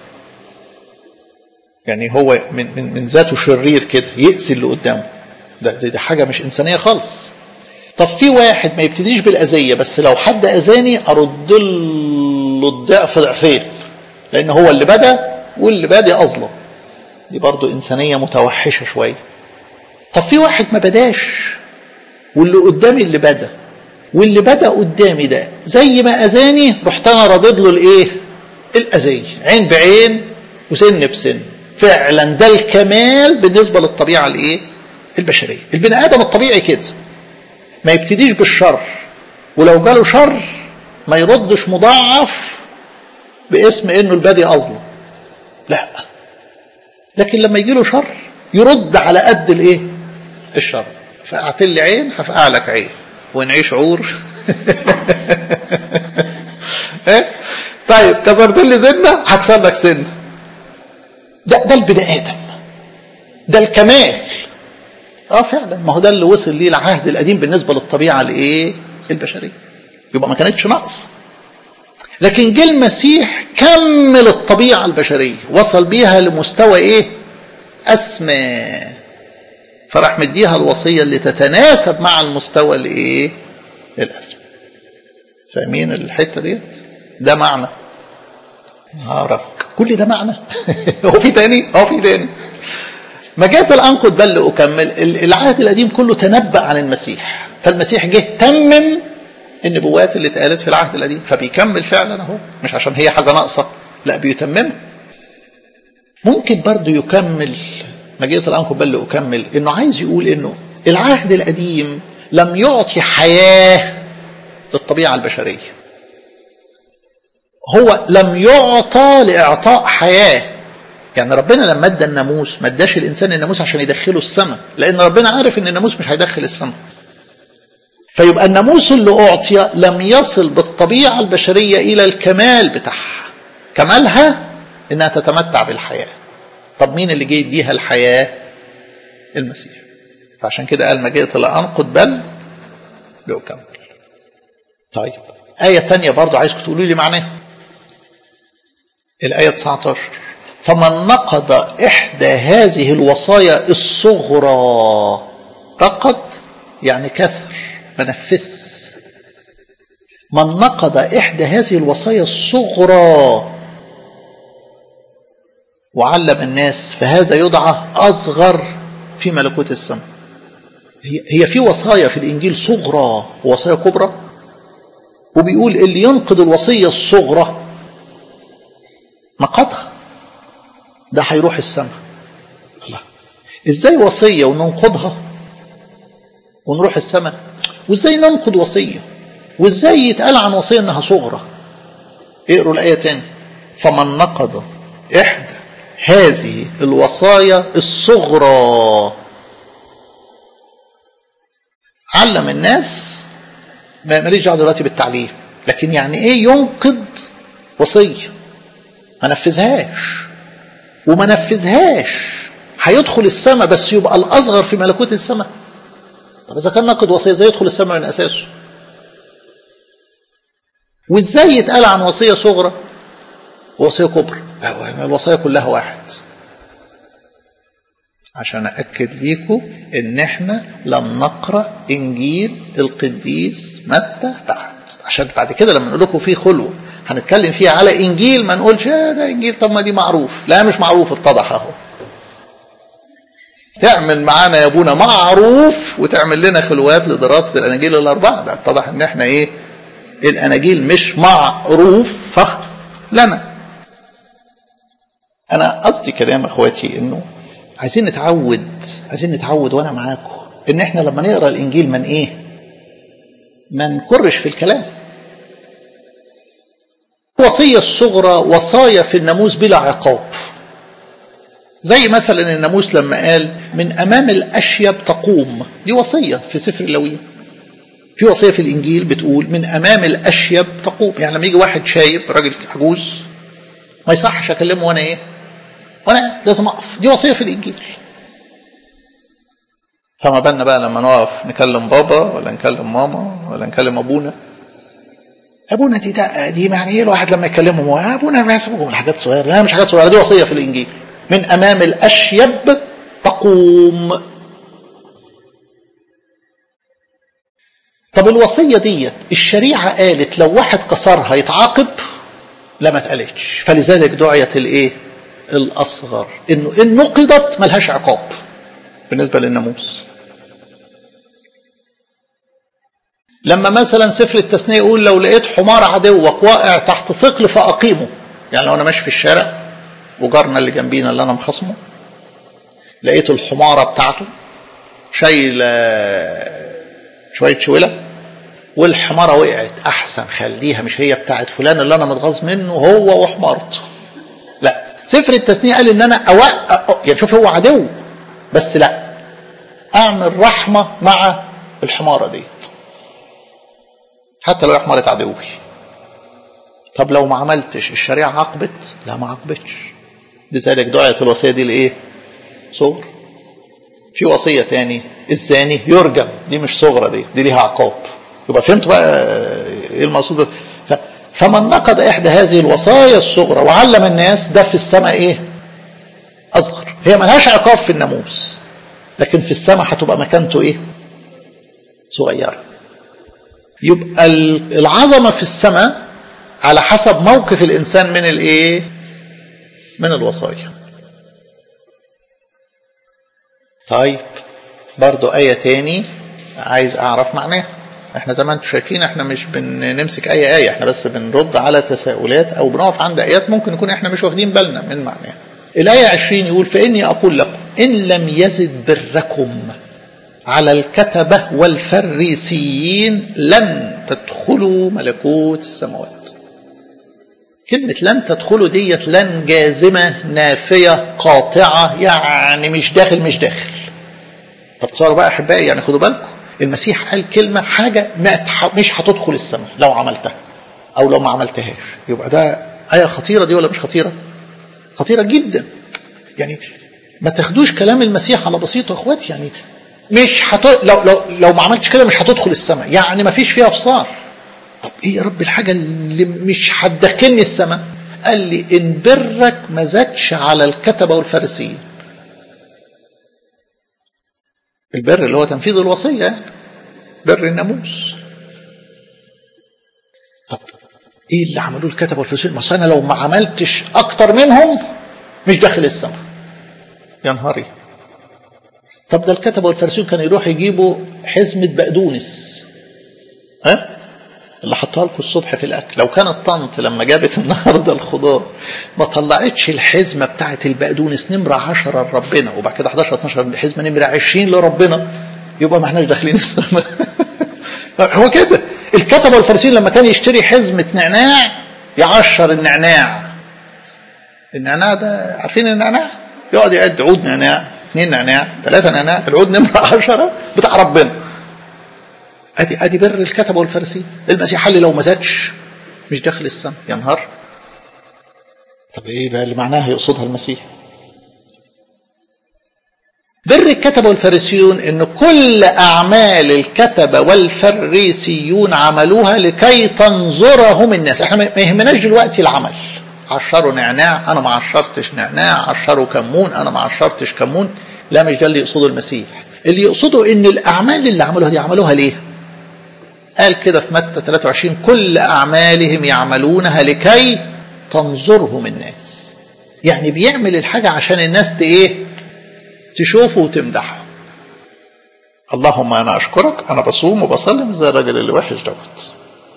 S1: يعني هو من من من ذاته شرير كده يأذي اللي قدامه ده, ده ده حاجه مش انسانيه خالص طب في واحد ما يبتديش بالاذيه بس لو حد اذاني ارد له الضعف ضعفين لان هو اللي بدا واللي بادي اظلم دي برضو انسانيه متوحشه شويه طب في واحد ما بداش واللي قدامي اللي بدا واللي بدا قدامي ده زي ما اذاني رحت انا ردد له الايه الاذيه عين بعين وسن بسن فعلا ده الكمال بالنسبه للطبيعه الايه البشريه البني ادم الطبيعي كده ما يبتديش بالشر ولو جاله شر ما يردش مضاعف باسم انه البادي اظلم لا لكن لما يجي له شر يرد على قد الايه الشر فقعت لي عين هفقع لك عين ونعيش عور طيب كسرت لي سنه هكسر لك سنه ده ده البني ادم ده الكمال اه فعلا ما هو ده اللي وصل ليه العهد القديم بالنسبه للطبيعه الايه البشريه يبقى ما كانتش نقص لكن جه المسيح كمل الطبيعه البشريه وصل بيها لمستوى ايه اسمى فراح مديها الوصيه اللي تتناسب مع المستوى الايه الاسمى فاهمين الحته ديت ده معنى نهارك كل ده معنى هو في تاني هو في تاني ما جاءت الانقض بل اكمل العهد القديم كله تنبأ عن المسيح فالمسيح جه تمم النبوات اللي اتقالت في العهد القديم فبيكمل فعلا اهو مش عشان هي حاجه ناقصه لا بيتممها ممكن برضه يكمل ما جاءت الانقض بل اكمل انه عايز يقول انه العهد القديم لم يعطي حياه للطبيعه البشريه هو لم يعطى لاعطاء حياه يعني ربنا لما ادى الناموس ما اداش الانسان الناموس عشان يدخله السماء لان ربنا عارف ان الناموس مش هيدخل السماء فيبقى الناموس اللي اعطي لم يصل بالطبيعه البشريه الى الكمال بتاعها كمالها انها تتمتع بالحياه طب مين اللي جه يديها الحياه المسيح فعشان كده قال ما جئت لانقض بل لاكمل طيب آية تانية برضو عايزكم تقولوا لي معناها الآية 19 فمن نقض إحدى هذه الوصايا الصغرى رقد يعني كسر منفس من نقض إحدى هذه الوصايا الصغرى وعلم الناس فهذا يدعى أصغر في ملكوت السماء هي في وصايا في الإنجيل صغرى ووصايا كبرى وبيقول اللي ينقض الوصية الصغرى نقضها ده هيروح السماء الله ازاي وصية وننقضها ونروح السماء وازاي ننقض وصية وازاي يتقال عن وصية انها صغرى اقروا الآية تاني فمن نقض إحدى هذه الوصايا الصغرى علم الناس ما ماليش دعوه دلوقتي بالتعليم لكن يعني ايه ينقض وصيه ما نفذهاش وما نفذهاش هيدخل السماء بس يبقى الاصغر في ملكوت السماء طب اذا كان ناقض وصيه ازاي يدخل السماء من اساسه وازاي يتقال عن وصيه صغرى ووصيه كبرى الوصايا كلها واحد عشان أأكد ليكم إن إحنا لم نقرأ إنجيل القديس متى بعد عشان بعد كده لما نقول لكم في خلوة هنتكلم فيها على إنجيل ما نقولش ده إنجيل طب ما دي معروف لا مش معروف اتضح أهو تعمل معانا يا ابونا معروف وتعمل لنا خلوات لدراسة الأناجيل الأربعة ده اتضح إن إحنا إيه الأناجيل مش معروف فخ لنا أنا قصدي كلام إخواتي إنه عايزين نتعود عايزين نتعود وانا معاكم ان احنا لما نقرا الانجيل من ايه ما نكرش في الكلام الوصيه الصغرى وصايا في الناموس بلا عقاب زي مثلا الناموس لما قال من امام الاشيب تقوم دي وصيه في سفر اللويه في وصيه في الانجيل بتقول من امام الاشيب تقوم يعني لما يجي واحد شايب راجل عجوز ما يصحش اكلمه وانا ايه وانا لازم اقف دي وصيه في الانجيل فما بالنا بقى لما نقف نكلم بابا ولا نكلم ماما ولا نكلم ابونا ابونا دي ده دي يعني ايه الواحد لما يكلمهم هو ابونا ما يسمعوا من حاجات صغيره لا مش حاجات صغيره دي وصيه في الانجيل من امام الاشيب تقوم طب الوصيه ديت الشريعه قالت لو واحد كسرها يتعاقب لا ما اتقالتش فلذلك دعيت الايه الأصغر إنه إن نقضت ملهاش عقاب بالنسبة للناموس لما مثلا سفر التثنية يقول لو لقيت حمار عدوك واقع تحت ثقل فأقيمه يعني لو أنا ماشي في الشارع وجارنا اللي جنبينا اللي أنا مخصمه لقيت الحمارة بتاعته شايلة شوية شولة والحمارة وقعت أحسن خليها مش هي بتاعت فلان اللي أنا متغاظ منه هو وحمارته لا سفر التثنية قال ان انا أوقع يعني شوف هو عدو بس لا اعمل رحمة مع الحمارة ديت حتى لو هي حمارة عدوي طب لو ما عملتش الشريعة عاقبت لا ما عاقبتش لذلك دعية الوصية دي لايه صغر في وصية تاني الزاني يرجم دي مش صغرى دي دي ليها عقاب يبقى فهمتوا بقى ايه المقصود ف... فمن نقض إحدى هذه الوصايا الصغرى وعلم الناس ده في السماء إيه أصغر هي ملهاش عقاب في الناموس لكن في السماء هتبقى مكانته إيه صغيرة يبقى العظمة في السماء على حسب موقف الإنسان من الإيه من الوصايا طيب برضو آية تاني عايز أعرف معناها احنا زي ما انتم شايفين احنا مش بنمسك اي ايه احنا بس بنرد على تساؤلات او بنقف عند ايات ممكن نكون احنا مش واخدين بالنا من معناها الايه 20 يقول فاني اقول لكم ان لم يزد بركم على الكتبه والفريسيين لن تدخلوا ملكوت السماوات كلمة لن تدخلوا ديت لن جازمة نافية قاطعة يعني مش داخل مش داخل طب تصوروا بقى أحبائي يعني خدوا بالكم المسيح قال كلمة حاجة ما مش هتدخل السماء لو عملتها أو لو ما عملتهاش يبقى ده آية خطيرة دي ولا مش خطيرة؟ خطيرة جدا يعني ما تاخدوش كلام المسيح على بسيطة اخواتي يعني مش هت... لو لو لو ما عملتش كده مش هتدخل السماء يعني ما فيش فيها افصار طب ايه يا رب الحاجة اللي مش هتدخلني السماء قال لي ان برك ما زادش على الكتبة والفارسيين البر اللي هو تنفيذ الوصية يعني بر الناموس طب ايه اللي عملوه الكتبة والفريسيين ما انا لو ما عملتش اكتر منهم مش داخل السماء يا نهاري طب ده الكتبة والفريسيين كانوا يروحوا يجيبوا حزمة بقدونس ها اللي حطوها لكم الصبح في الاكل لو كانت طنط لما جابت النهارده الخضار ما طلعتش الحزمه بتاعه البقدونس نمره 10 لربنا وبعد كده 11 12 الحزمه نمره 20 لربنا يبقى ما احناش داخلين السماء هو كده الكتبه والفارسيين لما كان يشتري حزمه نعناع يعشر النعناع النعناع ده عارفين النعناع يقعد يعد عود نعناع اثنين نعناع ثلاثه نعناع العود نمره 10 بتاع ربنا ادي ادي بر الكتبه والفارسيين المسيح قال لو ما زادش مش داخل السماء يا نهار طب ايه بقى اللي معناها يقصدها المسيح بر الكتبه والفارسيون ان كل اعمال الكتبه والفريسيون عملوها لكي تنظرهم الناس احنا ما يهمناش دلوقتي العمل عشروا نعناع انا ما عشرتش نعناع عشروا كمون انا ما عشرتش كمون لا مش ده اللي يقصده المسيح اللي يقصده ان الاعمال اللي عملوها دي عملوها ليه قال كده في متى 23 كل اعمالهم يعملونها لكي تنظرهم الناس يعني بيعمل الحاجه عشان الناس ايه تشوفه وتمدحه اللهم انا اشكرك انا بصوم وبصلي مش زي الراجل اللي وحش دوت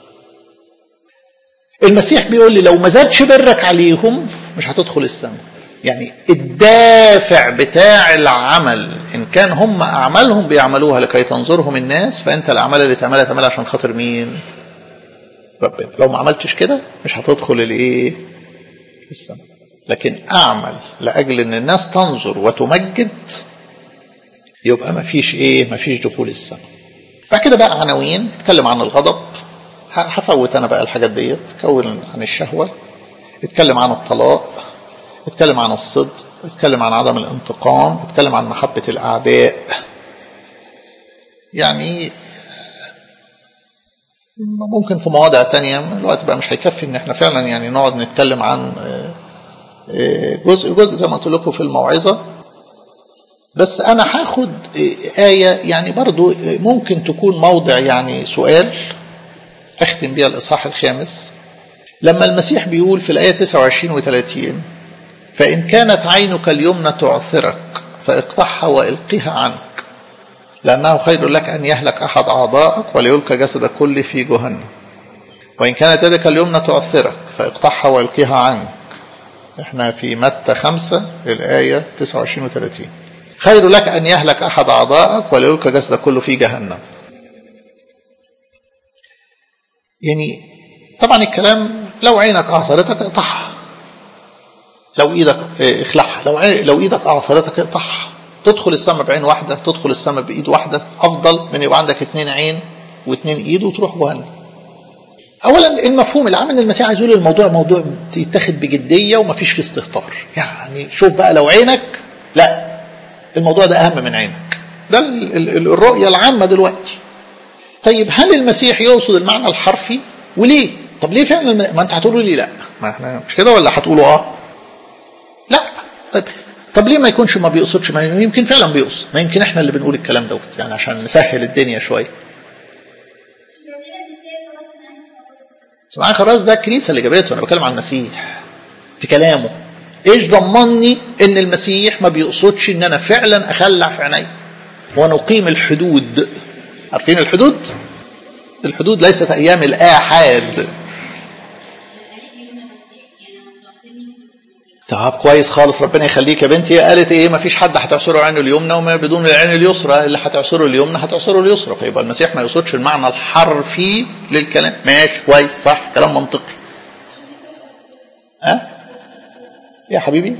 S1: المسيح بيقول لي لو ما زادش برك عليهم مش هتدخل السماء يعني الدافع بتاع العمل ان كان هم اعمالهم بيعملوها لكي تنظرهم الناس فانت الاعمال اللي تعملها تعملها عشان خاطر مين ربنا لو ما عملتش كده مش هتدخل الايه السماء لكن اعمل لاجل ان الناس تنظر وتمجد يبقى ما فيش ايه ما فيش دخول السماء بعد كده بقى عناوين اتكلم عن الغضب هفوت انا بقى الحاجات ديت اتكلم عن الشهوه اتكلم عن الطلاق اتكلم عن الصدق اتكلم عن عدم الانتقام اتكلم عن محبه الاعداء يعني ممكن في مواضع تانية الوقت بقى مش هيكفي ان احنا فعلا يعني نقعد نتكلم عن جزء جزء زي ما قلت لكم في الموعظة بس أنا هاخد آية يعني برضو ممكن تكون موضع يعني سؤال أختم بيها الإصحاح الخامس لما المسيح بيقول في الآية 29 و 30 فإن كانت عينك اليمنى تعثرك فاقطعها وإلقها عنك لأنه خير لك أن يهلك أحد أعضائك وليلقى جسدك كله في جهنم وإن كانت يدك اليمنى تعثرك فاقطعها وإلقها عنك احنا في متى خمسة الآية 29 و 30 خير لك أن يهلك أحد أعضائك وليلقى جسدك كله في جهنم يعني طبعا الكلام لو عينك أعصرتك اقطعها لو ايدك اخلعها لو لو ايدك اعصرتك اقطعها تدخل السماء بعين واحدة تدخل السماء بإيد واحدة أفضل من يبقى عندك اتنين عين واتنين إيد وتروح جهنم اولا المفهوم العام ان المسيح عايز يقول الموضوع موضوع يتاخد بجديه ومفيش فيه استهتار يعني شوف بقى لو عينك لا الموضوع ده اهم من عينك ده الرؤيه العامه دلوقتي طيب هل المسيح يقصد المعنى الحرفي وليه طب ليه فعلا ما انت هتقولوا لي لا ما احنا مش كده ولا هتقولوا اه لا طيب طب ليه ما يكونش ما بيقصدش ما يمكن فعلا بيقصد ما يمكن احنا اللي بنقول الكلام دوت يعني عشان نسهل الدنيا شويه سمعان خراز ده الكنيسه اللي جابته انا بتكلم عن المسيح في كلامه ايش ضمني ان المسيح ما بيقصدش ان انا فعلا اخلع في عيني ونقيم الحدود عارفين الحدود الحدود ليست ايام الاحاد طب كويس خالص ربنا يخليك يا بنتي قالت ايه ما فيش حد هتعصره عينه اليمنى وما بدون العين اليسرى اللي هتعصره اليمنى هتعصره اليسرى فيبقى المسيح ما يقصدش المعنى الحرفي للكلام ماشي كويس صح كلام منطقي ها أه؟ يا حبيبي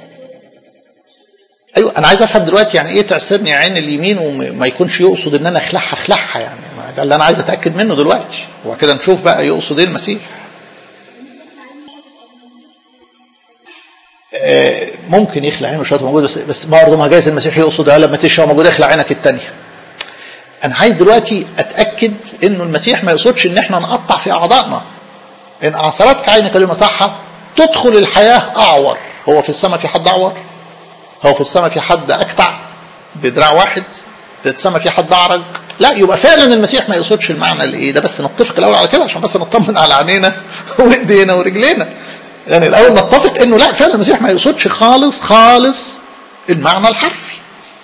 S1: ايوه انا عايز افهم دلوقتي يعني ايه تعصرني عين اليمين وما يكونش يقصد ان انا اخلعها اخلعها يعني ده اللي انا عايز اتاكد منه دلوقتي وبعد كده نشوف بقى يقصد ايه المسيح ممكن يخلع عينه شويه موجود بس بس برضه ما جايز المسيح يقصد لما تشرب موجود اخلع عينك الثانيه. انا عايز دلوقتي اتاكد انه المسيح ما يقصدش ان احنا نقطع في اعضائنا. ان اعصرتك عينك اليوم تقطعها تدخل الحياه اعور، هو في السماء في حد اعور؟ هو في السماء في حد اكتع بدراع واحد؟ في السماء في حد اعرج؟ لا يبقى فعلا المسيح ما يقصدش المعنى الايه ده بس نتفق الاول على كده عشان بس نطمن على عينينا وايدينا ورجلينا. يعني الاول نتفق انه لا فعلا المسيح ما يقصدش خالص خالص المعنى الحرفي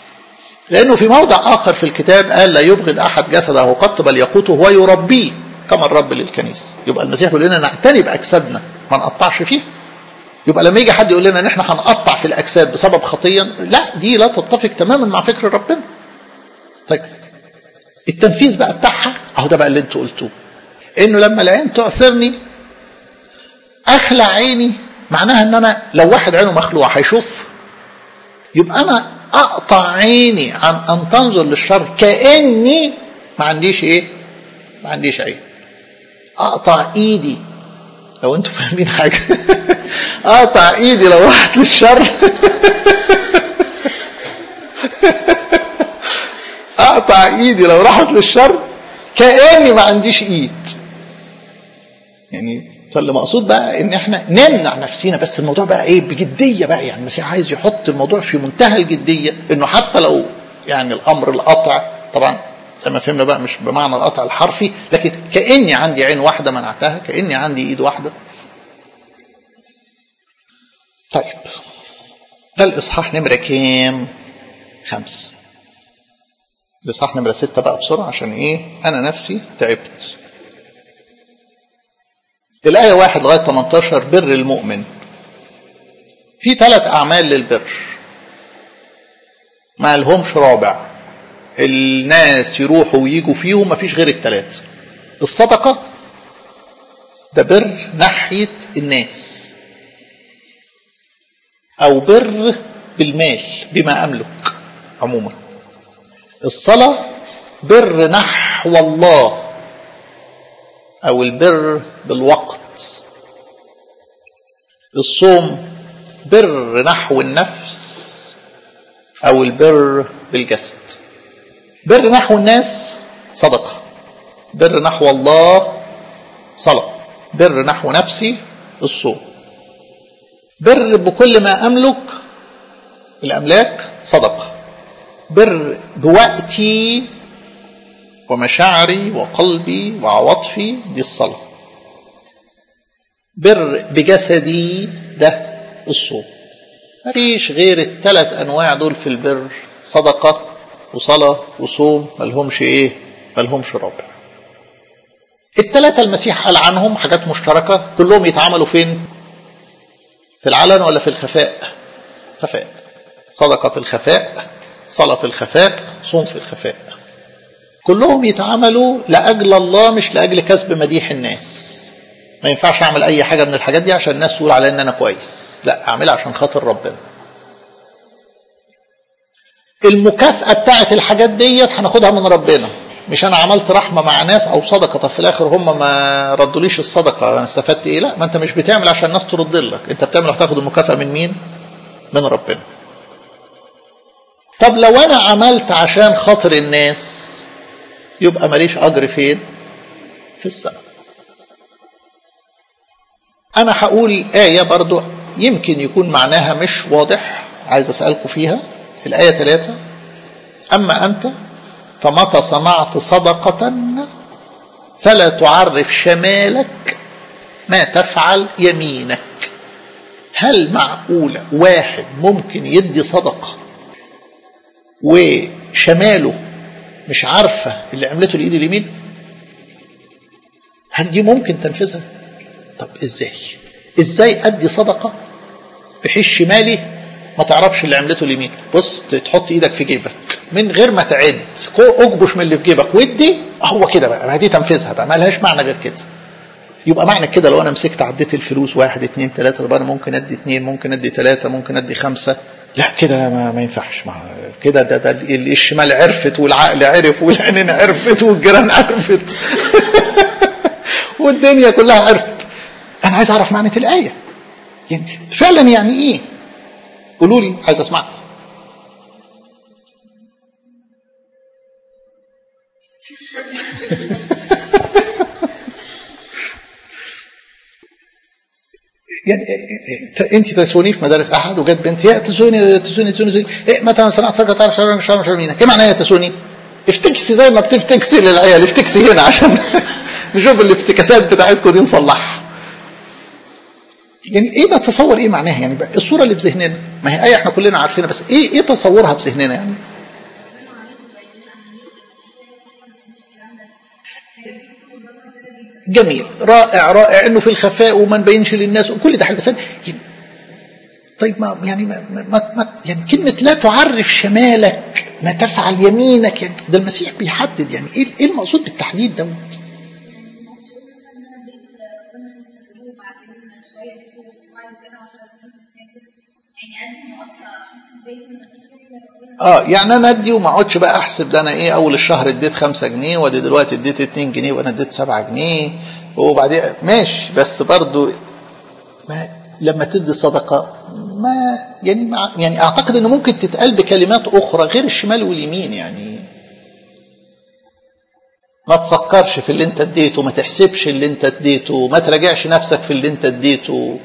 S1: لانه في موضع اخر في الكتاب قال لا يبغض احد جسده قط بل يقوته ويربيه كما الرب للكنيسه يبقى المسيح بيقول لنا نعتني باجسادنا ما نقطعش فيها يبقى لما يجي حد يقول لنا ان احنا هنقطع في الاجساد بسبب خطيه لا دي لا تتفق تماما مع فكر ربنا طيب التنفيذ بقى بتاعها اهو ده بقى اللي انتوا قلتوه انه لما العين تعثرني اخلع عيني معناها ان انا لو واحد عينه مخلوع هيشوف يبقى انا اقطع عيني عن ان تنظر للشر كاني ما عنديش ايه ما عنديش عين اقطع ايدي لو انتوا فاهمين حاجه اقطع ايدي لو راحت للشر اقطع ايدي لو راحت للشر كاني ما عنديش ايد يعني فاللي مقصود بقى ان احنا نمنع نفسينا بس الموضوع بقى ايه بجديه بقى يعني المسيح عايز يحط الموضوع في منتهى الجديه انه حتى لو يعني الامر القطع طبعا زي ما فهمنا بقى مش بمعنى القطع الحرفي لكن كاني عندي عين واحده منعتها كاني عندي ايد واحده طيب ده الاصحاح نمره كام خمس الاصحاح نمره ستة بقى بسرعه عشان ايه انا نفسي تعبت الآية واحد لغاية 18 بر المؤمن في ثلاث أعمال للبر ما لهمش رابع الناس يروحوا ويجوا فيهم ما فيش غير الثلاثة الصدقة ده بر ناحية الناس أو بر بالمال بما أملك عموما الصلاة بر نحو الله أو البر بالوقت الصوم بر نحو النفس أو البر بالجسد بر نحو الناس صدقة بر نحو الله صلاة بر نحو نفسي الصوم بر بكل ما أملك الأملاك صدقة بر بوقتي ومشاعري وقلبي وعواطفي دي الصلاة بر بجسدي ده الصوم مفيش غير الثلاث أنواع دول في البر صدقة وصلاة وصوم ملهمش إيه ملهمش رابع الثلاثة المسيح قال عنهم حاجات مشتركة كلهم يتعاملوا فين في العلن ولا في الخفاء خفاء صدقة في الخفاء صلاة في الخفاء صوم في الخفاء كلهم يتعاملوا لأجل الله مش لأجل كسب مديح الناس ما ينفعش أعمل أي حاجة من الحاجات دي عشان الناس تقول على إن أنا كويس لا أعملها عشان خاطر ربنا المكافأة بتاعت الحاجات ديت هناخدها من ربنا مش انا عملت رحمه مع ناس او صدقه طب في الاخر هم ما ردوليش الصدقه انا استفدت ايه لا ما انت مش بتعمل عشان الناس ترد لك انت بتعمل هتاخد المكافاه من مين من ربنا طب لو انا عملت عشان خاطر الناس يبقى ماليش اجر فين في السماء انا هقول ايه برضو يمكن يكون معناها مش واضح عايز اسالكم فيها الايه ثلاثة اما انت فمتى صنعت صدقة فلا تعرف شمالك ما تفعل يمينك هل معقولة واحد ممكن يدي صدقة وشماله مش عارفة اللي عملته الإيد اليمين هل دي ممكن تنفذها طب إزاي إزاي أدي صدقة بحيث شمالي ما تعرفش اللي عملته اليمين بص تحط ايدك في جيبك من غير ما تعد اجبش من اللي في جيبك ودي هو كده بقى ما دي تنفيذها بقى ما لهاش معنى غير كده يبقى معنى كده لو انا مسكت عديت الفلوس واحد اتنين تلاته طب انا ممكن ادي اتنين ممكن ادي تلاته ممكن ادي خمسه لا كده ما, ما ينفعش ما كده ده, ده الشمال عرفت والعقل عرف والعينين عرفت والجيران عرفت والدنيا كلها عرفت انا عايز اعرف معنى الايه يعني فعلا يعني ايه قولوا لي عايز اسمعكم يعني انت تسوني في مدارس احد وجت بنت يا تسوني تسوني تسوني, تسوني. إيه متى صنعت صدقه تعرف شر شر شر مينك ايه معناها يا تسوني؟ افتكسي زي ما بتفتكسي للعيال افتكسي هنا عشان نشوف الافتكاسات بتاعتكم دي نصلحها يعني ايه نتصور ايه معناها يعني بقى الصوره اللي في ذهننا ما هي ايه احنا كلنا عارفينها بس ايه ايه تصورها في ذهننا يعني جميل رائع رائع انه في الخفاء وما نبينش للناس وكل ده حلو بس يعني طيب ما يعني ما, ما, ما يعني كلمة لا تعرف شمالك ما تفعل يمينك يعني ده المسيح بيحدد يعني ايه ايه المقصود بالتحديد دوت؟ اه يعني انا ادي وما اقعدش بقى احسب ده انا ايه اول الشهر اديت 5 جنيه وادي دلوقتي اديت 2 جنيه وانا اديت 7 جنيه وبعدين ماشي بس برضو ما لما تدي صدقه ما يعني ما يعني اعتقد انه ممكن تتقال بكلمات اخرى غير الشمال واليمين يعني ما تفكرش في اللي انت اديته ما تحسبش اللي انت اديته ما تراجعش نفسك في اللي انت اديته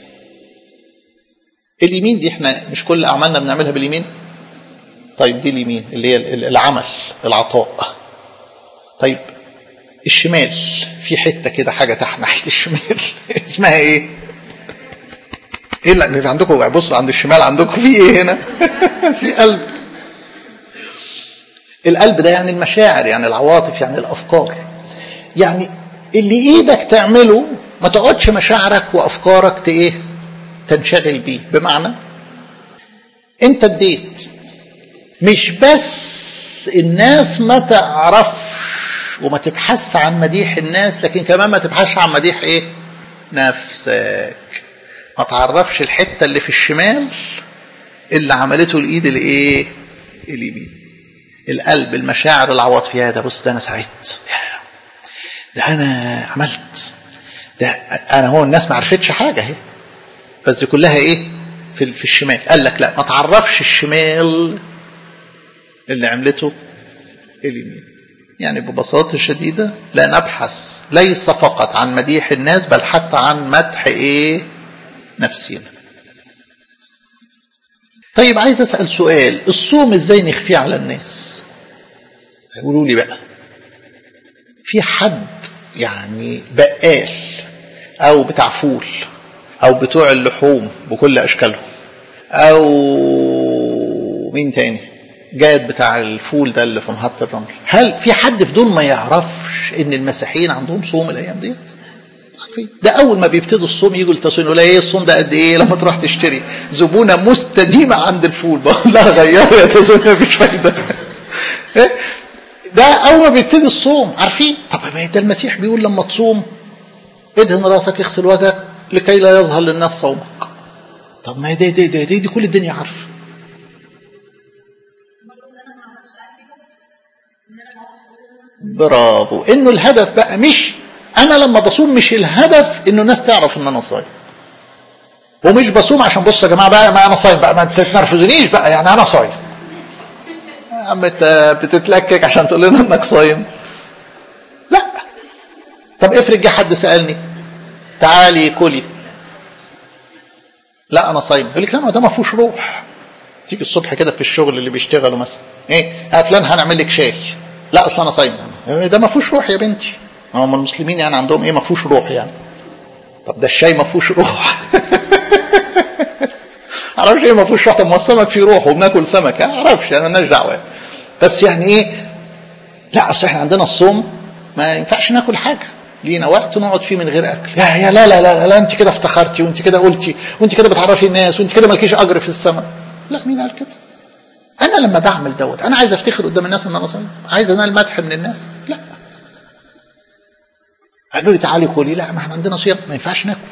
S1: اليمين دي احنا مش كل اعمالنا بنعملها باليمين طيب دي اليمين اللي هي العمل العطاء طيب الشمال في حته كده حاجه تحت ناحيه الشمال اسمها ايه ايه اللي عندكم بصوا عند الشمال عندكم في ايه هنا في قلب القلب ده يعني المشاعر يعني العواطف يعني الافكار يعني اللي ايدك تعمله ما تقعدش مشاعرك وافكارك ايه تنشغل بيه بمعنى انت اديت مش بس الناس ما تعرفش وما تبحث عن مديح الناس لكن كمان ما تبحثش عن مديح ايه نفسك ما تعرفش الحته اللي في الشمال اللي عملته الايد الايه اليمين القلب المشاعر العواطف يا ده بص ده انا سعدت ده انا عملت ده انا هو الناس ما عرفتش حاجه اهي بس دي كلها ايه في في الشمال قال لك لا ما تعرفش الشمال اللي عملته اليمين يعني ببساطه شديده لا نبحث ليس فقط عن مديح الناس بل حتى عن مدح ايه نفسنا طيب عايز اسال سؤال الصوم ازاي نخفيه على الناس قولوا لي بقى في حد يعني بقال او بتاع فول او بتوع اللحوم بكل اشكالهم او مين تاني جاد بتاع الفول ده اللي في محطة الرمل هل في حد في دول ما يعرفش ان المسيحيين عندهم صوم الايام ديت ده اول ما بيبتدوا الصوم يجوا التصوير يقول ايه الصوم ده قد ايه لما تروح تشتري زبونه مستديمه عند الفول بقول لها غيروا يا تزوينه مفيش فايده ده اول ما بيبتدي الصوم عارفين طب ما ده المسيح بيقول لما تصوم ادهن راسك اغسل وجهك لكي لا يظهر للناس صومك طب ما دي دي دي, دي, دي كل الدنيا عارفه برافو انه الهدف بقى مش انا لما بصوم مش الهدف انه الناس تعرف ان انا صايم ومش بصوم عشان بصوا يا جماعه بقى ما انا صايم بقى ما تتنرفزونيش بقى يعني انا صايم يا عم انت بتتلكك عشان تقول لنا انك صايم لا طب افرض جه حد سالني تعالي كلي لا انا صايم يقول لك لا ما ده ما فيهوش روح تيجي الصبح كده في الشغل اللي بيشتغلوا مثلا ايه ها فلان هنعمل لك شاي لا اصل انا صايم ده ما فيهوش روح يا بنتي هم المسلمين يعني عندهم ايه ما فيهوش روح يعني طب ده الشاي ما فيهوش روح اعرفش ايه ما فيهوش روح طب ما السمك فيه روح وبناكل سمك اعرفش انا مالناش دعوه بس يعني ايه لا اصل احنا عندنا الصوم ما ينفعش ناكل حاجه لينا وقت نقعد فيه من غير اكل يا يا لا لا لا, لا انت كده افتخرتي وانت كده قلتي وانت كده بتعرفي الناس وانت كده مالكيش اجر في السماء لا مين قال كده انا لما بعمل دوت انا عايز افتخر قدام الناس ان انا صايم عايز انال مدح من الناس لا قالوا لي تعالي كلي لا ما احنا عندنا صيام ما ينفعش ناكل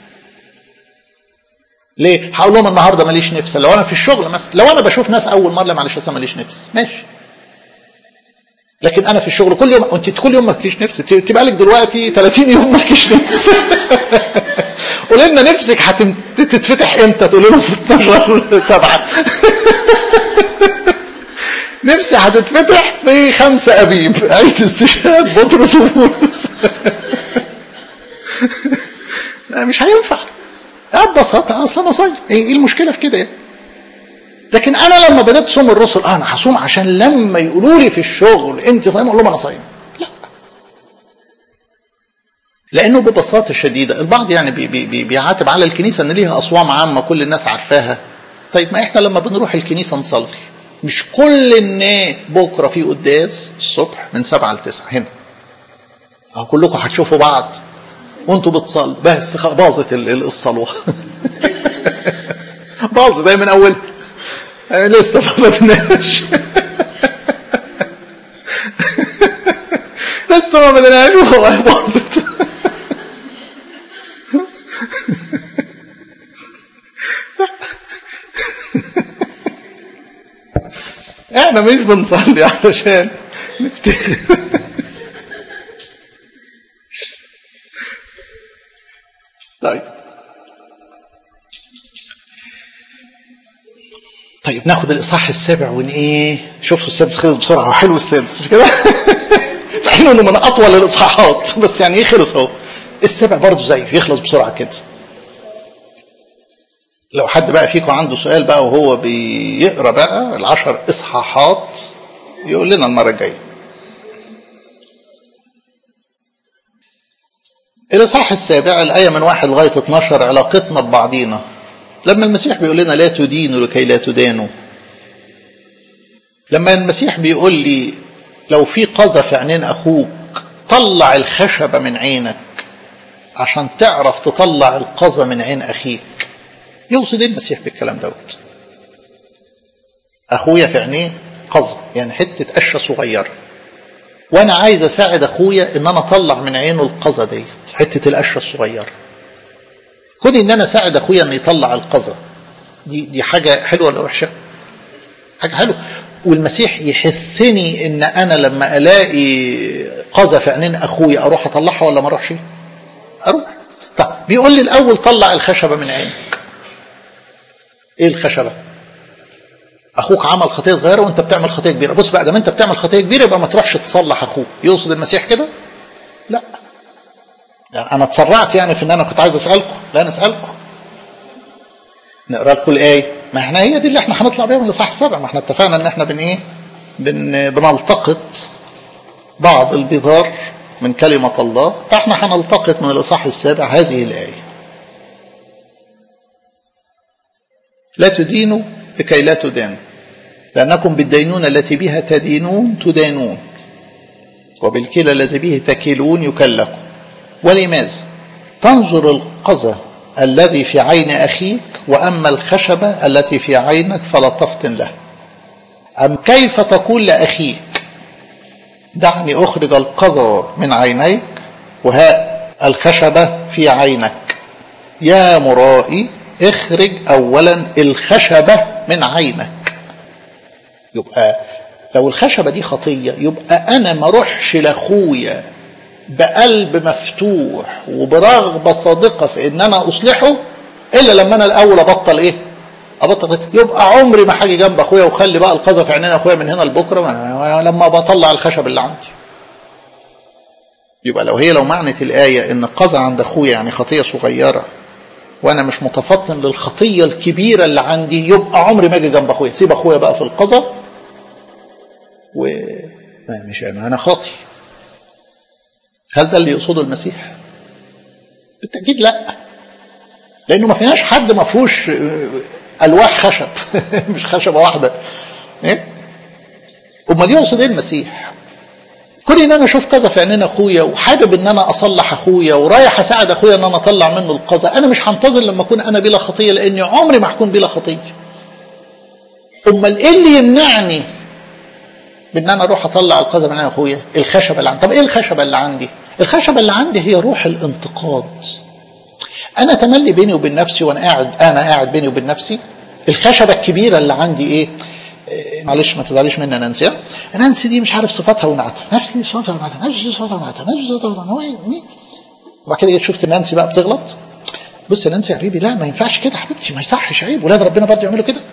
S1: ليه؟ هقول لهم النهارده ماليش نفس لو انا في الشغل مثلا لو انا بشوف ناس اول مره معلش اصل ماليش نفس ماشي لكن انا في الشغل كل يوم انت كل يوم مالكيش نفس تبقى لك دلوقتي 30 يوم مالكيش نفس قول لنا نفسك هتتفتح امتى تقول لهم في 12 7 نفسي هتتفتح في خمسة أبيب عيد استشهاد بطرس وبولس مش هينفع ببساطة أصلا أنا صايم إيه المشكلة في كده يعني لكن أنا لما بدأت صوم الرسل آه أنا هصوم عشان لما يقولوا لي في الشغل أنت صايم أقول لهم أنا صايم لا لأنه ببساطة شديدة البعض يعني بي بي بيعاتب على الكنيسة إن ليها أصوام عامة كل الناس عارفاها طيب ما إحنا لما بنروح الكنيسة نصلي مش كل الناس بكره في قداس الصبح من سبعة لتسعة هنا اهو كلكم هتشوفوا بعض وانتوا بتصلوا بس باظت الصلوه باظت من اول لسه ما بدناش لسه ما بدناش والله باظت احنا مش بنصلي علشان نفتخر طيب طيب ناخد الاصحاح السابع ون ايه شوفوا السادس خلص بسرعه وحلو السادس مش كده في حين انه من اطول الاصحاحات بس يعني ايه خلص اهو السابع برضه زيه يخلص بسرعه كده لو حد بقى فيكم عنده سؤال بقى وهو بيقرا بقى العشر اصحاحات يقول لنا المره الجايه الاصحاح السابع الايه من واحد لغايه 12 علاقتنا ببعضينا لما المسيح بيقول لنا لا تدينوا لكي لا تدانوا لما المسيح بيقول لي لو في قذى في عينين اخوك طلع الخشبه من عينك عشان تعرف تطلع القذى من عين اخيك يقصد ايه المسيح بالكلام دوت اخويا في عينيه قذى يعني حته قشه صغيره وانا عايز اساعد اخويا ان انا اطلع من عينه القذى ديت حته القشه الصغيره كون ان انا اساعد اخويا ان يطلع القذى دي دي حاجه حلوه ولا وحشه حاجه حلوه والمسيح يحثني ان انا لما الاقي قذى في عينين اخويا اروح اطلعها ولا ما اروحش اروح طب بيقول لي الاول طلع الخشبه من عينك ايه الخشبه اخوك عمل خطيه صغيره وانت بتعمل خطيه كبيره بص بقى ده انت بتعمل خطيه كبيره يبقى ما تروحش تصلح اخوك يقصد المسيح كده لا يعني انا اتسرعت يعني في ان انا كنت عايز اسالكم لا انا اسالكم نقرا لكم الايه ما احنا هي دي اللي احنا هنطلع بيها من الاصحاح السابع ما احنا اتفقنا ان احنا بن ايه بن بنلتقط بعض البذار من كلمة الله فاحنا هنلتقط من الإصحاح السابع هذه الآية لا تدينوا لكي لا تدانوا لأنكم بالدينونة التي بها تدينون تدانون وبالكلى الذي به تكلون يكلكم ولماذا تنظر القذى الذي في عين أخيك وأما الخشبة التي في عينك فلا تفطن له أم كيف تقول لأخيك دعني أخرج القذى من عينيك وها الخشبة في عينك يا مرائي اخرج أولا الخشبة من عينك يبقى لو الخشبة دي خطية يبقى أنا ما روحش لأخويا بقلب مفتوح وبرغبة صادقة في إن أنا أصلحه إلا لما أنا الأول أبطل إيه؟ أبطل يبقى عمري ما حاجي جنب أخويا وخلي بقى القذى في عينين أخويا من هنا لبكرة أنا لما بطلع الخشب اللي عندي يبقى لو هي لو معنت الآية إن القذى عند أخويا يعني خطية صغيرة وأنا مش متفطن للخطية الكبيرة اللي عندي يبقى عمري ما أجي جنب أخويا سيب أخويا بقى في القذى و مش أنا أنا خاطي هل ده اللي يقصده المسيح؟ بالتأكيد لا لأنه ما فيناش حد ما فيهوش ألواح خشب مش خشبة واحدة إيه؟ أمال يقصد إيه المسيح؟ كون ان انا اشوف كذا في عينين اخويا وحابب ان انا اصلح اخويا ورايح اساعد اخويا ان انا اطلع منه القذى انا مش هنتظر لما اكون انا بلا خطيه لاني عمري ما هكون بلا خطيه امال ايه اللي يمنعني بان انا اروح اطلع القذى من عين اخويا الخشبه اللي عندي طب ايه الخشبه اللي عندي الخشبه اللي عندي هي روح الانتقاد انا تملي بيني وبين نفسي وانا قاعد انا قاعد بيني وبين نفسي الخشبه الكبيره اللي عندي ايه معلش ما تزعليش مني نانسي نانسي دي مش عارف صفاتها ونعتها نفس دي صفاتها ونعتها نفس دي صفاتها ونعتها نفس دي صفاتها ونعتها وبعد كده جيت شفت نانسي بقى بتغلط بص يا نانسي يا حبيبي لا ما ينفعش كده حبيبتي ما يصحش عيب ولاد ربنا برضه يعملوا كده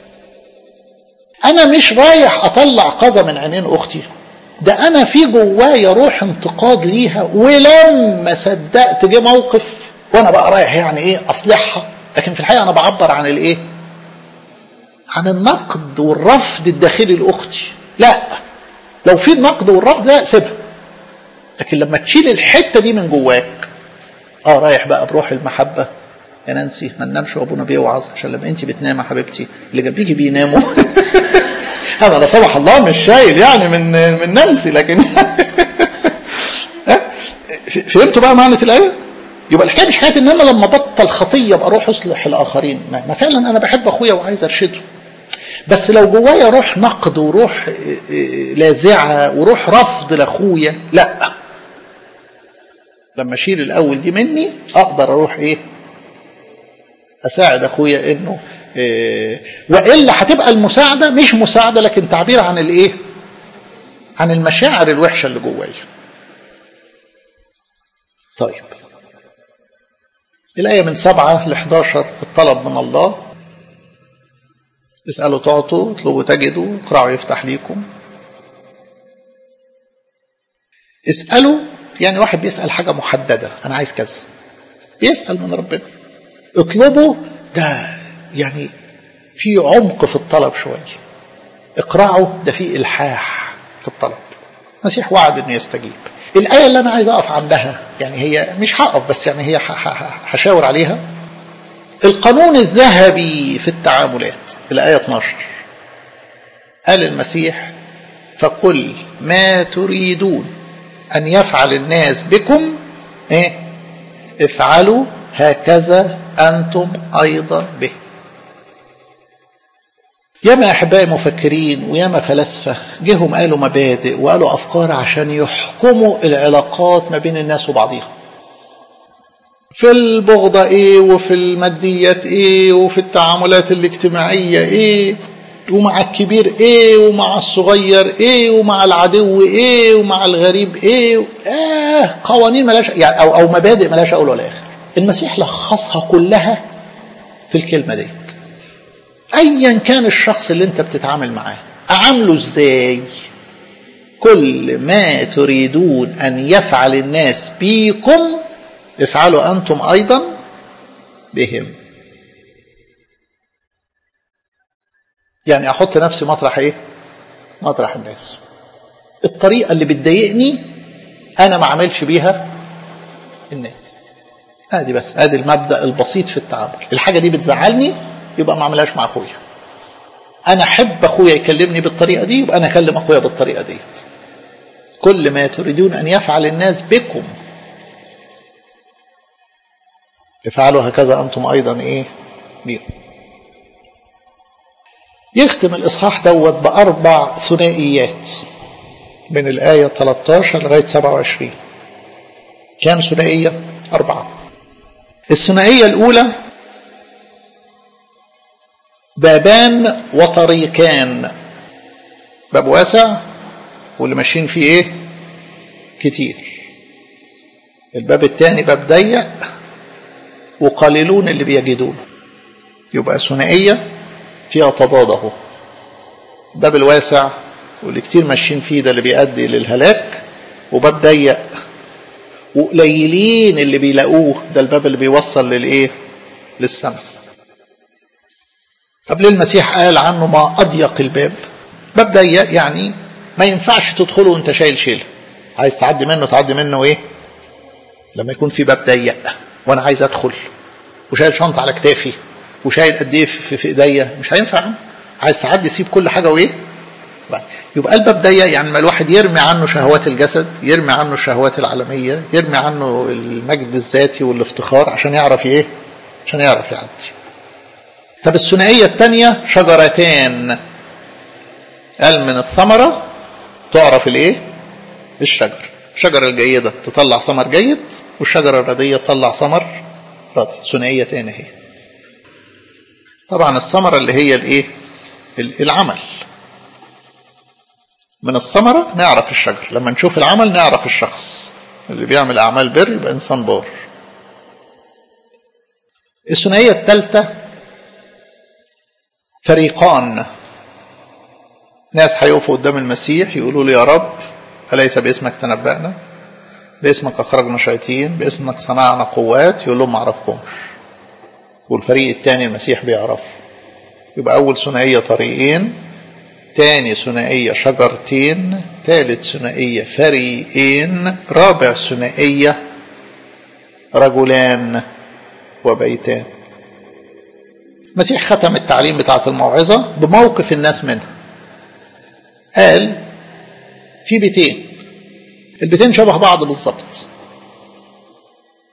S1: انا مش رايح اطلع قذى من عينين اختي ده انا في جوايا روح انتقاد ليها ولما صدقت جه موقف وانا بقى رايح يعني ايه اصلحها لكن في الحقيقه انا بعبر عن الايه عن النقد والرفض الداخلي لاختي لا لو في النقد والرفض لا سيبها لكن لما تشيل الحته دي من جواك اه رايح بقى بروح المحبه يا نانسي ما ننامش وابونا بيوعظ عشان لما انت بتنام يا حبيبتي اللي جنبيكي بيناموا هذا لا سمح الله مش شايل يعني من من نانسي لكن فهمتوا بقى معنى الآية؟ يبقى الحكايه مش حكايه ان انا لما بطل خطيه ابقى اروح اصلح الاخرين ما فعلا انا بحب اخويا وعايز ارشده بس لو جوايا روح نقد وروح لاذعه وروح رفض لاخويا لا لما اشيل الاول دي مني اقدر اروح ايه اساعد اخويا انه إيه والا هتبقى المساعده مش مساعده لكن تعبير عن الايه عن المشاعر الوحشه اللي جوايا طيب الآية من سبعة ل 11 الطلب من الله اسألوا تعطوا اطلبوا تجدوا اقرأوا يفتح ليكم اسألوا يعني واحد بيسأل حاجة محددة أنا عايز كذا بيسأل من ربنا اطلبوا ده يعني في عمق في الطلب شوية اقرأوا ده في إلحاح في الطلب المسيح وعد انه يستجيب الآية اللي أنا عايز أقف عندها يعني هي مش هقف بس يعني هي هشاور عليها القانون الذهبي في التعاملات الآية 12 قال المسيح فكل ما تريدون أن يفعل الناس بكم إيه؟ افعلوا هكذا أنتم أيضا به ياما احبائي مفكرين وياما فلاسفه جيهم قالوا مبادئ وقالوا افكار عشان يحكموا العلاقات ما بين الناس وبعضيها في البغضة ايه وفي الماديات ايه وفي التعاملات الاجتماعية ايه ومع الكبير ايه ومع الصغير ايه ومع العدو ايه ومع الغريب ايه اه قوانين ملاش يعني او او مبادئ ملاش اول ولا اخر المسيح لخصها كلها في الكلمة ديت ايا كان الشخص اللي انت بتتعامل معاه اعامله ازاي كل ما تريدون ان يفعل الناس بيكم افعلوا انتم ايضا بهم يعني احط نفسي مطرح ايه مطرح الناس الطريقه اللي بتضايقني انا ما اعملش بيها الناس ادي بس ادي المبدا البسيط في التعامل الحاجه دي بتزعلني يبقى ما اعملهاش مع اخويا انا احب اخويا يكلمني بالطريقه دي يبقى انا اكلم اخويا بالطريقه ديت كل ما تريدون ان يفعل الناس بكم افعلوا هكذا انتم ايضا ايه بيهم يختم الاصحاح دوت باربع ثنائيات من الايه 13 لغايه 27 كام ثنائيه اربعه الثنائيه الاولى بابان وطريقان باب واسع واللي ماشيين فيه ايه كتير الباب الثاني باب ضيق وقليلون اللي بيجدونه يبقى ثنائية فيها تضاد اهو الباب الواسع واللي كتير ماشيين فيه ده اللي بيؤدي للهلاك وباب ضيق وقليلين اللي بيلاقوه ده الباب اللي بيوصل للايه للسماء طب ليه المسيح قال عنه ما أضيق الباب باب ضيق يعني ما ينفعش تدخله وانت شايل شيله عايز تعدي منه تعدي منه ايه لما يكون في باب ضيق وانا عايز ادخل وشايل شنطه على كتافي وشايل قد ايه في, في ايديا مش هينفع عايز تعدي سيب كل حاجه وايه يبقى الباب ضيق يعني ما الواحد يرمي عنه شهوات الجسد يرمي عنه الشهوات العالميه يرمي عنه المجد الذاتي والافتخار عشان يعرف ايه عشان يعرف يعدي طب الثنائية الثانية شجرتان قال من الثمرة تعرف الايه الشجر الشجرة الجيدة تطلع ثمر جيد والشجرة الردية تطلع ثمر راضي ثنائية تاني هي طبعا الثمرة اللي هي الايه العمل من الثمرة نعرف الشجر لما نشوف العمل نعرف الشخص اللي بيعمل أعمال بر يبقى إنسان بار الثنائية الثالثة فريقان ناس هيقفوا قدام المسيح يقولوا له يا رب أليس باسمك تنبأنا باسمك أخرجنا شياطين باسمك صنعنا قوات يقول لهم ما أعرفكمش والفريق الثاني المسيح بيعرف يبقى أول ثنائية طريقين تاني ثنائية شجرتين ثالث ثنائية فريقين رابع ثنائية رجلان وبيتان المسيح ختم التعليم بتاعة الموعظة بموقف الناس منها قال في بيتين البيتين شبه بعض بالظبط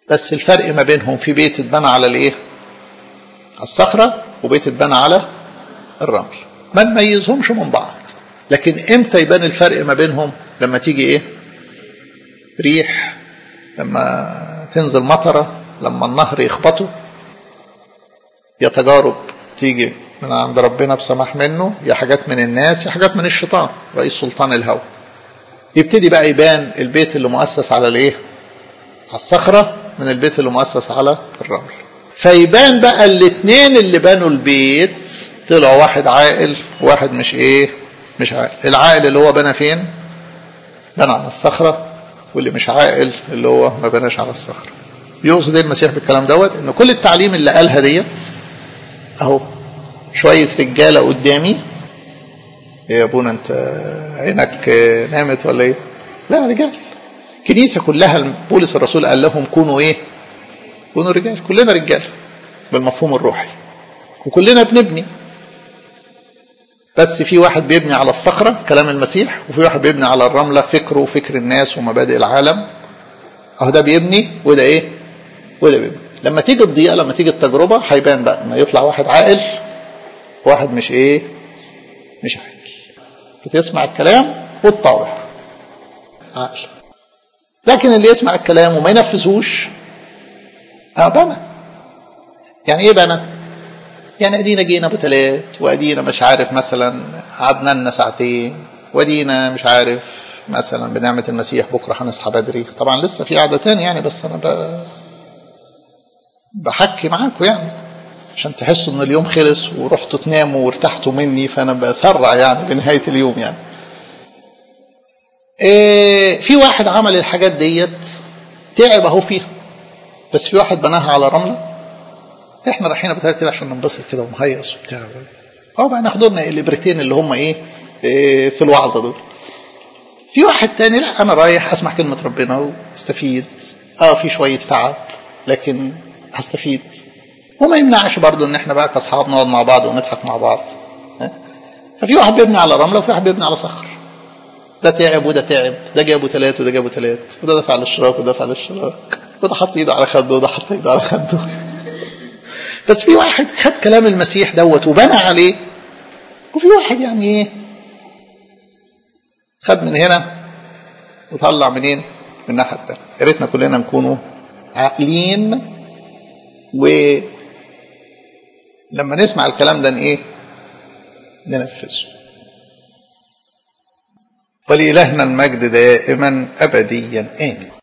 S1: بس الفرق ما بينهم في بيت اتبنى على الايه على الصخرة وبيت اتبنى على الرمل ما نميزهمش من بعض لكن امتى يبان الفرق ما بينهم لما تيجي ايه ريح لما تنزل مطرة لما النهر يخبطه يا تجارب تيجي من عند ربنا بسماح منه يا حاجات من الناس يا حاجات من الشيطان رئيس سلطان الهوى يبتدي بقى يبان البيت اللي مؤسس على الايه على الصخرة من البيت اللي مؤسس على الرمل فيبان بقى الاثنين اللي بنوا البيت طلعوا واحد عاقل وواحد مش ايه مش عاقل العاقل اللي هو بنى فين بنى على الصخرة واللي مش عاقل اللي هو ما بناش على الصخرة يقصد ايه المسيح بالكلام دوت ان كل التعليم اللي قالها ديت اهو شوية رجالة قدامي ايه يا ابونا انت عينك نامت ولا ايه لا رجال كنيسة كلها بولس الرسول قال لهم كونوا ايه كونوا رجال كلنا رجال بالمفهوم الروحي وكلنا بنبني بس في واحد بيبني على الصخرة كلام المسيح وفي واحد بيبني على الرملة فكره وفكر الناس ومبادئ العالم اهو ده بيبني وده ايه وده بيبني لما تيجي الضيقة لما تيجي التجربة هيبان بقى ان يطلع واحد عاقل واحد مش ايه مش عاقل بتسمع الكلام وتطاوع عقل لكن اللي يسمع الكلام وما ينفذوش اه بنى يعني ايه بنى يعني ادينا جينا ابو تلات وادينا مش عارف مثلا قعدنا لنا ساعتين وادينا مش عارف مثلا بنعمة المسيح بكرة هنصحى بدري طبعا لسه في قعدة تاني يعني بس أنا ب... بحكي معاكم يعني عشان تحسوا ان اليوم خلص ورحتوا تناموا وارتحتوا مني فانا بسرع يعني بنهايه اليوم يعني إيه في واحد عمل الحاجات ديت تعب اهو فيها بس في واحد بناها على رمله احنا رايحين ابو كده عشان ننبسط كده ونهيص وبتاع اه بقى ناخد لنا الابرتين اللي هم ايه, إيه في الوعظه دول في واحد تاني لا انا رايح اسمع كلمه ربنا واستفيد اه في شويه تعب لكن هستفيد وما يمنعش برضو ان احنا بقى كاصحاب نقعد مع بعض ونضحك مع بعض ففي واحد بيبني على رمله وفي واحد بيبني على صخر ده تعب وده تعب ده جابه ثلاث وده جابه ثلاث وده دفع الاشتراك وده دفع الاشتراك وده حط ايده على خده وده حط ايده على خده بس في واحد خد كلام المسيح دوت وبنى عليه وفي واحد يعني ايه خد من هنا وطلع منين من الناحيه الثانيه يا ريتنا كلنا نكونوا عاقلين ولما نسمع الكلام ده ايه ننفذه ولإلهنا المجد دائما أبديا آمين